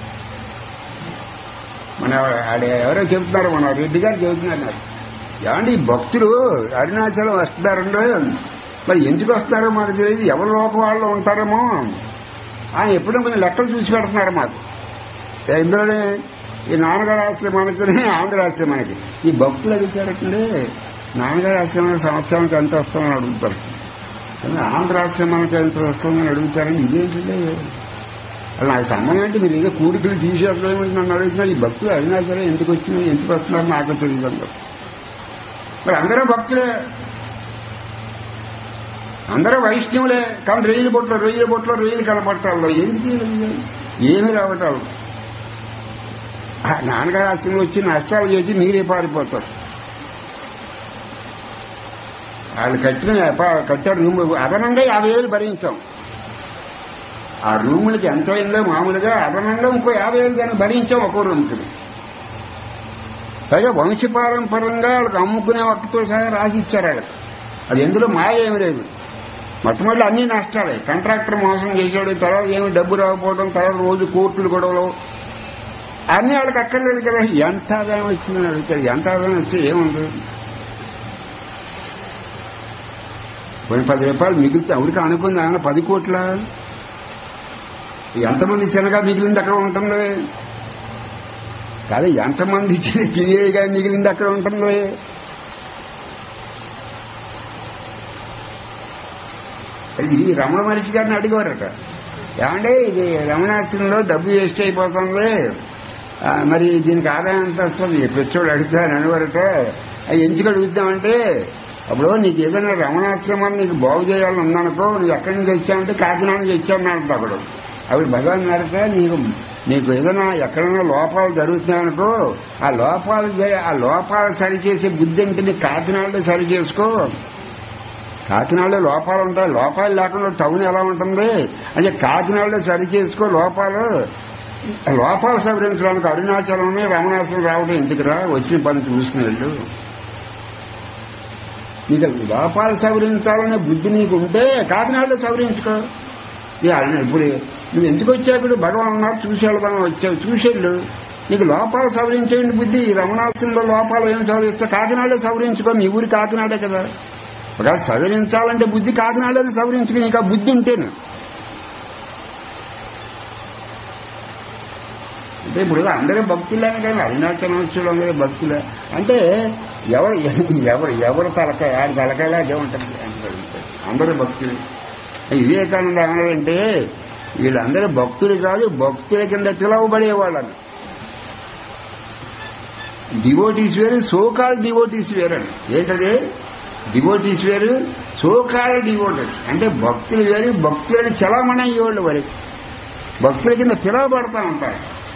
మన ఆడ ఎవరో చెప్తున్నారు మన రెడ్డి గారు చెబుతున్నారు నాకు ఏమంటే ఈ భక్తులు అరుణాచలం వస్తున్నారండి మరి ఎందుకు వస్తున్నారో మాకు తెలియదు ఎవరి లోప వాళ్ళు ఉంటారేమో ఆయన ఎప్పుడో కొంచెం లెక్కలు చూసి పెడుతున్నారు మాకు ఇందులోనే ఈ నాన్నగారు ఆశ్రమానికి ఆంధ్ర ఆశ్రమానికి ఈ భక్తులు అడుగుతారంటే నాన్నగారు ఆశ్రమానికి సంవత్సరానికి ఎంత వస్తామని అడుగుతారు కానీ ఆంధ్ర ఆశ్రమానికి ఎంత వస్తుందని అడుగుతారని ఇదేంటంటే అలా నాకు సంబంధం అంటే మీరు ఏదో కూడికలు తీసేట్లేమంటే నన్ను అడుగుతున్నారు ఈ భక్తులు అరుణాచలం ఎందుకు వచ్చినాయి ఎందుకు వస్తున్నారు నాకు తెలియదు అందరు మరి అందరూ భక్తులే అందరూ వైష్ణవులే కానీ రొయ్యలు బొట్లు రొయ్యల బొట్లో రొయ్యలు కనపట్టాలి ఎందుకు ఈ రొయ్యలు? ఏమీ రావటాలు ఆ నాన్నగారు ఆశ్రమం వచ్చి నష్టాలు చేసి మీరే పారిపోతారు వాళ్ళు కట్టిన అప- కట్టారు రూమ్ అదనంగా యాభై వేలు భరించాం ఆ రూములకి ఎంత అయిందో మామూలుగా అదనంగా ఇంకో యాభై వేలు దాన్ని భరించాం ఒక్కో రూమ్కి పైగా వంశపారంపరంగా వాళ్ళకి అమ్ముకునే ఒక్కతో సహా రాసి ఇచ్చారు వాళ్ళకి అది ఎందులో మాయ ఏమి లేదు మొట్టమొదటి అన్ని నష్టాలే కాంట్రాక్టర్ మోసం చేశాడు తర్వాత ఏమి డబ్బు రాకపోవడం తర్వాత రోజు కోర్టులు గొడవలు అన్ని వాళ్ళకి అక్కర్లేదు కదా ఎంత ఆదాయం వచ్చిందని అడుగుతాడు ఎంత ఆదాయం వస్తే ఏముంది కొన్ని పది రూపాయలు మిగులుతా ఉడికి అనుకుంది ఆయన పది కోట్ల ఎంతమంది చిన్నగా మిగిలింది అక్కడ ఉంటుంది కాదు ఎంతమంది తిరిగేగా మిగిలింది అక్కడ ఉంటుంది ఇది రమణ మహర్షి గారిని అడిగారట ఏమంటే ఇది రమణాశ్రమంలో డబ్బు వేస్ట్ అయిపోతుంది ఆ, మరి దీనికి ఆదాయం ఎంత వస్తుంది పెట్రోల్ అడుగుతాను అనేవారట అది ఎందుకు అడుగుతామంటే అప్పుడు నీకు ఏదైనా రమణాశ్రమాన్ని నీకు బాగు చేయాలని ఉందనుకో నువ్వు ఎక్కడి నుంచి వచ్చావంటే కాకినాడ నుంచి వచ్చావు అప్పుడు అప్పుడు భగవాన్ అడిగితే నీకు నీకు ఏదైనా ఎక్కడైనా లోపాలు జరుగుతున్నాయనుకో ఆ లోపాలు జరి- ఆ లోపాలు సరిచేసే బుద్ధి అంటే నీకు కాకినాడలో సరి చేసుకో కాకినాడలో లోపాలు ఉంటాయి లోపాలు లేకుండా టౌన్ ఎలా ఉంటుంది అంటే కాకినాడలో సరి చేసుకో లోపాలు లోపాలు సవరించడానికి అరుణాచలం రమణాచలం రావడం ఎందుకురా వచ్చిన పని చూసుకుని వెళ్ళు నీకు లోపాలు సవరించాలనే బుద్ధి నీకు ఉంటే కాకినాడలో సవరించుకో ఇక ఆయన ఇప్పుడు నువ్వు ఎందుకు వచ్చావు ఇప్పుడు భగవాన్ ఉన్నారు చూసి వెళ్దాం వచ్చావు చూసేళ్ళు నీకు లోపాలు సవరించేయండి బుద్ధి ఈ రమణాశ్రంలో లోపాలు ఏం సవరిస్తా కాకినాడలో సవరించుకో మీ ఊరి కాకినాడే కదా ఒకవేళ సవరించాలంటే బుద్ధి కాకినాడని సవరించుకో నీకు ఆ బుద్ధి ఉంటేను అంటే ఇప్పుడు అందరూ భక్తులేని కానీ అరుణాచలం అందరూ భక్తులే అంటే ఎవరు ఎవరు ఎవరు తలకాయ ఆడి తలకాయలా అదే ఉంటుంది అందరూ భక్తులు వివేకానంద అన్నాడంటే వీళ్ళందరూ భక్తులు కాదు భక్తుల కింద పిలవబడేవాళ్ళని డివోటీస్ వేరు సోకాల్ డివోటీస్ వేరు అని ఏంటది డివోటీస్ వేరు సోకాల్ డివోటీస్ అంటే భక్తులు వేరు భక్తులని చలామణి అయ్యేవాళ్ళు వరకు భక్తుల కింద పిలవబడతా ఉంటారు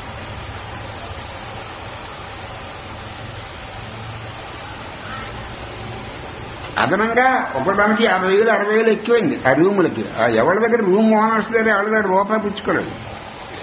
అదనంగా ఒకదానికి యాభై వేలు అరవై వేలు ఎక్కువైంది ఆ రూములకి ఆ ఎవరి దగ్గర రూమ్ ఓనర్స్ దగ్గర ఎవరి దగ్గర రూపాయి పుచ్చుకోలేదు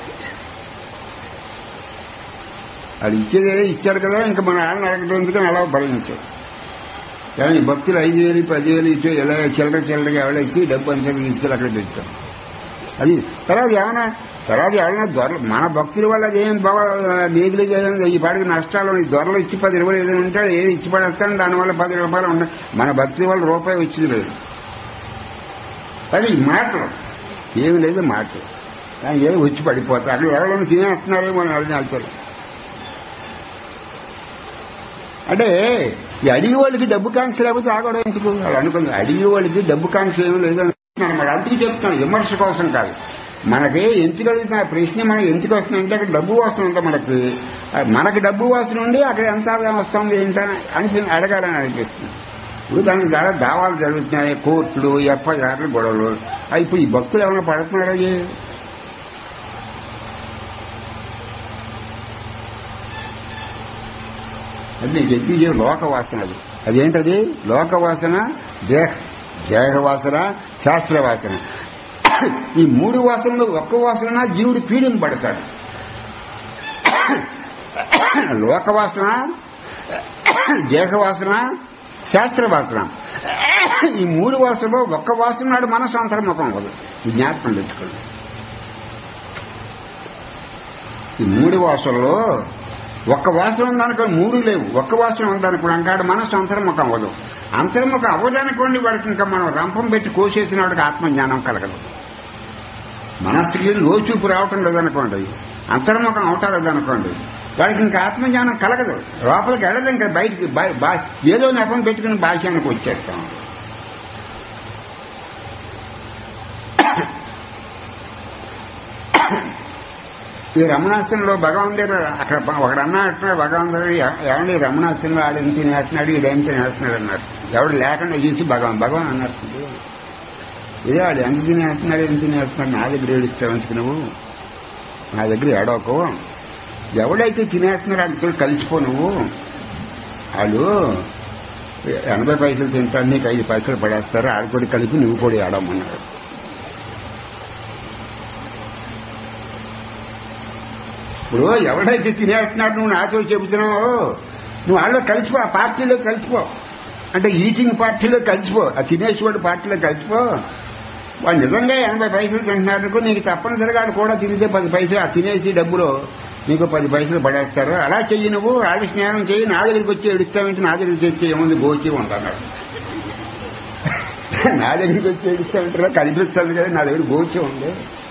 అది ఇచ్చేది ఏదో ఇచ్చారు కదా ఇంకా మన ఆడని అడగడం ఎందుకని అలా భరించారు కానీ భక్తులు ఐదు వేలు పదివేలు ఇచ్చి ఎలా చిల్లర చిల్లరగా ఎవరో ఇచ్చి డబ్బు అంతా తీసుకెళ్ళి అక్కడ పెట్టాం అది తర్వాత ఏమైనా తర్వాత ఎవరైనా దొరలు మన భక్తుల వల్ల అదేం బాగా నేగులు ఏదైనా ఈ పాటికి నష్టాలు ఉన్నాయి. దొరలు ఇచ్చి పది రూపాయలు ఏదైనా ఉంటాడు ఏది ఇచ్చి పడేస్తాను దానివల్ల పది రూపాయలు ఉన్నాయి మన భక్తి వల్ల రూపాయి వచ్చింది లేదు అది ఈ మాటలు ఏమి లేదు మాటలు కానీ ఏదో వచ్చి పడిపోతారు అక్కడ ఎవరైనా తినేస్తున్నారేమో అని ఎవరైనా వెళ్తారు అంటే ఈ అడిగి వాళ్ళకి డబ్బు కాంక్ష లేకపోతే ఆగడం ఎందుకు వాళ్ళు అనుకుంది అడిగి వాళ్ళకి డబ్బు కాంక్ష ఏమీ లేదని మరి అందుకు చెప్తున్నాను విమర్శ కోసం కాదు మనకి ఎందుకు అడుగుతున్న ఆ ప్రశ్న మనకి ఎందుకు వస్తుందంటే అక్కడ డబ్బు వాసన ఉందా మనకి ఆ మనకి డబ్బు వాసన ఉండి అక్కడ ఎంత ఆదాయం వస్తుంది ఏంటని అనిపి అడగాలని అనిపిస్తుంది ఇప్పుడు దానికి చాలా దావాలు జరుగుతున్నాయి కోర్టులు ఎఫ్ఐఆర్లు గొడవలు ఆ ఇప్పుడు ఈ భక్తులు ఏమైనా పడుతున్నారా ఇది? అది నీకు ఎత్తించే లోకవాసన అది అదేంటది లోకవాసన దేహ దేహవాసన శాస్త్రవాసన ఈ మూడు వాసనలు ఒక్క వాసన జీవుడు పీడింపడతాడు లోకవాసన దేహవాసన శాస్త్రవాసన ఈ మూడు వాసనలో ఒక్క వాసన నాడు మనసు అంతర్ముఖం అవ్వదు ఈ జ్ఞాపకం పెట్టుకోండి ఈ మూడు వాసనలో ఒక్క వాసన ఉందనుకో మూడు లేవు ఒక్క వాసన ఉందనుకో అంటాడు మనసు అంతర్ముఖం అవ్వదు అంతర్ముఖం అవ్వదనుకోండి వాడికి ఇంకా మనం రంపం పెట్టి కోసేసిన వాడికి ఆత్మజ్ఞానం కలగదు మనస్సుకి లోచూపు రావటం లేదనుకోండి అంతర్ముఖం అవటం లేదనుకోండి వాడికి ఇంకా ఆత్మజ్ఞానం కలగదు లోపలికి వెళ్ళదు ఇంకా బయటికి బయ- బా- ఏదో నెపం పెట్టుకుని భాష్యానికి వచ్చేస్తాం ఈ రమణాశ్రంలో భగవంతుడు అక్కడ ఒకడు అన్నా అంటున్నాడు భగవంతుడు ఏమండి రమణాశ్రంలో ఆడు ఎంత తినేస్తున్నాడు ఈడేం తినేస్తున్నాడు అన్నారు ఎవడు లేకుండా చూసి భగవాన్ భగవాన్ అన్నారు ఇదే వాడు ఎంత తినేస్తున్నాడు ఎంత తినేస్తున్నాడు నా దగ్గర ఏడుస్తావు ఎందుకు నువ్వు నా దగ్గర ఏడవకు ఎవడైతే తినేస్తున్నాడు అంటూ కలిసిపో నువ్వు వాళ్ళు ఎనభై పైసలు తింటాడు నీకు ఐదు పైసలు పడేస్తారు ఆడు కూడా కలిపి నువ్వు కూడా ఏడవమన్నాడు ఇప్పుడు ఎవడైతే తినేస్తున్నాడు నువ్వు నాతో చెబుతున్నావు నువ్వు వాళ్ళలో కలిసిపో ఆ పార్టీలో కలిసిపో అంటే ఈటింగ్ పార్టీలో కలిసిపో ఆ తినేసేవాడు పార్టీలో కలిసిపో వాడు నిజంగా ఎనభై పైసలు తింటున్నారనుకో నీకు తప్పనిసరిగా ఆడు కూడా తిరిగితే పది పైసలు ఆ తినేసి డబ్బులో నీకు పది పైసలు పడేస్తారు అలా చెయ్యి నువ్వు ఆడి స్నేహం చెయ్యి నా దగ్గరికి వచ్చి ఏడుస్తావంటే నా దగ్గరికి వచ్చి ఏముంది గోచి ఉంటాడు నా దగ్గరికి వచ్చి ఏడుస్తామంటారా కనిపిస్తుంది కదా నా దగ్గర గోచి ఉంది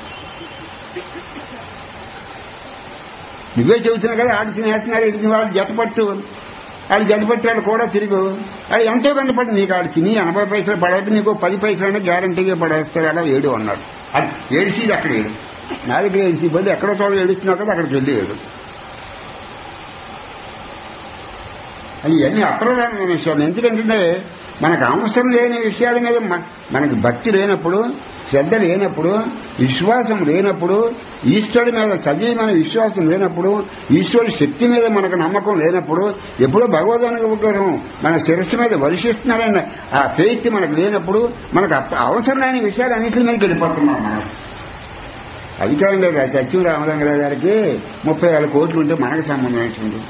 నువ్వే చెబుతున్నావు కదా ఆడి తినేస్తున్నారు ఇడిచిన వాళ్ళు జతపట్టు ఆడు జతపట్టు వాళ్ళు కూడా తిరుగు అది ఎంతో కొంత పడి నీకు ఆడు తిని ఎనభై పైసలు పడవద్దు నీకు పది పైసలు గ్యారంటీగా పడేస్తారు అలా ఏడు అన్నాడు అది ఏడిసి అక్కడ ఏడు నా దగ్గర ఏడిసి బదులు ఎక్కడో చోట ఏడుస్తున్నావు కదా అక్కడికి వెళ్ళి ఏడు అది ఇవన్నీ అప్రధానమైన విషయాలు ఎందుకంటే మనకు అవసరం లేని విషయాల మీద మ- మనకి భక్తి లేనప్పుడు శ్రద్ధ లేనప్పుడు విశ్వాసం లేనప్పుడు ఈశ్వరుడి మీద సజీవమైన విశ్వాసం లేనప్పుడు ఈశ్వరుడి శక్తి మీద మనకు నమ్మకం లేనప్పుడు ఎప్పుడో భగవద్ అనుగ్రహం మన శిరస్సు మీద వర్షిస్తున్నారన్న ఆ ఫెయిత్ మనకు లేనప్పుడు మనకు అప్ప- అవసరం లేని విషయాలు అన్నింటి మీద గడిపడుతున్నాం మనం అధికారం లేదు సత్యం రామలింగరావు గారికి ముప్పై వేల కోట్లు ఉంటే మనకు సంబంధం ఏంటండి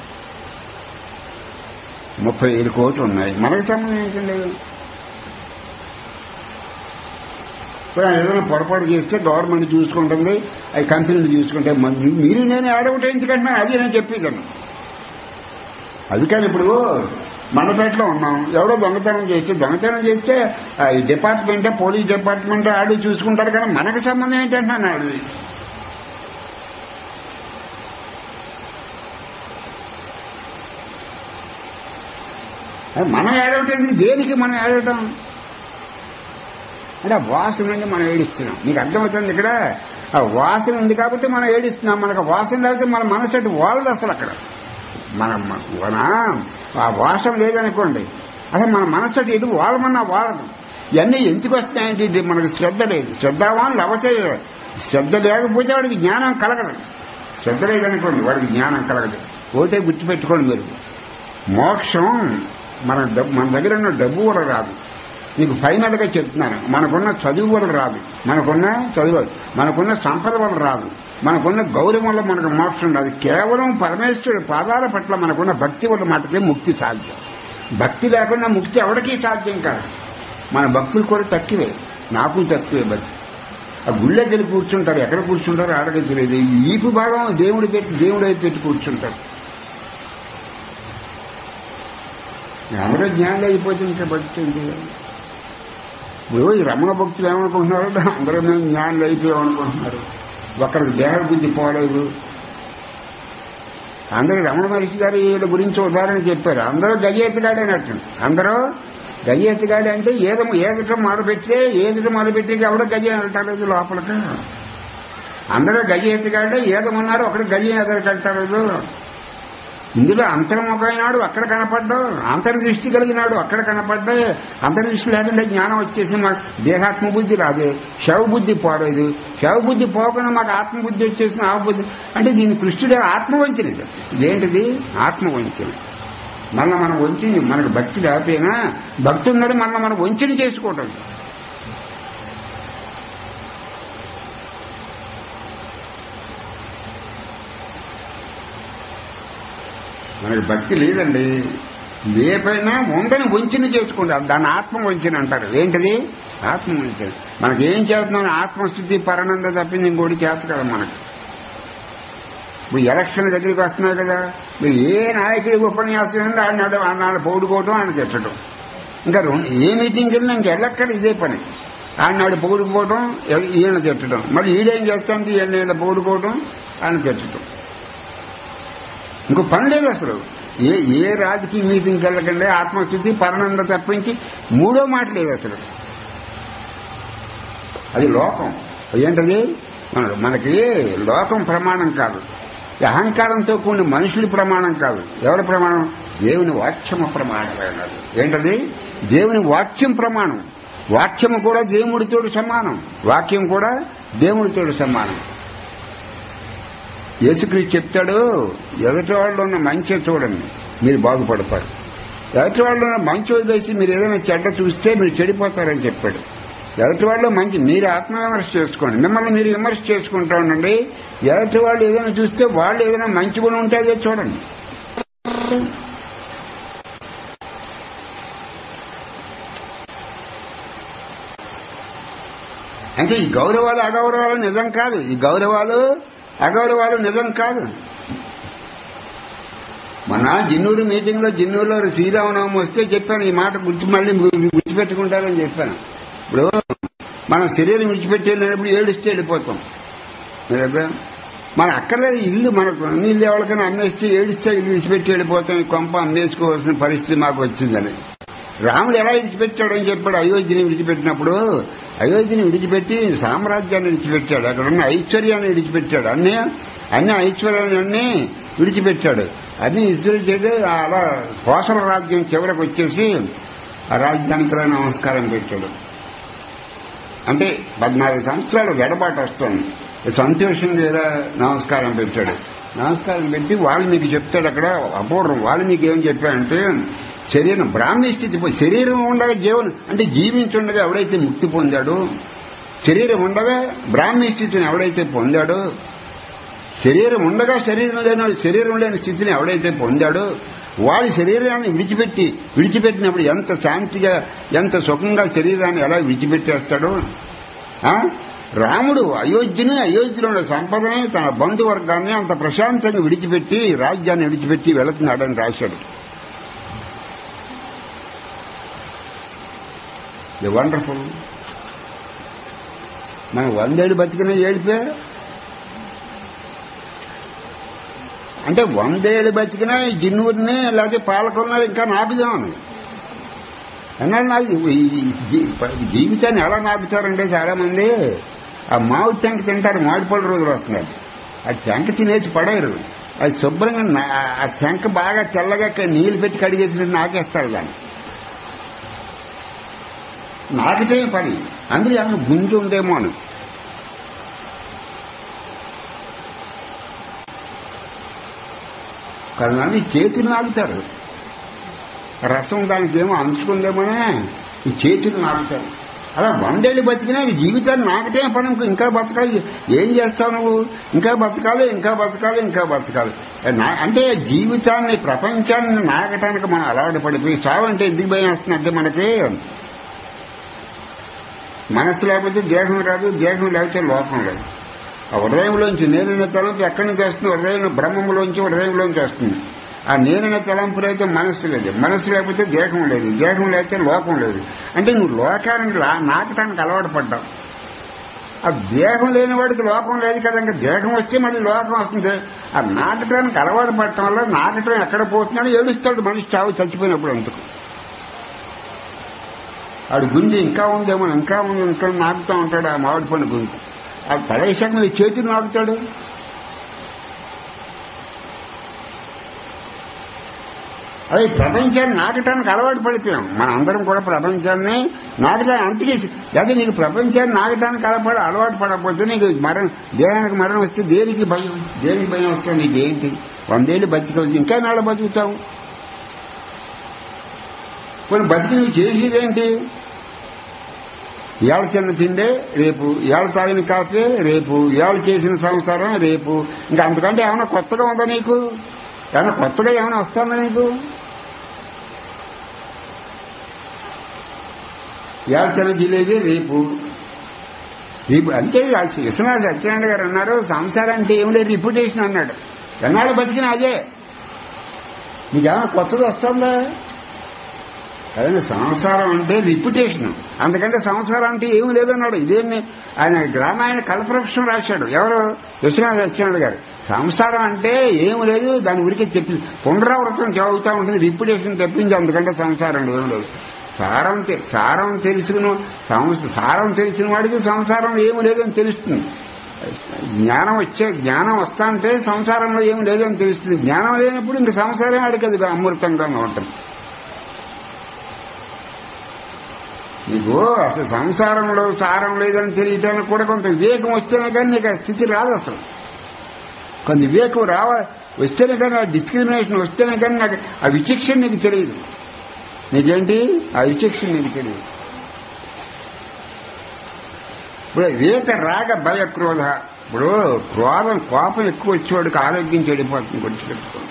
ముప్పై వేలు కోట్లు ఉన్నాయి మనకు సంబంధం ఏంటండి ఇప్పుడు ఆయన ఏదైనా పొరపాటు చేస్తే గవర్నమెంట్ చూసుకుంటుంది అవి కంపెనీలు చూసుకుంటే మన- మీరు నేను ఆడవటం ఎందుకంటే అది నేను చెప్పేదాన్ని అది కానీ ఇప్పుడు మండపేటలో ఉన్నాం ఎవడో దొంగతనం చేస్తే దొంగతనం చేస్తే ఆ, ఈ డిపార్ట్మెంటే పోలీస్ డిపార్ట్మెంట్ ఆడు చూసుకుంటారు కానీ మనకు సంబంధం ఏంటంటున్నాను ఆడు అది మనం ఏడవటం ఎందుకు దేనికి మనం ఏడవటం అంటే ఆ వాసన నుండి మనం ఏడుస్తున్నాం మీకు అర్థమవుతుంది ఇక్కడ ఆ వాసన ఉంది కాబట్టి మనం ఏడుస్తున్నాం మనకు ఆ వాసన లేకపోతే మన మనసు అటు వాళ్ళదు అసలు అక్కడ మన మన ఆ వాసన లేదనుకోండి అసలు మన మనసు అటు ఎటు వాళ్ళమన్నా వాడదు ఇవన్నీ ఎందుకు వస్తున్నాయంటే ఇది మనకు శ్రద్ధ లేదు శ్రద్ధావాన్ లవతే శ్రద్ధ లేకపోతే వాడికి జ్ఞానం కలగదు శ్రద్ధ లేదనుకోండి వాడికి జ్ఞానం కలగదు ఓటే గుర్తుపెట్టుకోండి మీరు మోక్షం మన డబ్బు మన దగ్గర ఉన్న డబ్బు వల్ల రాదు మీకు ఫైనల్ గా చెప్తున్నాను మనకున్న చదువు వల్ల రాదు మనకున్న చదువు మనకున్న సంపద వల్ల రాదు మనకున్న గౌరవం వల్ల మనకు మోక్షం రాదు కేవలం పరమేశ్వరుడు పాదాల పట్ల మనకున్న భక్తి వల్ల మటుకే ముక్తి సాధ్యం భక్తి లేకుండా ముక్తి ఎవరికీ సాధ్యం కాదు మన భక్తులు కూడా తక్కువే నాకు తక్కువే భక్తి ఆ గుళ్ళకి వెళ్ళి కూర్చుంటారు ఎక్కడ కూర్చుంటారో ఆడకి తెలియదు ఈ ఈపు భాగం దేవుడు పెట్టి దేవుడు వైపు పెట్టి కూర్చుంటారు అందరూ జ్ఞానం అయిపోతే ఇంకా భక్తి ఏంటి ఇప్పుడు ఈ రమణ భక్తులు ఏమనుకుంటున్నారు అందరూ మేము జ్ఞానులు అయిపోయామనుకుంటున్నారు ఒక్కరికి దేహ బుద్ధి పోలేదు అందరూ రమణ మహర్షి గారు వీళ్ళ గురించి ఉదాహరణ చెప్పారు అందరూ గజెత్తిగాడేనట్టు అందరూ గజెత్తిగాడు అంటే ఏదో ఏదిట మొదలుపెడితే ఏదిట మొదలుపెట్టి ఎవడో గజ వెళ్ళటలేదు లోపలికి అందరూ గజ ఎత్తిగాడే ఏదమన్నారు ఒకటి గజ ఎదరకెళ్తారు ఇందులో అంతర్ముఖమైనాడు అక్కడ కనపడ్డావు అంతర్దృష్టి కలిగినాడు అక్కడ కనపడ్డా అంతర్దృష్టి లేకుండా జ్ఞానం వచ్చేసి మాకు దేహాత్మ బుద్ధి రాదు శవ బుద్ధి పోలేదు శవ బుద్ధి పోకుండా మాకు ఆత్మబుద్ధి వచ్చేసిన ఆ బుద్ధి అంటే దీని కృష్ణుడే ఆత్మవంచన ఇది. ఇదేంటిది ఆత్మవంచన మళ్ళా మనం వంచి మనకు భక్తి లేకపోయినా భక్తి ఉందని మళ్ళీ మనం వంచన చేసుకోవటం మనకి భక్తి లేదండి లేపైనా ఉందని వంచిన చేసుకుంటారు దాన్ని ఆత్మ వంచిన అంటారు ఏంటిది ఆత్మ వంచిన మనకి ఏం చేస్తున్నాం ఆత్మస్థితి పరానంద తప్పింది ఇంకోటి చేత కదా మనకి ఇప్పుడు ఎలక్షన్ దగ్గరికి వస్తున్నాయి కదా మీరు ఏ నాయకుడికి ఉపన్యాసం ఏంటంటే ఆయన నాడు ఆనాడు పౌడుకోవటం ఆయన తిట్టడం ఇంకా రెండు- ఏ మీటింగ్కి వెళ్ళినా ఇంక వెళ్ళక్కడ ఇదే పని ఆనాడు పౌడుకోవటం ఈయన తిట్టడం మరి ఈడేం చేస్తాంటే ఈయన పౌడుకోవటం ఆయన తిట్టడం ఇంకో పని లేదు అసలు ఏ ఏ రాజకీయ మీటింగ్కి వెళ్ళకండి ఆత్మస్థితి పరనంద తప్పించి మూడో మాట లేదు అసలు అది లోకం ఏంటది మన మనకి లోకం ప్రమాణం కాదు ఈ అహంకారంతో కూడిన మనుషుల ప్రమాణం కాదు ఎవరి ప్రమాణం దేవుని వాక్యము ప్రమాణం అన్నది ఏంటది దేవుని వాక్యం ప్రమాణం వాక్యము కూడా దేవుడితోడు సమానం వాక్యం కూడా దేవుడితోడు సమానం యేసుక్రీస్తు చెప్తాడు ఎదుటి వాళ్ళు ఉన్న మంచి చూడండి మీరు బాగుపడతారు ఎదుటి వాళ్ళు ఉన్న మంచి వదిలేసి మీరు ఏదైనా చెడ్డ చూస్తే మీరు చెడిపోతారని చెప్పాడు ఎదుటి వాళ్ళు మంచి మీరు ఆత్మవిమర్శ చేసుకోండి మిమ్మల్ని మీరు విమర్శ చేసుకుంటా ఉండండి ఎదుటి వాళ్ళు ఏదైనా చూస్తే వాళ్ళు ఏదైనా మంచి గుణం ఉంటే అదే చూడండి అంటే ఈ గౌరవాలు అగౌరవాలు నిజం కాదు ఈ గౌరవాలు అగౌరవాలు నిజం కాదు మన జిన్నూరు మీటింగ్ లో జిన్నూరులో శ్రీరామనవమి వస్తే చెప్పాను ఈ మాట గుర్తు మళ్ళీ విడిచిపెట్టుకుంటారని చెప్పాను ఇప్పుడు మనం శరీరం విడిచిపెట్టి వెళ్ళినప్పుడు ఏడుస్తే వెళ్ళిపోతాం మీరు అర్థం? మన అక్కర్లేదు ఇల్లు మనకు నీళ్ళు ఎవరికైనా అమ్మేస్తే ఏడిస్తే ఇల్లు విడిచిపెట్టి వెళ్ళిపోతాం ఈ కొంప అమ్మేసుకోవాల్సిన పరిస్థితి మాకు వచ్చిందని రాముడు ఎలా విడిచిపెట్టాడని చెప్పాడు అయోధ్యని విడిచిపెట్టినప్పుడు అయోధ్యని విడిచిపెట్టి సామ్రాజ్యాన్ని విడిచిపెట్టాడు అక్కడ ఉన్న ఐశ్వర్యాన్ని విడిచిపెట్టాడు అన్ని అన్ని ఐశ్వర్యాన్ని విడిచిపెట్టాడు అన్ని విడిచిపెట్టాడు అలా కోసల రాజ్యం చివరకు వచ్చేసి ఆ రాజధానికి కూడా నమస్కారం పెట్టాడు అంటే పద్నాలుగు సంవత్సరాలు వెడబాటు వస్తుంది సంతోషంగా ఏదో నమస్కారం పెట్టాడు నమస్కారం పెట్టి వాల్మీకి చెప్తాడు అక్కడ అపూర్వం వాల్మీకి ఏం చెప్పాడంటే శరీరం బ్రాహ్మీ స్థితి పోయి శరీరం ఉండగా జీవనం అంటే జీవించుండగా ఎవడైతే ముక్తి పొందాడో శరీరం ఉండగా బ్రాహ్మీ స్థితిని ఎవడైతే పొందాడో శరీరం ఉండగా శరీరం లేని శరీరం లేని స్థితిని ఎవడైతే పొందాడో వాడి శరీరాన్ని విడిచిపెట్టి విడిచిపెట్టినప్పుడు ఎంత శాంతిగా ఎంత సుఖంగా శరీరాన్ని ఎలా విడిచిపెట్టేస్తాడో ఆ? రాముడు అయోధ్యని అయోధ్యలో ఉన్న సంపదని తన బంధువర్గాన్ని అంత ప్రశాంతంగా విడిచిపెట్టి రాజ్యాన్ని విడిచిపెట్టి వెళుతున్నాడని రాశాడు ఇది వండర్ఫుల్ మనం వందేళ్ళు బతికిన ఏడిపే అంటే వందేళ్ళు బతికినా ఈ జిన్నూరిని లేకపోతే పాలకొన్నా ఇంకా నాపుదామని అన్నాడు నాకు ఈ జీ- జీవితాన్ని ఎలా నాపుతారంటే చాలా మంది ఆ మామిడి టెంక తింటారు మామిడి పళ్ళు రోజులు వస్తున్నారు ఆ టెంక తినేసి పడేరు అది శుభ్రంగా నా- ఆ టెంక బాగా తెల్లగా క- నీళ్లు పెట్టి కడిగేసినట్టు నాకేస్తారు దాన్ని నాకితే పని అందులో ఏమన్నా గుంజు ఉందేమో అని కొంతమంది చేతులు నాగుతారు రసం దానికి ఏమో అంచుకుందేమోనే ఈ చేతులు నాకుతారు అలా వందేళ్ళు బతికినా ఈ జీవితాన్ని నాకటే పని ఇంకో- ఇంకా బతకాలి ఏం చేస్తావు నువ్వు ఇంకా బతకాలి ఇంకా బతకాలి ఇంకా బతకాలి నా- అంటే జీవితాన్ని ప్రపంచాన్ని నాకటానికి మనం అలవాటు పడిపోయి సావు అంటే ఎందుకు భయం వస్తుంది అంటే మనకి మనస్సు లేకపోతే దేహం రాదు దేహం లేకపోతే లోకం లేదు ఆ హృదయంలోంచి నేనైన తలంపు ఎక్కడి నుంచి వస్తుంది హృదయం బ్రహ్మంలోంచి హృదయంలోంచి వస్తుంది ఆ నేనైన తలంపు అయితే మనస్సు లేదు మనస్సు లేకపోతే దేహం లేదు దేహం లేకపోతే లోకం లేదు అంటే నువ్వు లోకానికి లా- నాటడానికి అలవాటు పడ్డావు ఆ దేహం లేని వాడికి లోకం లేదు కదా ఇంకా దేహం వస్తే మళ్ళీ లోకం వస్తుంది ఆ నాటకానికి అలవాటు పడటం వల్ల నాటకం ఎక్కడ పోతున్నాడో ఏడుస్తాడు మనిషి చావు చచ్చిపోయినప్పుడు అందుకు ఆడు గుంజి ఇంకా ఉందేమో ఇంకా ఉంది ఇంకా నాకుతూ ఉంటాడు ఆ మామిడి పండు గుంజి ఆ పడేసాక నీ చేతులు నాకుతాడు అదే ఈ ప్రపంచాన్ని నాటకానికి అలవాటు పడిపోయాం మన అందరం కూడా ప్రపంచాన్ని నాటకాన్ని అంతకే అదే నీకు ప్రపంచాన్ని నాటకానికి అలవాటు అలవాటు పడకపోతే నీకు మరణం దేహానికి మరణం వస్తే దేనికి భయం దేనికి భయం వస్తే నీకు ఏంటి వందేళ్ళు బతికవచ్చు ఇంకా నాళ్ళు బతుకుతావు కొన్ని బతికి నువ్వు చేసేదేంటి ఇవాళ చిన్న తిండే రేపు ఇవాళ తాగిన కాఫీ రేపు ఇవాళ చేసిన సంసారం రేపు ఇంకా అంతకంటే ఏమైనా కొత్తగా ఉందా నీకు ఏమైనా కొత్తగా ఏమైనా వస్తుందా నీకు ఇవాళ చిన్న జిలేబీ రేపు రేపు అంతే కాదు విశ్వనాథ సత్యనారాయణ గారు అన్నారు సంసారం అంటే ఏం లేదు రిప్యుటేషన్ అన్నాడు ఎన్నాళ్ళు బతికిన అదే నీకేమైనా కొత్తది వస్తుందా అదే సంసారం అంటే రిప్యుటేషన్ అందుకంటే సంసారం అంటే ఏమి లేదన్నాడు ఇదేమి ఆయన గ్రామాయణ కల్పవృక్షం రాశాడు ఎవరు విశ్వనాథ సత్యనారాయణ గారు సంసారం అంటే ఏమి లేదు దాని ఉరికి చెప్పి పునరావృతం చదువుతూ ఉంటుంది రిప్యుటేషన్ తెప్పించి అందుకంటే సంసారం ఏం లేదు సారం తె- సారం తెలుసుకుని సంస- సారం తెలిసిన వాడికి సంసారం ఏమి లేదని తెలుస్తుంది జ్ఞానం వచ్చే జ్ఞానం వస్తా అంటే సంసారంలో ఏమి లేదని తెలుస్తుంది జ్ఞానం లేనప్పుడు ఇంక సంసారం వాడికి అది అమృతంగా ఉంటుంది నీకు అసలు సంసారంలో సారం లేదని తెలియటానికి కూడా కొంత వివేకం వస్తేనే కానీ నీకు ఆ స్థితి రాదు అసలు కొంత వివేకం రావ వస్తేనే కానీ ఆ డిస్క్రిమినేషన్ వస్తేనే కానీ నాకు ఆ విచక్షణ నీకు తెలియదు నీకేంటి ఆ విచక్షణ నీకు తెలియదు ఇప్పుడు వివేక రాగ భయ క్రోధ ఇప్పుడు క్రోధం కోపం ఎక్కువ వచ్చేవాడికి ఆరోగ్యం చెడిపోతుంది గుర్తుపెట్టుకోండి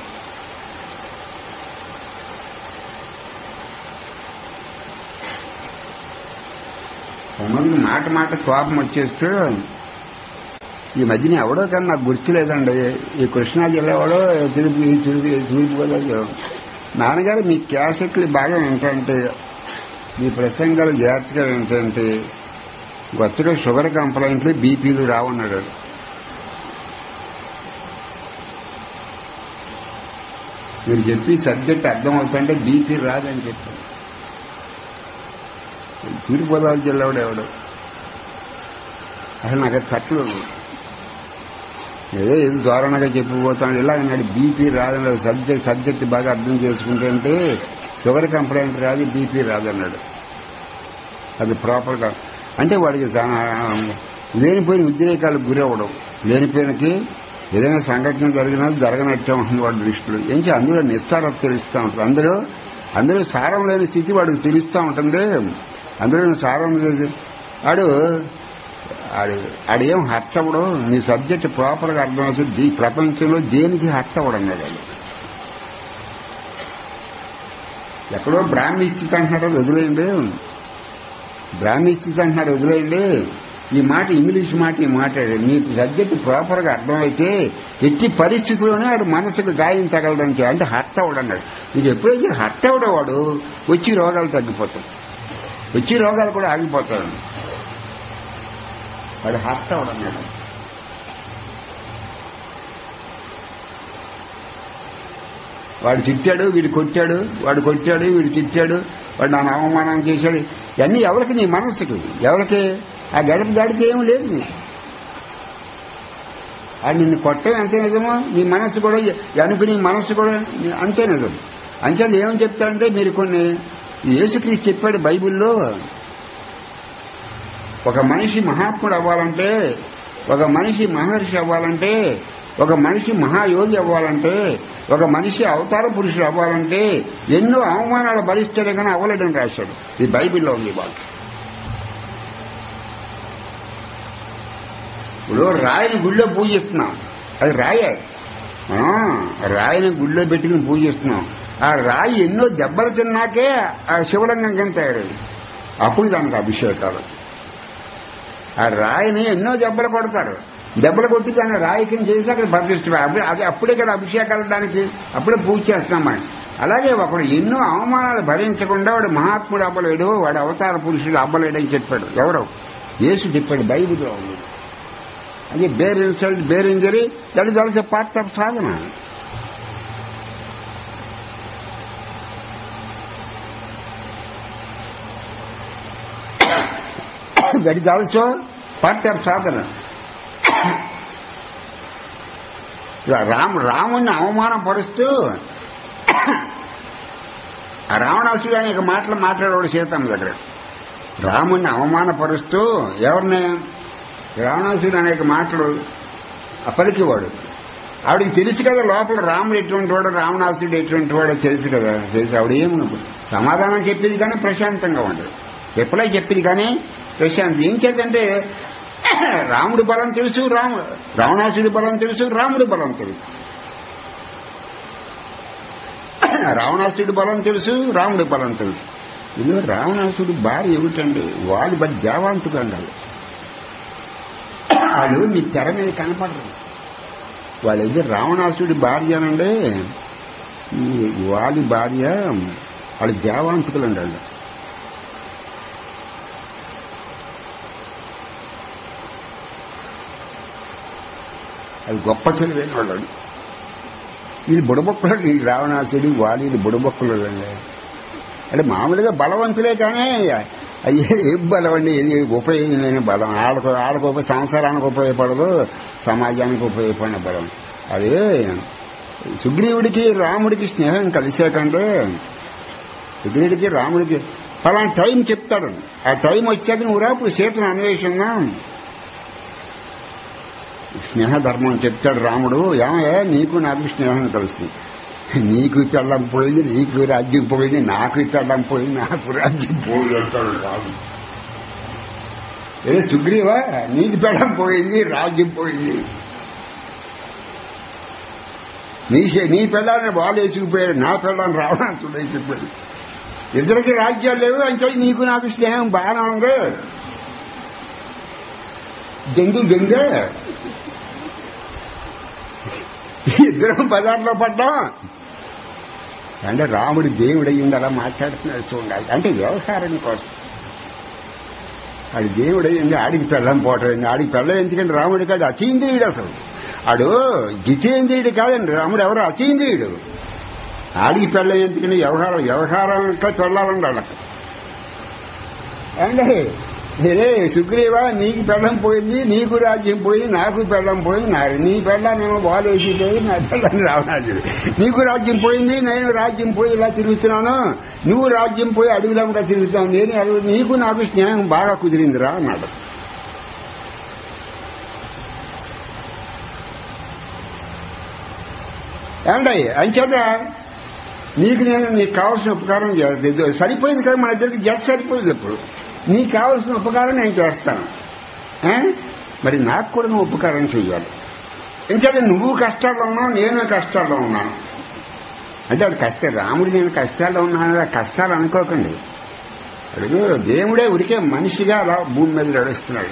కొంతమంది మాట మాట కోపం వచ్చేస్తూ ఈ మధ్యన ఎవడో కానీ నాకు గుర్తులేదండి ఈ కృష్ణా జిల్లా వాడో తిరుపతి తిరుపతి తూర్పుగోదావరి నాన్నగారు మీ క్యాసెట్లు బాగా ఏంటంటే మీ ప్రసంగాలు జాగ్రత్తగా ఏంటంటే కొత్తగా షుగర్ కంప్లైంట్లు బీపీలు రావన్నాడు మీరు చెప్పి సబ్జెక్ట్ అర్థమవుతుంటే బీపీ రాదని చెప్పారు తూర్పుగోదావరి జిల్లా వాడు ఎవడు అసలు నాకు అది కట్లు ఏదో ఏదో దారుణంగా చెప్పిపోతాడు ఇలా అన్నాడు బీపీ రాదన్నాడు సబ్జెక్ట్ సబ్జెక్ట్ బాగా అర్థం చేసుకుంటే అంటే షుగర్ కంప్లైంట్ రాదు బీపీ రాదన్నాడు అది ప్రాపర్గా అంటే వాడికి చాలా లేనిపోయిన ఉద్రేకాలకు గురవ్వడం లేనిపోయినకి ఏదైనా సంఘటన జరిగినా జరగనట్టే ఉంటుంది వాడి దృష్టిలో ఏంటి అందులో నిస్సారత తెలుస్తూ ఉంటుంది అందులో అందులో సారం లేని స్థితి వాడికి తెలుస్తూ ఉంటుంది అందులో సారం లేదు వాడు ఆడు ఆడేం హర్ట్ అవ్వడం నీ సబ్జెక్ట్ ప్రాపర్గా అర్థమవుతుంది ఈ ప్రపంచంలో దేనికి హర్ట్ అవ్వడం లేదు వాడు. ఎక్కడో బ్రాహ్మీ స్థితి అంటున్నారో వదిలేయండి బ్రాహ్మీ స్థితి అంటున్నారు వదిలేయండి ఈ మాట ఇంగ్లీష్ మాట ఈ మాట నీ సబ్జెక్ట్ ప్రాపర్గా అర్థమైతే ఎట్టి పరిస్థితుల్లోనే వాడు మనసుకు గాయం తగలడానికి అంటే హర్ట్ అవ్వడన్నాడు నీకు ఎప్పుడైతే హర్ట్ అవ్వడం వాడు వచ్చి రోగాలు తగ్గిపోతాయి వచ్చి రోగాలు కూడా ఆగిపోతాడు వాడు హర్ట్ అవ్వడన్నాడు వాడు తిట్టాడు వీడు కొట్టాడు వాడు కొట్టాడు వీడు తిట్టాడు వాడు నన్ను అవమానం చేశాడు ఇవన్నీ ఎవరికి నీ మనస్సుకి ఎవరికి ఆ గడప దాడితే ఏం లేదు నీకు అది నిన్ను కొట్టడం అంతే నిజమో నీ మనస్సు కూడా అనుకుని మనస్సు కూడా అంతే నిజం అంచేత ఏమని చెప్తారంటే మీరు కొన్ని యేసుక్రీస్తు చెప్పాడు బైబిల్లో ఒక మనిషి మహాత్ముడు అవ్వాలంటే ఒక మనిషి మహర్షి అవ్వాలంటే ఒక మనిషి మహాయోగి అవ్వాలంటే ఒక మనిషి అవతార పురుషుడు అవ్వాలంటే ఎన్నో అవమానాలు భరిస్తేనే కానీ అవ్వలేడని రాశాడు ఇది బైబిల్లో ఉంది వాళ్ళు ఇప్పుడు రాయిని గుళ్ళో పూజిస్తున్నాం అది రాయే మనం రాయిని గుళ్ళో పెట్టుకుని పూజిస్తున్నాం ఆ రాయి ఎన్నో దెబ్బలు తిన్నాకే ఆ శివలింగం కింద తయారైంది అప్పుడు దానికి అభిషేకాలు ఆ రాయిని ఎన్నో దెబ్బలు కొడతారు దెబ్బలు కొట్టి దాన్ని రాయి కింద చేసి అక్కడ భద్రిస్తారు అప్పుడే అది అప్పుడే కదా అభిషేకాలు దానికి అప్పుడే పూజ చేస్తాం మనం అలాగే ఒకడు ఎన్నో అవమానాలు భరించకుండా వాడు మహాత్ముడు అవ్వలేడు వాడు అవతార పురుషుడు అవ్వలేడు అని చెప్పాడు ఎవరు యేసు చెప్పాడు బైబిల్లో ఉంది అది bear insult bear injury that is also part of సాధన that is also part of సాధన రాము రాముణ్ణి అవమానపరుస్తూ ఆ రావణాసుడు అనేక మాటలు మాట్లాడేవాడు సీతమ్మ దగ్గర రాముణ్ణి అవమానపరుస్తూ ఎవరిని రావణాసుడు అనేక మాటలు పలికేవాడు ఆవిడకి తెలుసు కదా లోపల రాముడు ఎటువంటి వాడు రావణాసుడు ఎటువంటి వాడో తెలుసు కదా తెలుసు ఆవిడ ఏమన్నప్పుడు సమాధానం చెప్పేది కానీ ప్రశాంతంగా ఉండదు రిప్లై చెప్పేది కానీ ప్రశాంత్ ఏం చేద్దంటే రాముడి బలం తెలుసు రాముడు రావణాసుడి బలం తెలుసు రాముడి బలం తెలుసు రావణాసుడి బలం తెలుసు రాముడి బలం తెలుసు ఇందులో రావణాసుడి భార్య ఏమిటండి వాడు బట్ దేవాంతుడు అండాలి వాళ్ళు మీ తెర మీద కనపడరు వాళ్ళది రావణాసుడి భార్య అనండి వాళ్ళ భార్య వాళ్ళు దేవాంతుకులు అండి అది గొప్ప తెలివైన వాళ్ళు వీళ్ళు బుడబొక్కలు వీళ్ళు రావణాసుడి వాళ్ళు బుడబొక్కలు అండి అంటే మామూలుగా బలవంతులే కానీ అయ్యే ఏం బలం అండి ఇది ఉపయోగం లేని బలం ఆడకు ఆడకు ఉప సంసారానికి ఉపయోగపడదు సమాజానికి ఉపయోగపడిన బలం అది సుగ్రీవుడికి రాముడికి స్నేహం కలిసాకంటే సుగ్రీవుడికి రాముడికి ఫలానా టైం చెప్తాడు ఆ టైం వచ్చాక నువ్వు రాప్పుడు సీతను అన్వేషంగా స్నేహ ధర్మం చెప్తాడు రాముడు ఏమయ్యా నీకు నాకు స్నేహం కలుస్తుంది నీకు పెళ్ళం పోయింది నీకు రాజ్యం పోయింది నాకు పెళ్ళం పోయింది నాకు రాజ్యం పోయింది అంటాడు రాము ఏ సుగ్రీవా నీకు పెళ్ళం పోయింది రాజ్యం పోయింది నీ నీ పెళ్ళాన్ని వాళ్ళు వేసుకుపోయాడు నా పెళ్ళాన్ని రావణాసుడు చెప్పాడు ఇద్దరికి రాజ్యాలు లేవు అంటే నీకు నాకు స్నేహం బాగానే ఉంది జంగు గంగ ఇద్దరం బజార్లో పడ్డాం అంటే రాముడు దేవుడు అయ్యింది అలా మాట్లాడుతున్నాడు చూడాలి అంటే వ్యవహారం కోసం ఆడు దేవుడు అయ్యింది ఆడికి పెళ్ళం పోవటం ఆడికి పెళ్ళం ఎందుకంటే రాముడు కాదు అచీంద్రియుడు అసలు ఆడు జితేంద్రియుడు కాదండి రాముడు ఎవరు అచీంద్రియుడు ఆడికి పెళ్ళం ఎందుకంటే వ్యవహారం వ్యవహారం పెళ్ళాలండి వాళ్ళకి అంటే రే సుగ్రీవా నీకు పెళ్ళం పోయింది నీకు రాజ్యం పోయింది నాకు పెళ్ళం పోయింది నా నీ పెళ్ళానేమో బాలేసి పోయి నా పెళ్ళని రావణాజుడు నీకు రాజ్యం పోయింది నేను రాజ్యం పోయి ఇలా తిరుగుతున్నాను నువ్వు రాజ్యం పోయి అడుగుదాముగా తిరుగుతావు నేను అడుగు నీకు నాకు స్నేహం బాగా కుదిరిందిరా అన్నాడు ఏమంటాయి అంచేత నీకు నేను నీకు కావాల్సిన ఉపకారం చేస్తాను సరిపోయింది కదా మన ఇద్దరికి జత సరిపోయింది ఇప్పుడు నీకు కావాల్సిన ఉపకారం నేను చేస్తాను మరి నాకు కూడా నువ్వు ఉపకారం చేయాలి ఎంచేత నువ్వు కష్టాల్లో ఉన్నావు నేను కష్టాల్లో ఉన్నాను అంటే వాడు కష్ట రాముడు నేను కష్టాల్లో ఉన్నాను కష్టాలు అనుకోకండి అడుగు దేవుడే ఉరికే మనిషిగా అలా భూమి మీద నడుస్తున్నాడు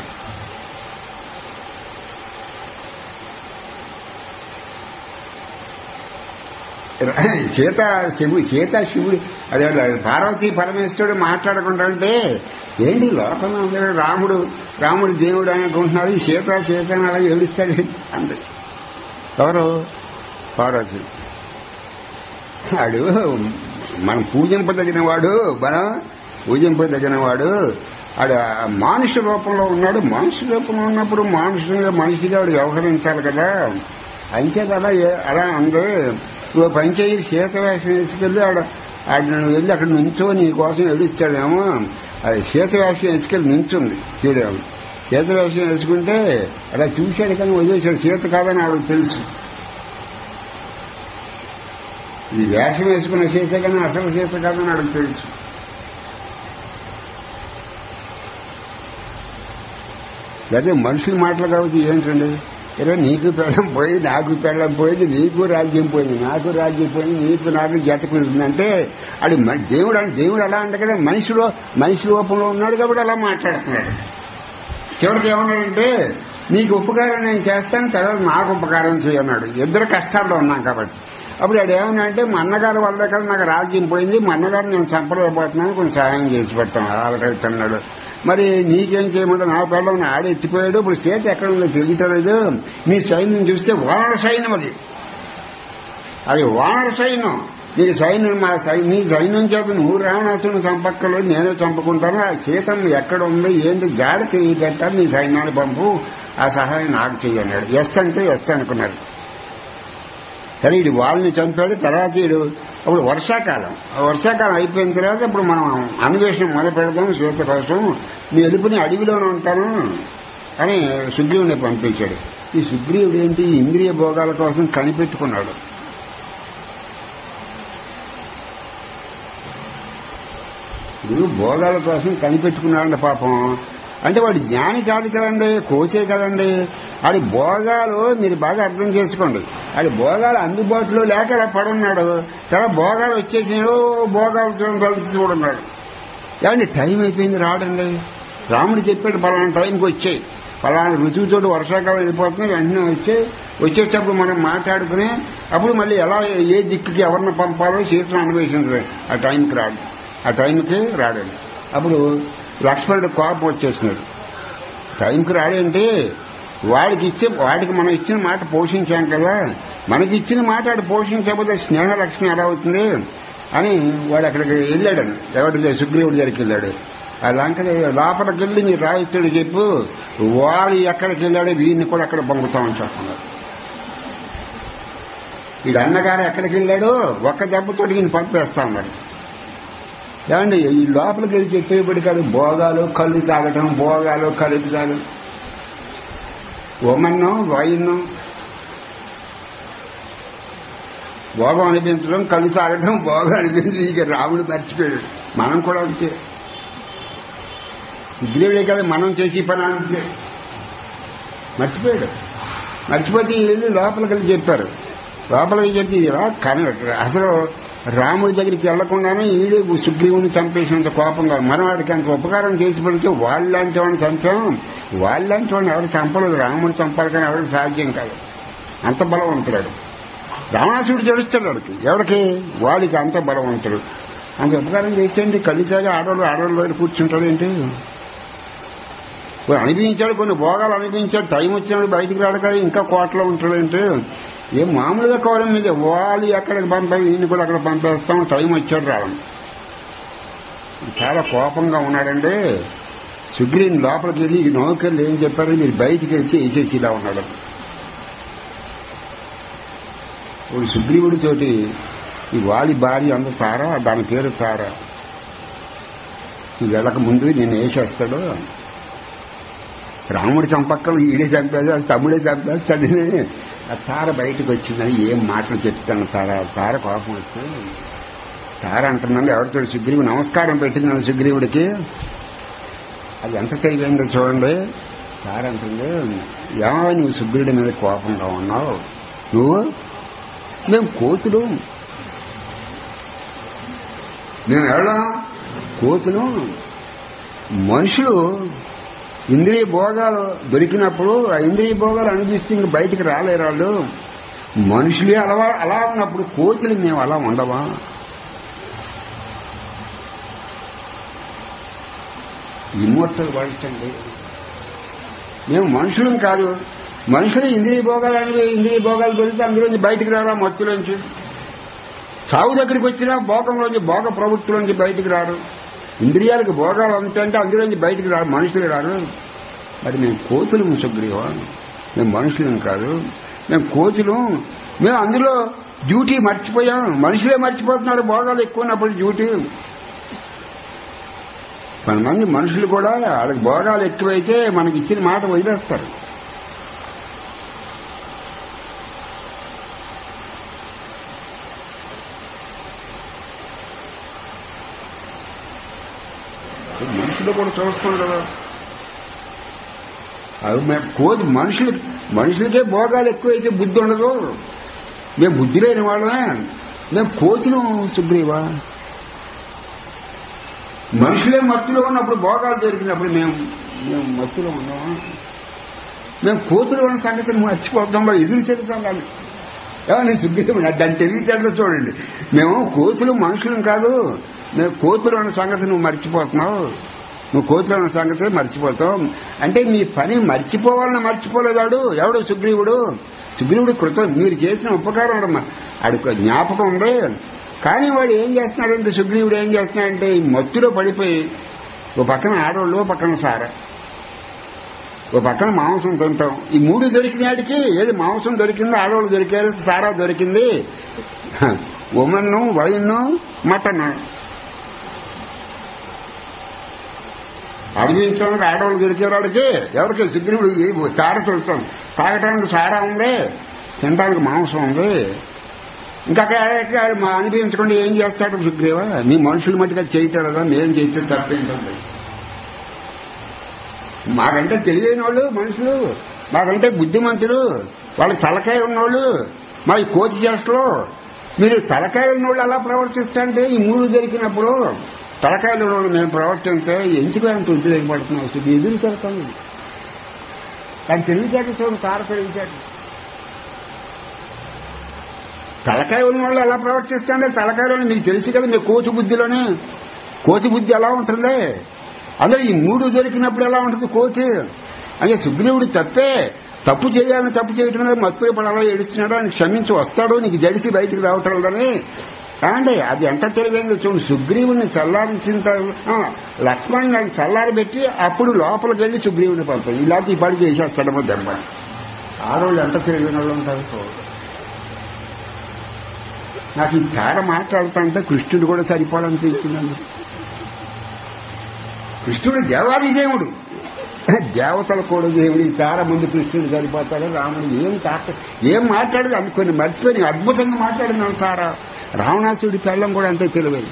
సీత శివు సీత శివుడు అదే పార్వతీ పరమేశ్వరుడు మాట్లాడకుండా అంటే ఏంటి లోకంలో అందరూ రాముడు రాముడు దేవుడు అని అనుకుంటున్నారు ఈ సీత సీత అని అలా ఏడుస్తాడు అంతే ఎవరు పార్వతి వాడు మనం పూజింపదగిన వాడు మనం పూజింపదగిన వాడు ఆడు మానుష రూపంలో ఉన్నాడు మనుషు రూపంలో ఉన్నప్పుడు మానుషులుగా మనిషిగా వాడు వ్యవహరించాలి కదా అంచేత అలా అలా అందు నువ్వు పంచాయి శీతవేషం వేసుకెళ్ళి ఆడ ఆడ నువ్వు వెళ్ళి అక్కడ నుంచో నీ కోసం ఏడుస్తాడేమో అది శీతవేషం వేసుకెళ్ళి నుంచుంది శ్రీరాముడు సీత వేషం వేసుకుంటే అలా చూశాడు కానీ వదిలేశాడు సీత కాదని ఆవిడకి తెలుసు ఇది వేషం వేసుకున్న సీత కానీ అసలు సీత కాదని ఆవిడకి తెలుసు లేకపోతే మనుషుల మాటలు కాబట్టి ఏంటండి ఇలా నీకు పెళ్ళం పోయి నాకు పెళ్ళం పోయింది నీకు రాజ్యం పోయింది నాకు రాజ్యం పోయింది నీకు నాకు జత కుదిరిందంటే అది మ- దేవుడు అంటే దేవుడు అలా అంటే కదా మనిషిలో మనిషి రూపంలో ఉన్నాడు కాబట్టి అలా మాట్లాడుతున్నాడు చివరికి ఏమన్నాడంటే నీకు ఉపకారం నేను చేస్తాను తర్వాత నాకు ఉపకారం చేయన్నాడు ఇద్దరు కష్టాల్లో ఉన్నాం కాబట్టి అప్పుడు ఆడు ఏమన్నా అంటే మా అన్నగారి వల్ల కదా నాకు రాజ్యం పోయింది మా అన్నగారు నేను సంప్రదాయపోతున్నాను కొంచెం సహాయం చేసి పెట్టాను అలాగైతున్నాడు మరి నీకేం చేయమంటే నా పిల్లలు ఆడ ఎత్తిపోయాడు ఇప్పుడు చేతి ఎక్కడ ఉందో తెలియటలేదు నీ సైన్యం చూస్తే వానర సైన్యం అది అది వానర సైన్యం నీ సైన్యం మా సై నీ సైన్యం చేత నువ్వు రావణాసుని చంపక్కలు నేను చంపుకుంటాను ఆ సీతం ఎక్కడ ఉంది ఏంటి జాడ తిరిగి పెట్టాలి నీ సైన్యాన్ని పంపు ఆ సహాయం నాకు చెయ్యన్నాడు ఎస్ అంటే ఎస్ అనుకున్నారు సరే ఇది వాళ్ళని చంపాడు తర్వాత వీడు అప్పుడు వర్షాకాలం ఆ వర్షాకాలం అయిపోయిన తర్వాత ఇప్పుడు మనం అన్వేషణ మొదలు పెడదాం సీత కోసం నీ ఎలుపుని అడవిలోనే ఉంటాను అని సుగ్రీవుని పంపించాడు ఈ సుగ్రీవుడు ఏంటి ఇంద్రియ భోగాల కోసం కనిపెట్టుకున్నాడు ఇప్పుడు భోగాల కోసం కనిపెట్టుకున్నాడండి పాపం అంటే వాడు జ్ఞాని కాదు కదండి కోచే కదండి ఆడి భోగాలు మీరు బాగా అర్థం చేసుకోండి ఆడి భోగాలు అందుబాటులో లేక ఇలా పడున్నాడు తర్వాత భోగాలు వచ్చేసి ఓ భోగాలు కలిసి చూడన్నాడు ఏమండి టైం అయిపోయింది రాడండి రాముడు చెప్పాడు పలానా టైంకి వచ్చాయి పలానా రుచువుతోటి వర్షాకాలం వెళ్ళిపోతుంది వెంటనే వచ్చాయి వచ్చేటప్పుడు మనం మాట్లాడుకుని అప్పుడు మళ్ళీ ఎలా ఏ దిక్కుకి ఎవరిని పంపాలో సీతను అన్వేషించదు ఆ టైంకి రాడు ఆ టైంకి రాడండి అప్పుడు లక్ష్మణుడు కోపం వచ్చేసినాడు టైంకి రాడంటే వాడికి ఇచ్చే వాడికి మనం ఇచ్చిన మాట పోషించాం కదా మనకి ఇచ్చిన మాట వాడు పోషించకపోతే స్నేహ లక్ష్మి ఎలా అవుతుంది అని వాడు అక్కడికి వెళ్ళాడని ఎవరి సుగ్రీవుడి దగ్గరికి వెళ్ళాడు ఆ లంక లోపలికి వెళ్ళి మీరు రాయిస్తుడు చెప్పు వాడు ఎక్కడికి వెళ్ళాడో వీడిని కూడా అక్కడ పంపుతామని చెప్తున్నారు వీడు అన్నగారు ఎక్కడికి వెళ్ళాడో ఒక్క దెబ్బతో ఈయన పంపేస్తా ఉన్నాడు ఏమండి ఈ లోపలికి వెళ్ళి చెప్పేపటి కాదు భోగాలు కళ్ళు తాగటం భోగాలు కళ్ళు తాగడం ఉమన్ను వైన్ను భోగం అనిపించడం కళ్ళు తాగడం భోగం అనిపించడం ఇక రాముడు మర్చిపోయాడు మనం కూడా అంతే ఉద్రేవుడే కదా మనం చేసి పని అంతే మర్చిపోయాడు మర్చిపోతే వీళ్ళు లోపలికి వెళ్ళి చెప్పారు లోపలికి చెప్పి ఇలా కన అసలు రాముడి దగ్గరికి వెళ్లకుండానే ఈడే సుగ్రీవుని చంపేసినంత కోపంగా మనం వాడికి అంత ఉపకారం చేసి పెడితే వాళ్ళలాంటి వాడిని చంపాం వాళ్ళలాంటి వాడిని ఎవరు చంపలేదు రాముడు చంపాలి కానీ ఎవరికి సాధ్యం కాదు అంత బలవంతుడు రావణాసుడు తెలుస్తాడు వాడికి ఎవరికి వాడికి అంత బలవంతుడు అంత ఉపకారం చేసేయండి కలిసాగా ఆడవాళ్ళు ఆడవాళ్ళు కూర్చుంటాడు ఏంటి కొన్ని అనిపించాడు కొన్ని భోగాలు అనిపించాడు టైం వచ్చినప్పుడు బయటికి రాడు కదా ఇంకా కోటలో ఉంటాడంటే ఏం మామూలుగా కోవడం మీద వాళ్ళు ఎక్కడికి పంపాలి ఈయన కూడా అక్కడ పంపేస్తాం టైం వచ్చాడు రావడం చాలా కోపంగా ఉన్నాడండి సుగ్రీన్ లోపలికి వెళ్ళి ఈ నౌకర్లు ఏం చెప్పారు మీరు బయటికి వెళ్తే వేసేసి ఇలా ఉన్నాడు ఇప్పుడు సుగ్రీవుడి తోటి ఈ వాలి భార్య అంత తారా దాని పేరు తారా ఈ వెళ్ళక ముందు నేను వేసేస్తాడు రాముడి చంపక్కలు ఈడే చంపేది తమ్ముడే చంపేస్తాడని ఆ తార బయటకు వచ్చిందని ఏం మాటలు చెప్తాను తార తార కోపం వస్తే తార అంటున్నాను ఎవరితో సుగ్రీవు నమస్కారం పెట్టిందని సుగ్రీవుడికి అది ఎంత తెలియందో చూడండి తార అంటుంది ఏమో నువ్వు సుగ్రీవుడి మీద కోపంగా ఉన్నావు నువ్వు మేము కోతులు మేము ఎవడా కోతులు మనుషులు ఇంద్రియ భోగాలు దొరికినప్పుడు ఆ ఇంద్రియ భోగాలు అనిపిస్తే ఇంక బయటికి రాలేరు వాళ్ళు మనుషులే అలవా అలా ఉన్నప్పుడు కోతులు మేము అలా ఉండవా ఇమ్మోర్టల్ వాయిస్ అండి మేము మనుషులం కాదు మనుషులు ఇంద్రియ భోగాలు అనేవి ఇంద్రియ భోగాలు దొరికితే అందులోంచి బయటికి రారా మత్తులోంచి సాగు దగ్గరికి వచ్చినా భోగంలోంచి భోగ ప్రవృత్తిలోంచి బయటికి రారు ఇంద్రియాలకు భోగాలు అంతే అంటే అందులోంచి బయటికి రారు మనుషులు రారు మరి మేము కోతులు సుగ్రీవా మేము మనుషులం కాదు మేము కోతులు మేము అందులో డ్యూటీ మర్చిపోయాం మనుషులే మర్చిపోతున్నారు భోగాలు ఎక్కువ ఉన్నప్పుడు డ్యూటీ కొంతమంది మనుషులు కూడా వాళ్ళకి భోగాలు ఎక్కువైతే మనకి ఇచ్చిన మాట వదిలేస్తారు మనుషులు కూడా చూస్తున్నాం కదా అవి మేము కోతి మనుషులు మనుషులకే భోగాలు ఎక్కువైతే బుద్ధి ఉండదు మేము బుద్ధి లేని వాళ్ళమే మేము కోతులు సుగ్రీవా మనుషులే మత్తులో ఉన్నప్పుడు భోగాలు దొరికినప్పుడు మేము మేము మత్తులో ఉన్నామా మేము కోతులు ఉన్న సంగతిని మర్చిపోతాం మరి ఎదురు చెడుతాం కానీ ఏమన్నా సుగ్రీవుడు దాన్ని తెలివితేటలో చూడండి మేము కోతులు మనుషులం కాదు మేము కోతులు ఉన్న సంగతి నువ్వు మర్చిపోతున్నావు నువ్వు కోతులు ఉన్న సంగతి మర్చిపోతావు అంటే మీ పని మర్చిపోవాలని మర్చిపోలేదాడు ఎవడు సుగ్రీవుడు సుగ్రీవుడు కృతం మీరు చేసిన ఉపకారం ఉండమ్మా ఆడికి జ్ఞాపకం ఉంది కానీ వాడు ఏం చేస్తున్నాడంటే సుగ్రీవుడు ఏం చేస్తున్నాడంటే ఈ మత్తులో పడిపోయి ఓ పక్కన ఆడవాళ్ళు ఓ పక్కన సారా ఓ పక్కన మాంసం తింటాం ఈ మూడు దొరికినాడికి ఏది మాంసం దొరికింది ఆడవాళ్ళు దొరికారు సారా దొరికింది ఉమెన్ వైన్ మటన్ అనుభవించడానికి ఆడవాళ్ళు దొరికారు వాడికి ఎవరికి సుగ్రీవుడు ఏ- సార చూడటం తాగటానికి సారా ఉంది తినడానికి మాంసం ఉంది ఇంకా అక్కడ అక్కడ మా అనుభవించకుండా ఏం చేస్తాడు సుగ్రీవ మీ మనుషులు మట్టుగా చేయటం కదా మేం చేస్తే తప్పేంటండి మాకంటే తెలియని వాళ్ళు మనుషులు మాకంటే బుద్ధిమంతులు వాళ్ళకి తలకాయ ఉన్నోళ్ళు మా ఈ కోతి చేష్టలు మీరు తలకాయ ఉన్నోళ్ళు అలా ప్రవర్తిస్తాంటే ఈ మూడు దొరికినప్పుడు తలకాయలు ఉన్నోళ్ళు మేము ప్రవర్తించే ఎందుకు అంత ఉద్యోగపడుతున్నాం అసలు ఎదురు పెడతాం కానీ తెలివితేట చూడండి తార తెలివితేట తలకాయ ఉన్న వాళ్ళు ఎలా ప్రవర్తిస్తాంటే తలకాయలోనే మీకు తెలుసు కదా మీ కోతి బుద్ధిలోనే కోతి బుద్ధి ఎలా ఉంటుంది అందులో ఈ మూడు దొరికినప్పుడు ఎలా ఉంటుంది కోతి అంటే సుగ్రీవుడు తప్పే తప్పు చేయాలని తప్పు చేయటం మీద మత్తులు ఇప్పుడు అలా ఏడుస్తున్నాడు ఆయన క్షమించి వస్తాడు నీకు జడిసి బయటికి రావటం లేదని కాండి అది ఎంత తెలివైందో చూడండి సుగ్రీవుడిని చల్లారించిన తర్వాత లక్ష్మణ్ దాన్ని చల్లారబెట్టి అప్పుడు లోపలికి వెళ్ళి సుగ్రీవుడిని పంపాడు ఇలాంటి ఈ పాడు చేసేస్తాడమో దెబ్బ ఆడవాళ్ళు ఎంత తెలివైన వాళ్ళు ఉంటారు చూడండి. నాకు ఈ తేడ మాట్లాడుతుంటే కృష్ణుడు కూడా సరిపోవాలనిపిస్తున్నాను కృష్ణుడు దేవాది దేవుడు దేవతల కూడా దేవుడు ఈ తార ముందు కృష్ణుడు సరిపోతాడు రాముడు ఏం తాట ఏం మాట్లాడదు అనుకుని మర్చిపోయి అద్భుతంగా మాట్లాడింది తార రావణాసుడి పెళ్ళం కూడా అంతే తెలివైంది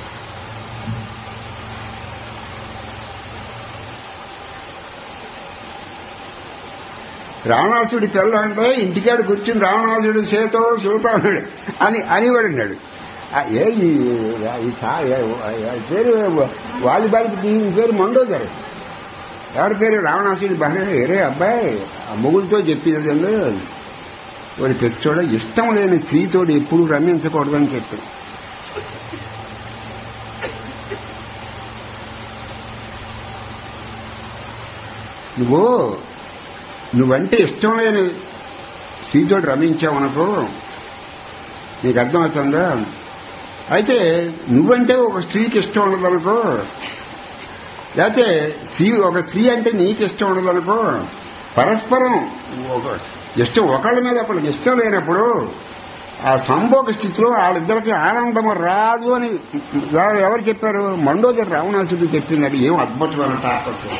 రావణాసుడి పిల్ల అంటే ఇంటికాడ కూర్చుని రావణాసుడు చేతో చూతా ఉన్నాడు అని అనేవాడు అన్నాడు ఆ, ఏ ఈ ఈ తా- ఏ- ఏ- పేరు వాలిబాలికి దీని పేరు మండోదరు ఎవరి పేరు రావణాసుడి బాగా ఏరే అబ్బాయి ఆ మొగుడితో చెప్పేది అండి వాడి పెచ్చోడ ఇష్టం లేని స్త్రీతోడు ఎప్పుడు రమ్మించకూడదని చెప్పి నువ్వు నువ్వంటే ఇష్టం లేని స్త్రీతోడు రమించావనుకో నీకు అర్థమవుతుందా అయితే నువ్వంటే ఒక స్త్రీకి ఇష్టం ఉండదనుకో లేకపోతే స్త్రీ ఒక స్త్రీ అంటే నీకు ఇష్టం ఉండదనుకో పరస్పరం ఒక ఇష్టం ఒకళ్ళ మీద ఒకళ్ళకి ఇష్టం లేనప్పుడు ఆ సంభోగ స్థితిలో వాళ్ళిద్దరికి ఆనందం రాదు అని ఎవరు చెప్పారు మండోదరి రావణాసుడు చెప్పింది అది ఏం అద్భుతమైన తాపత్రం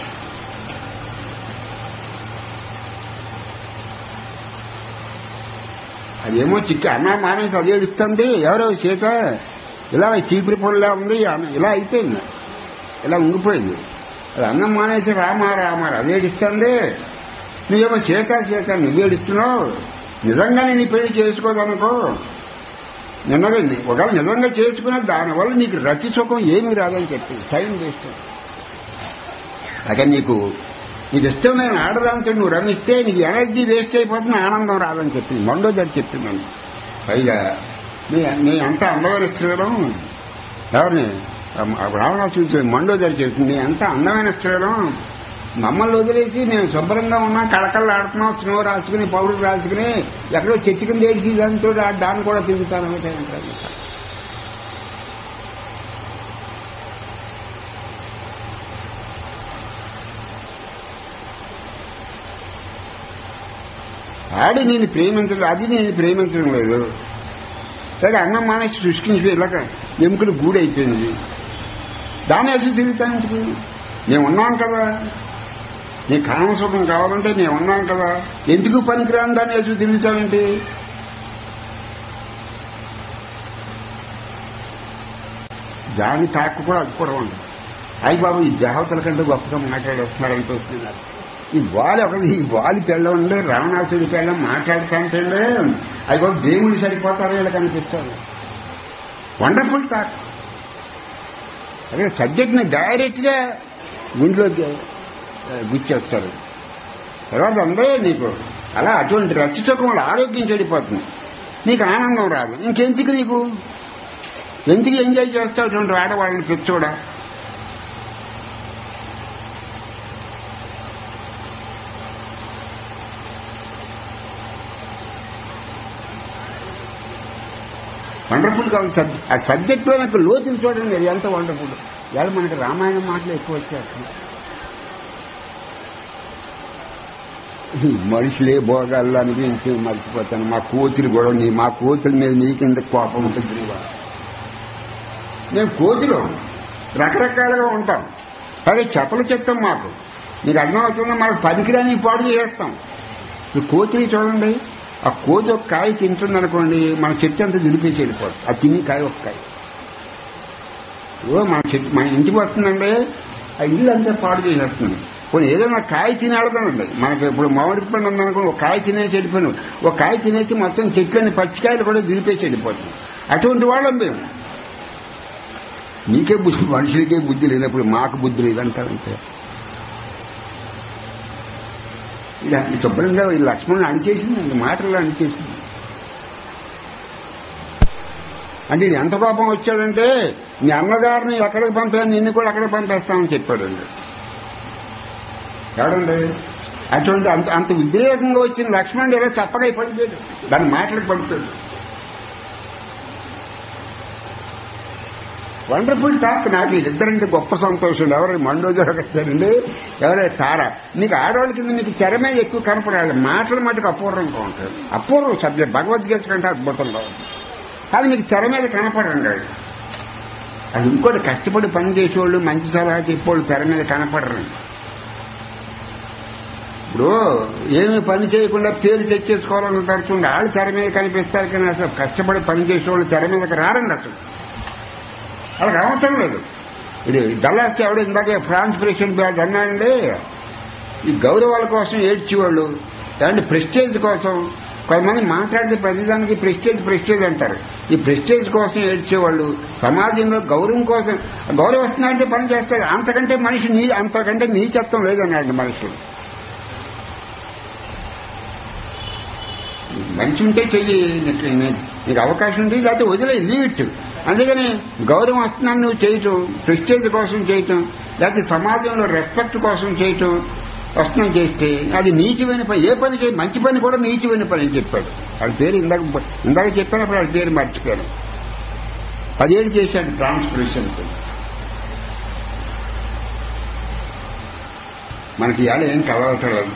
అదేమో చిక్కి అన్న మానేసి అది ఏడుస్తుంది ఎవరో సీత ఇలా చీపురి పొడిలా ఉంది అన్న- ఇలా అయిపోయింది ఇలా ఉంగిపోయింది అది అన్నం మానేసి రామా రామా అది ఏడుస్తుంది నువ్వేమో సీత సీత నువ్వు ఏడుస్తున్నావు నిజంగానే నీ పెళ్లి చేసుకోదనుకో నిన్నదండి ఒకవేళ నిజంగా చేసుకునే దానివల్ల నీకు రతి సుఖం ఏమీ రాదని చెప్పి టైం వేస్ట్ అదే నీకు నీకు ఇష్టం లేని ఆడదాంతో నువ్వు రమిస్తే నీకు ఎనర్జీ వేస్ట్ అయిపోతుంది ఆనందం రాదని చెప్పింది మండోదరి చెప్పిందని పైగా నీ నీ అంత అందమైన స్త్రీలం ఎవరిని రావణాసుడు మండోదరి చెప్తుంది నీ అంత అందమైన స్త్రీలం మమ్మల్ని వదిలేసి మేము శుభ్రంగా ఉన్నాం కళకళ ఆడుతున్నాం స్నో రాసుకుని పౌడర్ రాసుకుని ఎక్కడో చెట్టు కింద ఏడిచి దాంతో దాన్ని కూడా తిరుగుతాను అంటే అంటారు. ఆడి నేను ప్రేమించడం అది నేను ప్రేమించడం లేదు సరే అన్నం మానేసి సృష్టించి ఇలాగ ఎముకలు గూడైపోయింది దాన్ని వేసి తిరుగుతాను ఎందుకు నేను ఉన్నాను కదా నీ కామసుఖం కావాలంటే నేను ఉన్నాను కదా ఎందుకు పనికిరాని దాన్ని వేసి తిరుగుతావేంటి దాని తాకు కూడా అది కూడా ఉండదు అయ్యి బాబు ఈ దేవతల కంటే గొప్పగా మాట్లాడేస్తున్నారు అనిపిస్తుంది నాకు. ఈ బాలి ఒకటి ఈ బాలి పెళ్ళండి రావణాసుడి పెళ్ళం మాట్లాడుతుంటే అవి బాబు దేవుడు సరిపోతారు వీళ్ళకి అనిపిస్తారు వండర్ఫుల్ టాక్ అదే సబ్జెక్ట్ని డైరెక్ట్ గా గుండెలోకి ఆ, గుచ్చేస్తారు తర్వాత అందే నీకు అలా అటువంటి రక్షసుఖం వల్ల ఆరోగ్యం చెడిపోతుంది నీకు ఆనందం రాదు ఇంకెందుకు నీకు ఎందుకు ఎంజాయ్ చేస్తావు అటువంటి ఆడవాళ్ళని పిచ్చోడా వండర్ఫుల్ గా ఉంది సబ్జెక్ట్ ఆ సబ్జెక్ట్ లో నాకు లోతులు చూడండి అది ఎంత వండర్ఫుల్ ఇవాళ మనకి రామాయణం మాటలు ఎక్కువ వచ్చేస్తున్నాయి ఈ మనుషులే భోగాల్లో అనిపించి మర్చిపోతాను మా కోతులు కూడా నీ మా కోతుల మీద నీకింత కోపం ఉంటుంది నీవా? మేము కోతులు రకరకాలుగా ఉంటాం పైగా చెప్పలు చెప్తాం మాకు మీకు అర్థమవుతుందో మనకు పనికిరాని పాడు చేస్తాం ఈ కోతిని చూడండి ఆ కోతి ఒక కాయ తింటుంది అనుకోండి మన చెట్టు అంతా దులిపేసి వెళ్ళిపోతుంది ఆ తిని కాయ ఒక కాయ ఓ మన చెట్టు మన ఇంటికి వస్తుందండి ఆ ఇల్లు అంతా పాడు చేసేస్తుంది కొన్ని ఏదైనా కాయ తినేడతానండి మనకి ఇప్పుడు మామిడి పండు ఉందనుకోండి ఒక కాయ తినేసి వెళ్ళిపోయాను ఒక కాయ తినేసి మొత్తం చెట్లని పచ్చికాయలు కూడా దులిపేసి వెళ్ళిపోతుంది అటువంటి వాళ్ళం మేము నీకే బుద్ధి మనుషులకే బుద్ధి లేనప్పుడు మాకు బుద్ధి లేదంటారంటే ఇలా ఈ శుభ్రంగా ఈ లక్ష్మణుని అణిచేసింది ఈ మాటల్లో అణిచేసింది అంటే ఇది ఎంత కోపం వచ్చాడంటే నీ అన్నగారిని ఎక్కడికి పంపాను నిన్ను కూడా అక్కడికి పంపేస్తామని చెప్పాడండి ఎవడండి అటువంటి అంత అంత ఉద్రేకంగా వచ్చిన లక్ష్మణుడు ఇలా చప్పగా పడిపోయాడు దాని మాటలకు పడిపోయాడు వండర్ఫుల్ టాక్ నాకు వీళ్ళిద్దరంటే గొప్ప సంతోషం ఎవరు మండోజర్ వచ్చారండి ఎవరే తార నీకు ఆడవాళ్ళ కింద మీకు తెర మీద ఎక్కువ కనపడాలి మాటలు మటుకు అపూర్వంగా ఉంటాయి అపూర్వం సబ్జెక్ట్ భగవద్గీత కంటే అద్భుతంగా ఉంటుంది కానీ మీకు తెర మీద కనపడండి అది. అది ఇంకోటి కష్టపడి పని చేసేవాళ్ళు మంచి సలహా చెప్పేవాళ్ళు తెర మీద కనపడరు ఇప్పుడు ఏమి పని చేయకుండా పేరు తెచ్చేసుకోవాలంటారు చూడండి వాళ్ళు తెర మీద కనిపిస్తారు కానీ అసలు కష్టపడి పని చేసేవాళ్ళు తెర మీదకి రారండి అసలు వాళ్ళకి అవసరం లేదు ఇది డల్లాస్తే ఎవడు ఇందాకే ఫ్రాన్స్ ప్రెసిడెంట్ బ్యాడ్ అన్నాడండి ఈ గౌరవాల కోసం ఏడ్చేవాళ్ళు ఏమంటే ప్రెస్టేజ్ కోసం కొంతమంది మాట్లాడితే ప్రతిదానికి ప్రెస్టేజ్ ప్రెస్టేజ్ అంటారు ఈ ప్రెస్టేజ్ కోసం ఏడ్చేవాళ్ళు సమాజంలో గౌరవం కోసం గౌరవం వస్తుందంటే పని చేస్తారు అంతకంటే మనిషి నీ అంతకంటే నీచత్వం లేదన్నాడు మనుషులు మంచి ఉంటే చెయ్యి నీకు నీకు అవకాశం ఉంటే లేకపోతే వదిలే లీవ్ ఇట్ అందుకని గౌరవం వస్తుందని నువ్వు చేయటం ప్రెస్టేజ్ కోసం చేయటం లేకపోతే సమాజంలో రెస్పెక్ట్ కోసం చేయటం వస్తుందని చేస్తే అది నీచమైన పని ఏ పని చేయ మంచి పని కూడా నీచమైన పని అని చెప్పాడు వాళ్ళ పేరు ఇందాక ఇందాక చెప్పినప్పుడు వాళ్ళ పేరు మర్చిపోయాను పదేళ్ళు చేశాడు ట్రాన్స్పరేషన్ మనకి ఇవాళ ఏం కలవటలేదు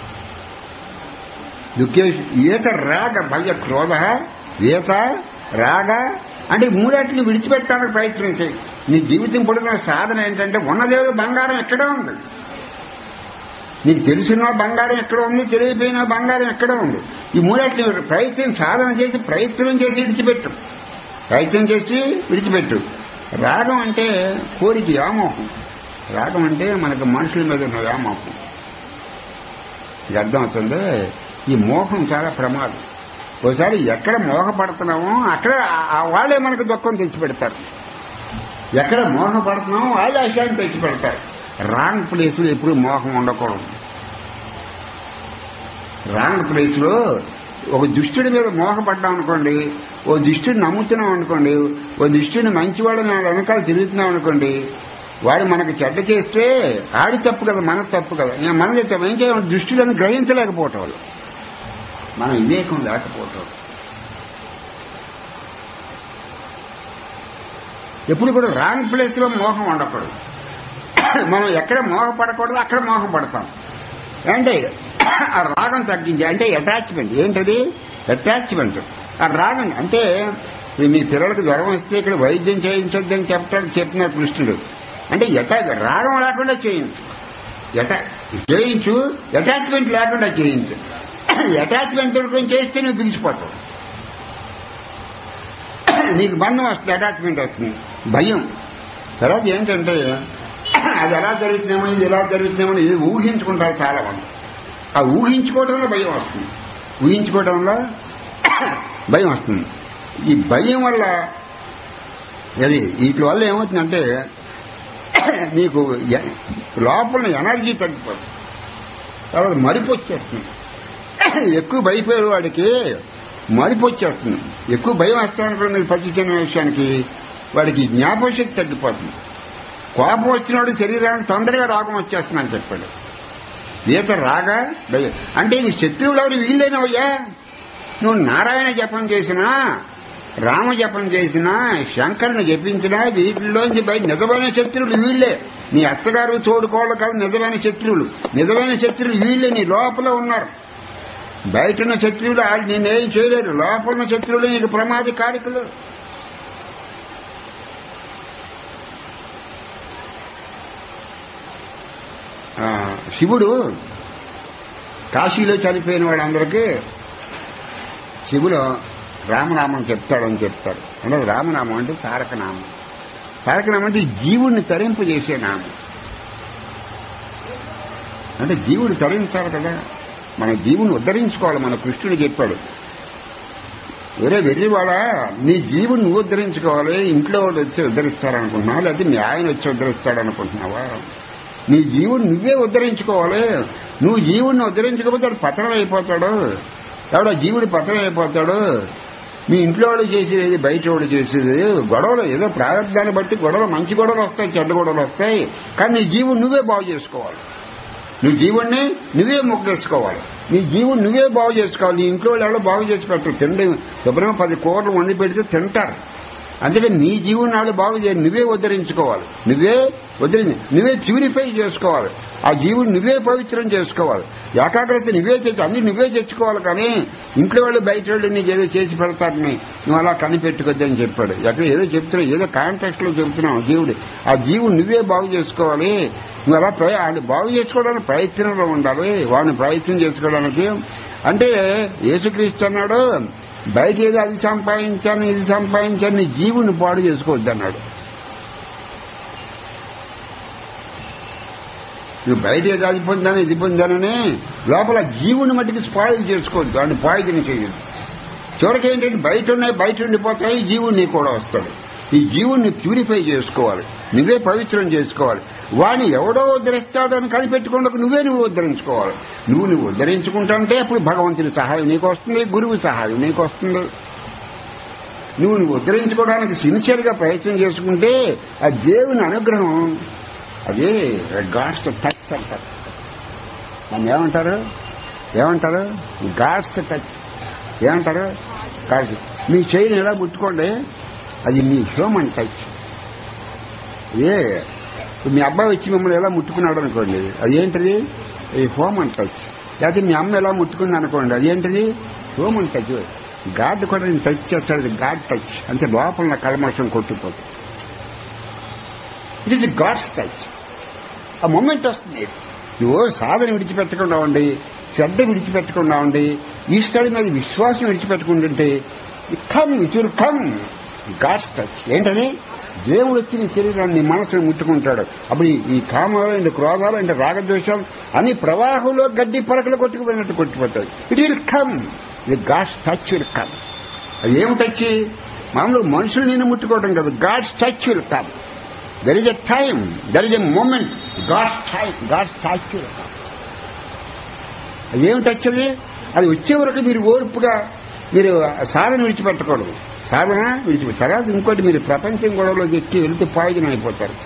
దుఃఖేష్ ఈత రాగ భయ క్రోధ ఈత రాగ అంటే ఈ మూడాటిని విడిచిపెట్టడానికి ప్రయత్నం చేయి నీ జీవితం పొడిన సాధన ఏంటంటే ఉన్నదేదో బంగారం ఎక్కడే ఉంది నీకు తెలిసిన బంగారం ఎక్కడ ఉంది తెలియపోయిన బంగారం ఎక్కడ ఉంది ఈ మూడాటిని ప్రయత్నం సాధన చేసి ప్రయత్నం చేసి విడిచిపెట్టు ప్రయత్నం చేసి విడిచిపెట్టు రాగం అంటే కోరిక వ్యామోహం రాగం అంటే మనకు మనుషుల మీద ఉన్న వ్యామోహం ఇది అర్థమవుతుంది ఈ మోహం చాలా ప్రమాదం ఒకసారి ఎక్కడ మోహపడుతున్నామో అక్కడ ఆ- ఆ వాళ్ళే మనకు దుఃఖం తెచ్చిపెడతారు ఎక్కడ మోహపడుతున్నామో వాళ్ళే అశాన్ని తెచ్చిపెడతారు రాంగ్ ప్లేస్ లో ఎప్పుడు మోహం ఉండకూడదు రాంగ్ ప్లేస్ లో ఒక దుష్టుడి మీద మోహపడ్డాం అనుకోండి ఓ దుష్టుడిని నమ్ముతున్నాం అనుకోండి ఓ దుష్టుడిని మంచివాడని వాడు వెనకాల తిరుగుతున్నాం అనుకోండి వాడు మనకు చెడ్డ చేస్తే ఆడి తప్పు కదా మన తప్పు కదా నేను మన తప్పు ఏం చేయాలి దుష్టుడని గ్రహించలేకపోవటం వల్ల మన వివేకం లేకపోవటం ఎప్పుడు కూడా రాంగ్ ప్లేస్ లో మోహం ఉండకూడదు మనం ఎక్కడ మోహపడకూడదు అక్కడ మోహం పడతాం అంటే ఆ రాగం తగ్గించి అంటే అటాచ్మెంట్ ఏంటది అటాచ్మెంట్ ఆ రాగం అంటే ఇప్పుడు మీ పిల్లలకు జ్వరం వస్తే ఇక్కడ వైద్యం చేయించొద్దని చెప్పడానికి చెప్పినాడు కృష్ణుడు అంటే ఎటాక్ రాగం లేకుండా చేయించు ఎటా చేయించు అటాచ్మెంట్ లేకుండా చేయించు అటాచ్మెంట్ తోడుకొని చేస్తే నువ్వు బిగిసిపోతావు నీకు బంధం వస్తుంది అటాచ్మెంట్ వస్తుంది భయం తర్వాత ఏంటంటే అది ఎలా జరుగుతుందేమో ఇది ఎలా జరుగుతుందేమో ఇది ఊహించుకుంటారు చాలా మంది ఆ ఊహించుకోవడంలో భయం వస్తుంది ఊహించుకోవడంలో భయం వస్తుంది ఈ భయం వల్ల అది వీటి వల్ల ఏమవుతుందంటే నీకు ఎ- లోపల ఎనర్జీ తగ్గిపోతుంది తర్వాత మరిపు వచ్చేస్తుంది ఎక్కువ భయపోయే వాడికి మరిపు వచ్చేస్తుంది ఎక్కువ భయం వస్తానుకో మీరు ప్రతి చిన్న విషయానికి వాడికి జ్ఞాపకశక్తి తగ్గిపోతుంది కోపం వచ్చినవాడు శరీరానికి తొందరగా రోగం వచ్చేస్తుందని చెప్పాడు ఈత రాగా భయం అంటే నీ శత్రువులు ఎవరు వీళ్ళేనవయ్యా నువ్వు నారాయణ జపం చేసినా రామ జపం చేసినా శంకరుని జపించినా వీటిలోంచి బయట నిజమైన శత్రువులు వీళ్ళే నీ అత్తగారు తోడుకోవాలి కాదు నిజమైన శత్రువులు నిజమైన శత్రువులు వీళ్ళే నీ లోపల ఉన్నారు బయట ఉన్న శత్రువులు వాళ్ళు నేనేం చేయలేరు లోపల ఉన్న శత్రువులు నీకు ప్రమాద కారకులు ఆ, శివుడు కాశీలో చనిపోయిన వాళ్ళందరికీ శివుడు రామనామం చెప్తాడని చెప్తాడు అంటే రామనామం అంటే తారకనామం తారకనామం అంటే జీవుడిని తరింపజేసే నామం అంటే జీవుడు తరించాలి కదా మన జీవుని ఉద్ధరించుకోవాలి మన కృష్ణుడు చెప్పాడు వేరే వెర్రివాడ నీ జీవుని నువ్వు ఉద్ధరించుకోవాలి ఇంట్లో వాళ్ళు వచ్చి ఉద్ధరిస్తారనుకుంటున్నావా లేకపోతే మీ ఆయన వచ్చి ఉద్ధరిస్తాడనుకుంటున్నావా నీ జీవుని నువ్వే ఉద్ధరించుకోవాలి నువ్వు జీవుడిని ఉద్ధరించకపోతే వాడు పతనం అయిపోతాడు ఎవడో జీవుడు పతనం అయిపోతాడు మీ ఇంట్లో వాళ్ళు చేసేది బయట వాళ్ళు చేసేది గొడవలు ఏదో ప్రారంభాన్ని బట్టి గొడవలు మంచి గొడవలు వస్తాయి చెడ్డ గొడవలు వస్తాయి కానీ నీ జీవుని నువ్వే బాగు చేసుకోవాలి నువ్వు జీవుణ్ణి నువ్వే మొగ్గేసుకోవాలి నీ జీవుని నువ్వే బాగు చేసుకోవాలి నీ ఇంట్లో వాళ్ళు ఎవరో బాగు చేసి పెట్టరు తిండి శుభ్రంగా పది కూరలు వండి పెడితే తింటారు అందుకని నీ జీవుని వాళ్ళు బాగు చేయాలి నువ్వే ఉద్ధరించుకోవాలి నువ్వే ఉద్ధరించి నువ్వే ప్యూరిఫై చేసుకోవాలి ఆ జీవుని నువ్వే పవిత్రం చేసుకోవాలి ఏకాగ్రత నువ్వే తెచ్చు అన్ని నువ్వే తెచ్చుకోవాలి కానీ ఇంట్లో వాళ్ళు బయట వాళ్ళు నీకు ఏదో చేసి పెడతారని నువ్వు అలా కనిపెట్టుకోద్దని చెప్పాడు ఎక్కడ ఏదో చెప్తున్నావు ఏదో కాంటాక్ట్ లో చెప్తున్నావు జీవుడు ఆ జీవుడు నువ్వే బాగు చేసుకోవాలి నువ్వు అలా ప్రయ- ఆయన బాగు చేసుకోవడానికి ప్రయత్నంలో ఉండాలి వాడిని ప్రయత్నం చేసుకోవడానికి అంటే యేసుక్రీస్తు అన్నాడు బయట ఏదో అది సంపాదించాను ఇది సంపాదించాను నీ జీవుని పాడు చేసుకోవద్దు అన్నాడు నువ్వు బయట ఏదో అది పొందాను ఇది పొందానని లోపల జీవుని మట్టికి స్పాయిల్ చేసుకోవద్దు వాడిని పాయిజన్ చేయొద్దు చివరికి ఏంటంటే బయట ఉన్నాయి బయట ఉండిపోతాయి జీవుని కూడా వస్తాడు ఈ జీవుణ్ణి ప్యూరిఫై చేసుకోవాలి నువ్వే పవిత్రం చేసుకోవాలి వాడిని ఎవడో ఉద్ధరిస్తాడని కనిపెట్టుకుండా నువ్వే నువ్వు ఉద్ధరించుకోవాలి నువ్వు నువ్వు ఉద్ధరించుకుంటుంటే అప్పుడు భగవంతుని సహాయం నీకు వస్తుంది గురువు సహాయం నీకు వస్తుంది నువ్వు నువ్వు ఉద్ధరించుకోవడానికి సిన్సియర్ గా ప్రయత్నం చేసుకుంటే ఆ దేవుని అనుగ్రహం అదే గాడ్స్ టచ్ అంటారు దాన్ని ఏమంటారు ఏమంటారు గాడ్స్ టచ్ ఏమంటారు గాడ్స్ మీ చేయిని ఎలా ముట్టుకోండి అది మీ హ్యూమన్ టచ్ ఏ మీ అబ్బాయి వచ్చి మిమ్మల్ని ఎలా ముట్టుకున్నాడు అనుకోండి అదేంటిది ఈ హ్యూమన్ టచ్ లేకపోతే మీ అమ్మ ఎలా ముట్టుకుంది అనుకోండి అదేంటిది హ్యూమన్ టచ్ గాడ్ కూడా నేను టచ్ చేస్తాడు అది గాడ్ టచ్ అంటే లోపల నా కల్మషం కొట్టుకుపోతుంది ఇట్ ఈస్ గాడ్స్ టచ్ ఆ మూమెంట్ వస్తుంది నువ్వు సాధన విడిచిపెట్టకుండా ఉండి శ్రద్ధ విడిచిపెట్టకుండా ఉండి ఈశ్వరుడి మీద విశ్వాసం విడిచిపెట్టుకుంటుంటే come it will come God's touch ఏంటది దేవుడు వచ్చి నీ శరీరాన్ని నీ మనసును ముట్టుకుంటాడు అప్పుడు ఈ- ఈ కామాలు అంటే క్రోధాలు అంటే రాగద్వేషాలు అన్ని ప్రవాహంలో గడ్డి పరకలు కొట్టుకుపోయినట్టు కొట్టుకుపోతాయి ఇట్ విల్ కమ్ ఇది గాడ్స్ టచ్ విల్ కమ్ అది ఏం టచ్ మామూలుగా మనుషులు నేను ముట్టుకోవడం కదా God's touch will come there is a time there is a moment God's time God's touch will come అది ఏం టచ్ అది అది వచ్చే వరకు మీరు ఓర్పుగా మీరు సాధన విడిచిపెట్టకూడదు సాధన విడిచిపెట్టు తర్వాత ఇంకోటి మీరు ప్రపంచం గొడవలోకి ఎక్కి వెళితే పాయిజన్ అయిపోతారు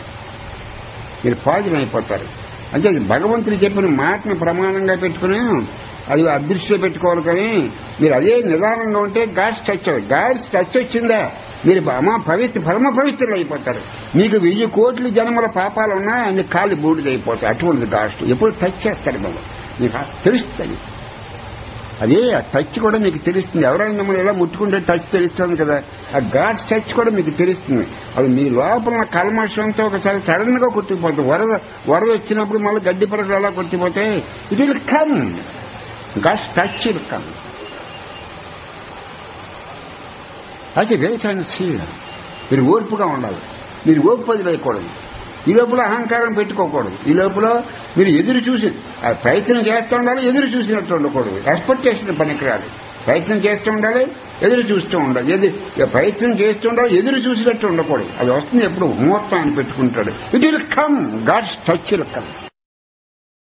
మీరు పాయిజన్ అయిపోతారు అంటే అది భగవంతుడు చెప్పిన మాటను ప్రమాణంగా పెట్టుకుని అది అదృష్టిలో పెట్టుకోవాలి కానీ మీరు అదే నిదానంగా ఉంటే గాడ్స్ టచ్ గాడ్స్ టచ్ వచ్చిందా మీరు అమ్మా పవిత్ర పరమ పవిత్రులు అయిపోతారు మీకు వెయ్యి కోట్ల జన్మల పాపాలు ఉన్నా అన్ని కాళ్ళు బూడిద అయిపోతాయి అటువంటి గాడ్స్ ఎప్పుడు టచ్ చేస్తారు మనం మీకు తెలుస్తుంది అదే ఆ టచ్ కూడా మీకు తెలుస్తుంది ఎవరైనా మిమ్మల్ని ఎలా ముట్టుకుంటే టచ్ తెలుస్తుంది కదా ఆ గాడ్స్ టచ్ కూడా మీకు తెలుస్తుంది అది మీ లోపల ఉన్న కల్మషంతో ఒకసారి సడన్ గా కొట్టిపోతుంది వరద వరద వచ్చినప్పుడు మళ్ళీ గడ్డి పరకలు ఎలా కొట్టిపోతే it will come God's touch will come అది వెయిట్ అండ్ సీ మీరు ఓర్పుగా ఉండాలి మీరు ఓర్పు వదిలేయకూడదు ఈ లోపల అహంకారం పెట్టుకోకూడదు ఈ లోపల మీరు ఎదురు చూసి ఆ ప్రయత్నం చేస్తూ ఉండాలి ఎదురు చూసినట్టు ఉండకూడదు ఎక్స్పెక్టేషన్ పనికిరాదు ప్రయత్నం చేస్తూ ఉండాలి ఎదురు చూస్తూ ఉండాలి ఎదురు ప్రయత్నం చేస్తూ ఉండాలి ఎదురు చూసినట్టు ఉండకూడదు అది వస్తుంది ఎప్పుడు ముహూర్తం అని పెట్టుకుంటాడు it will come God's touch will come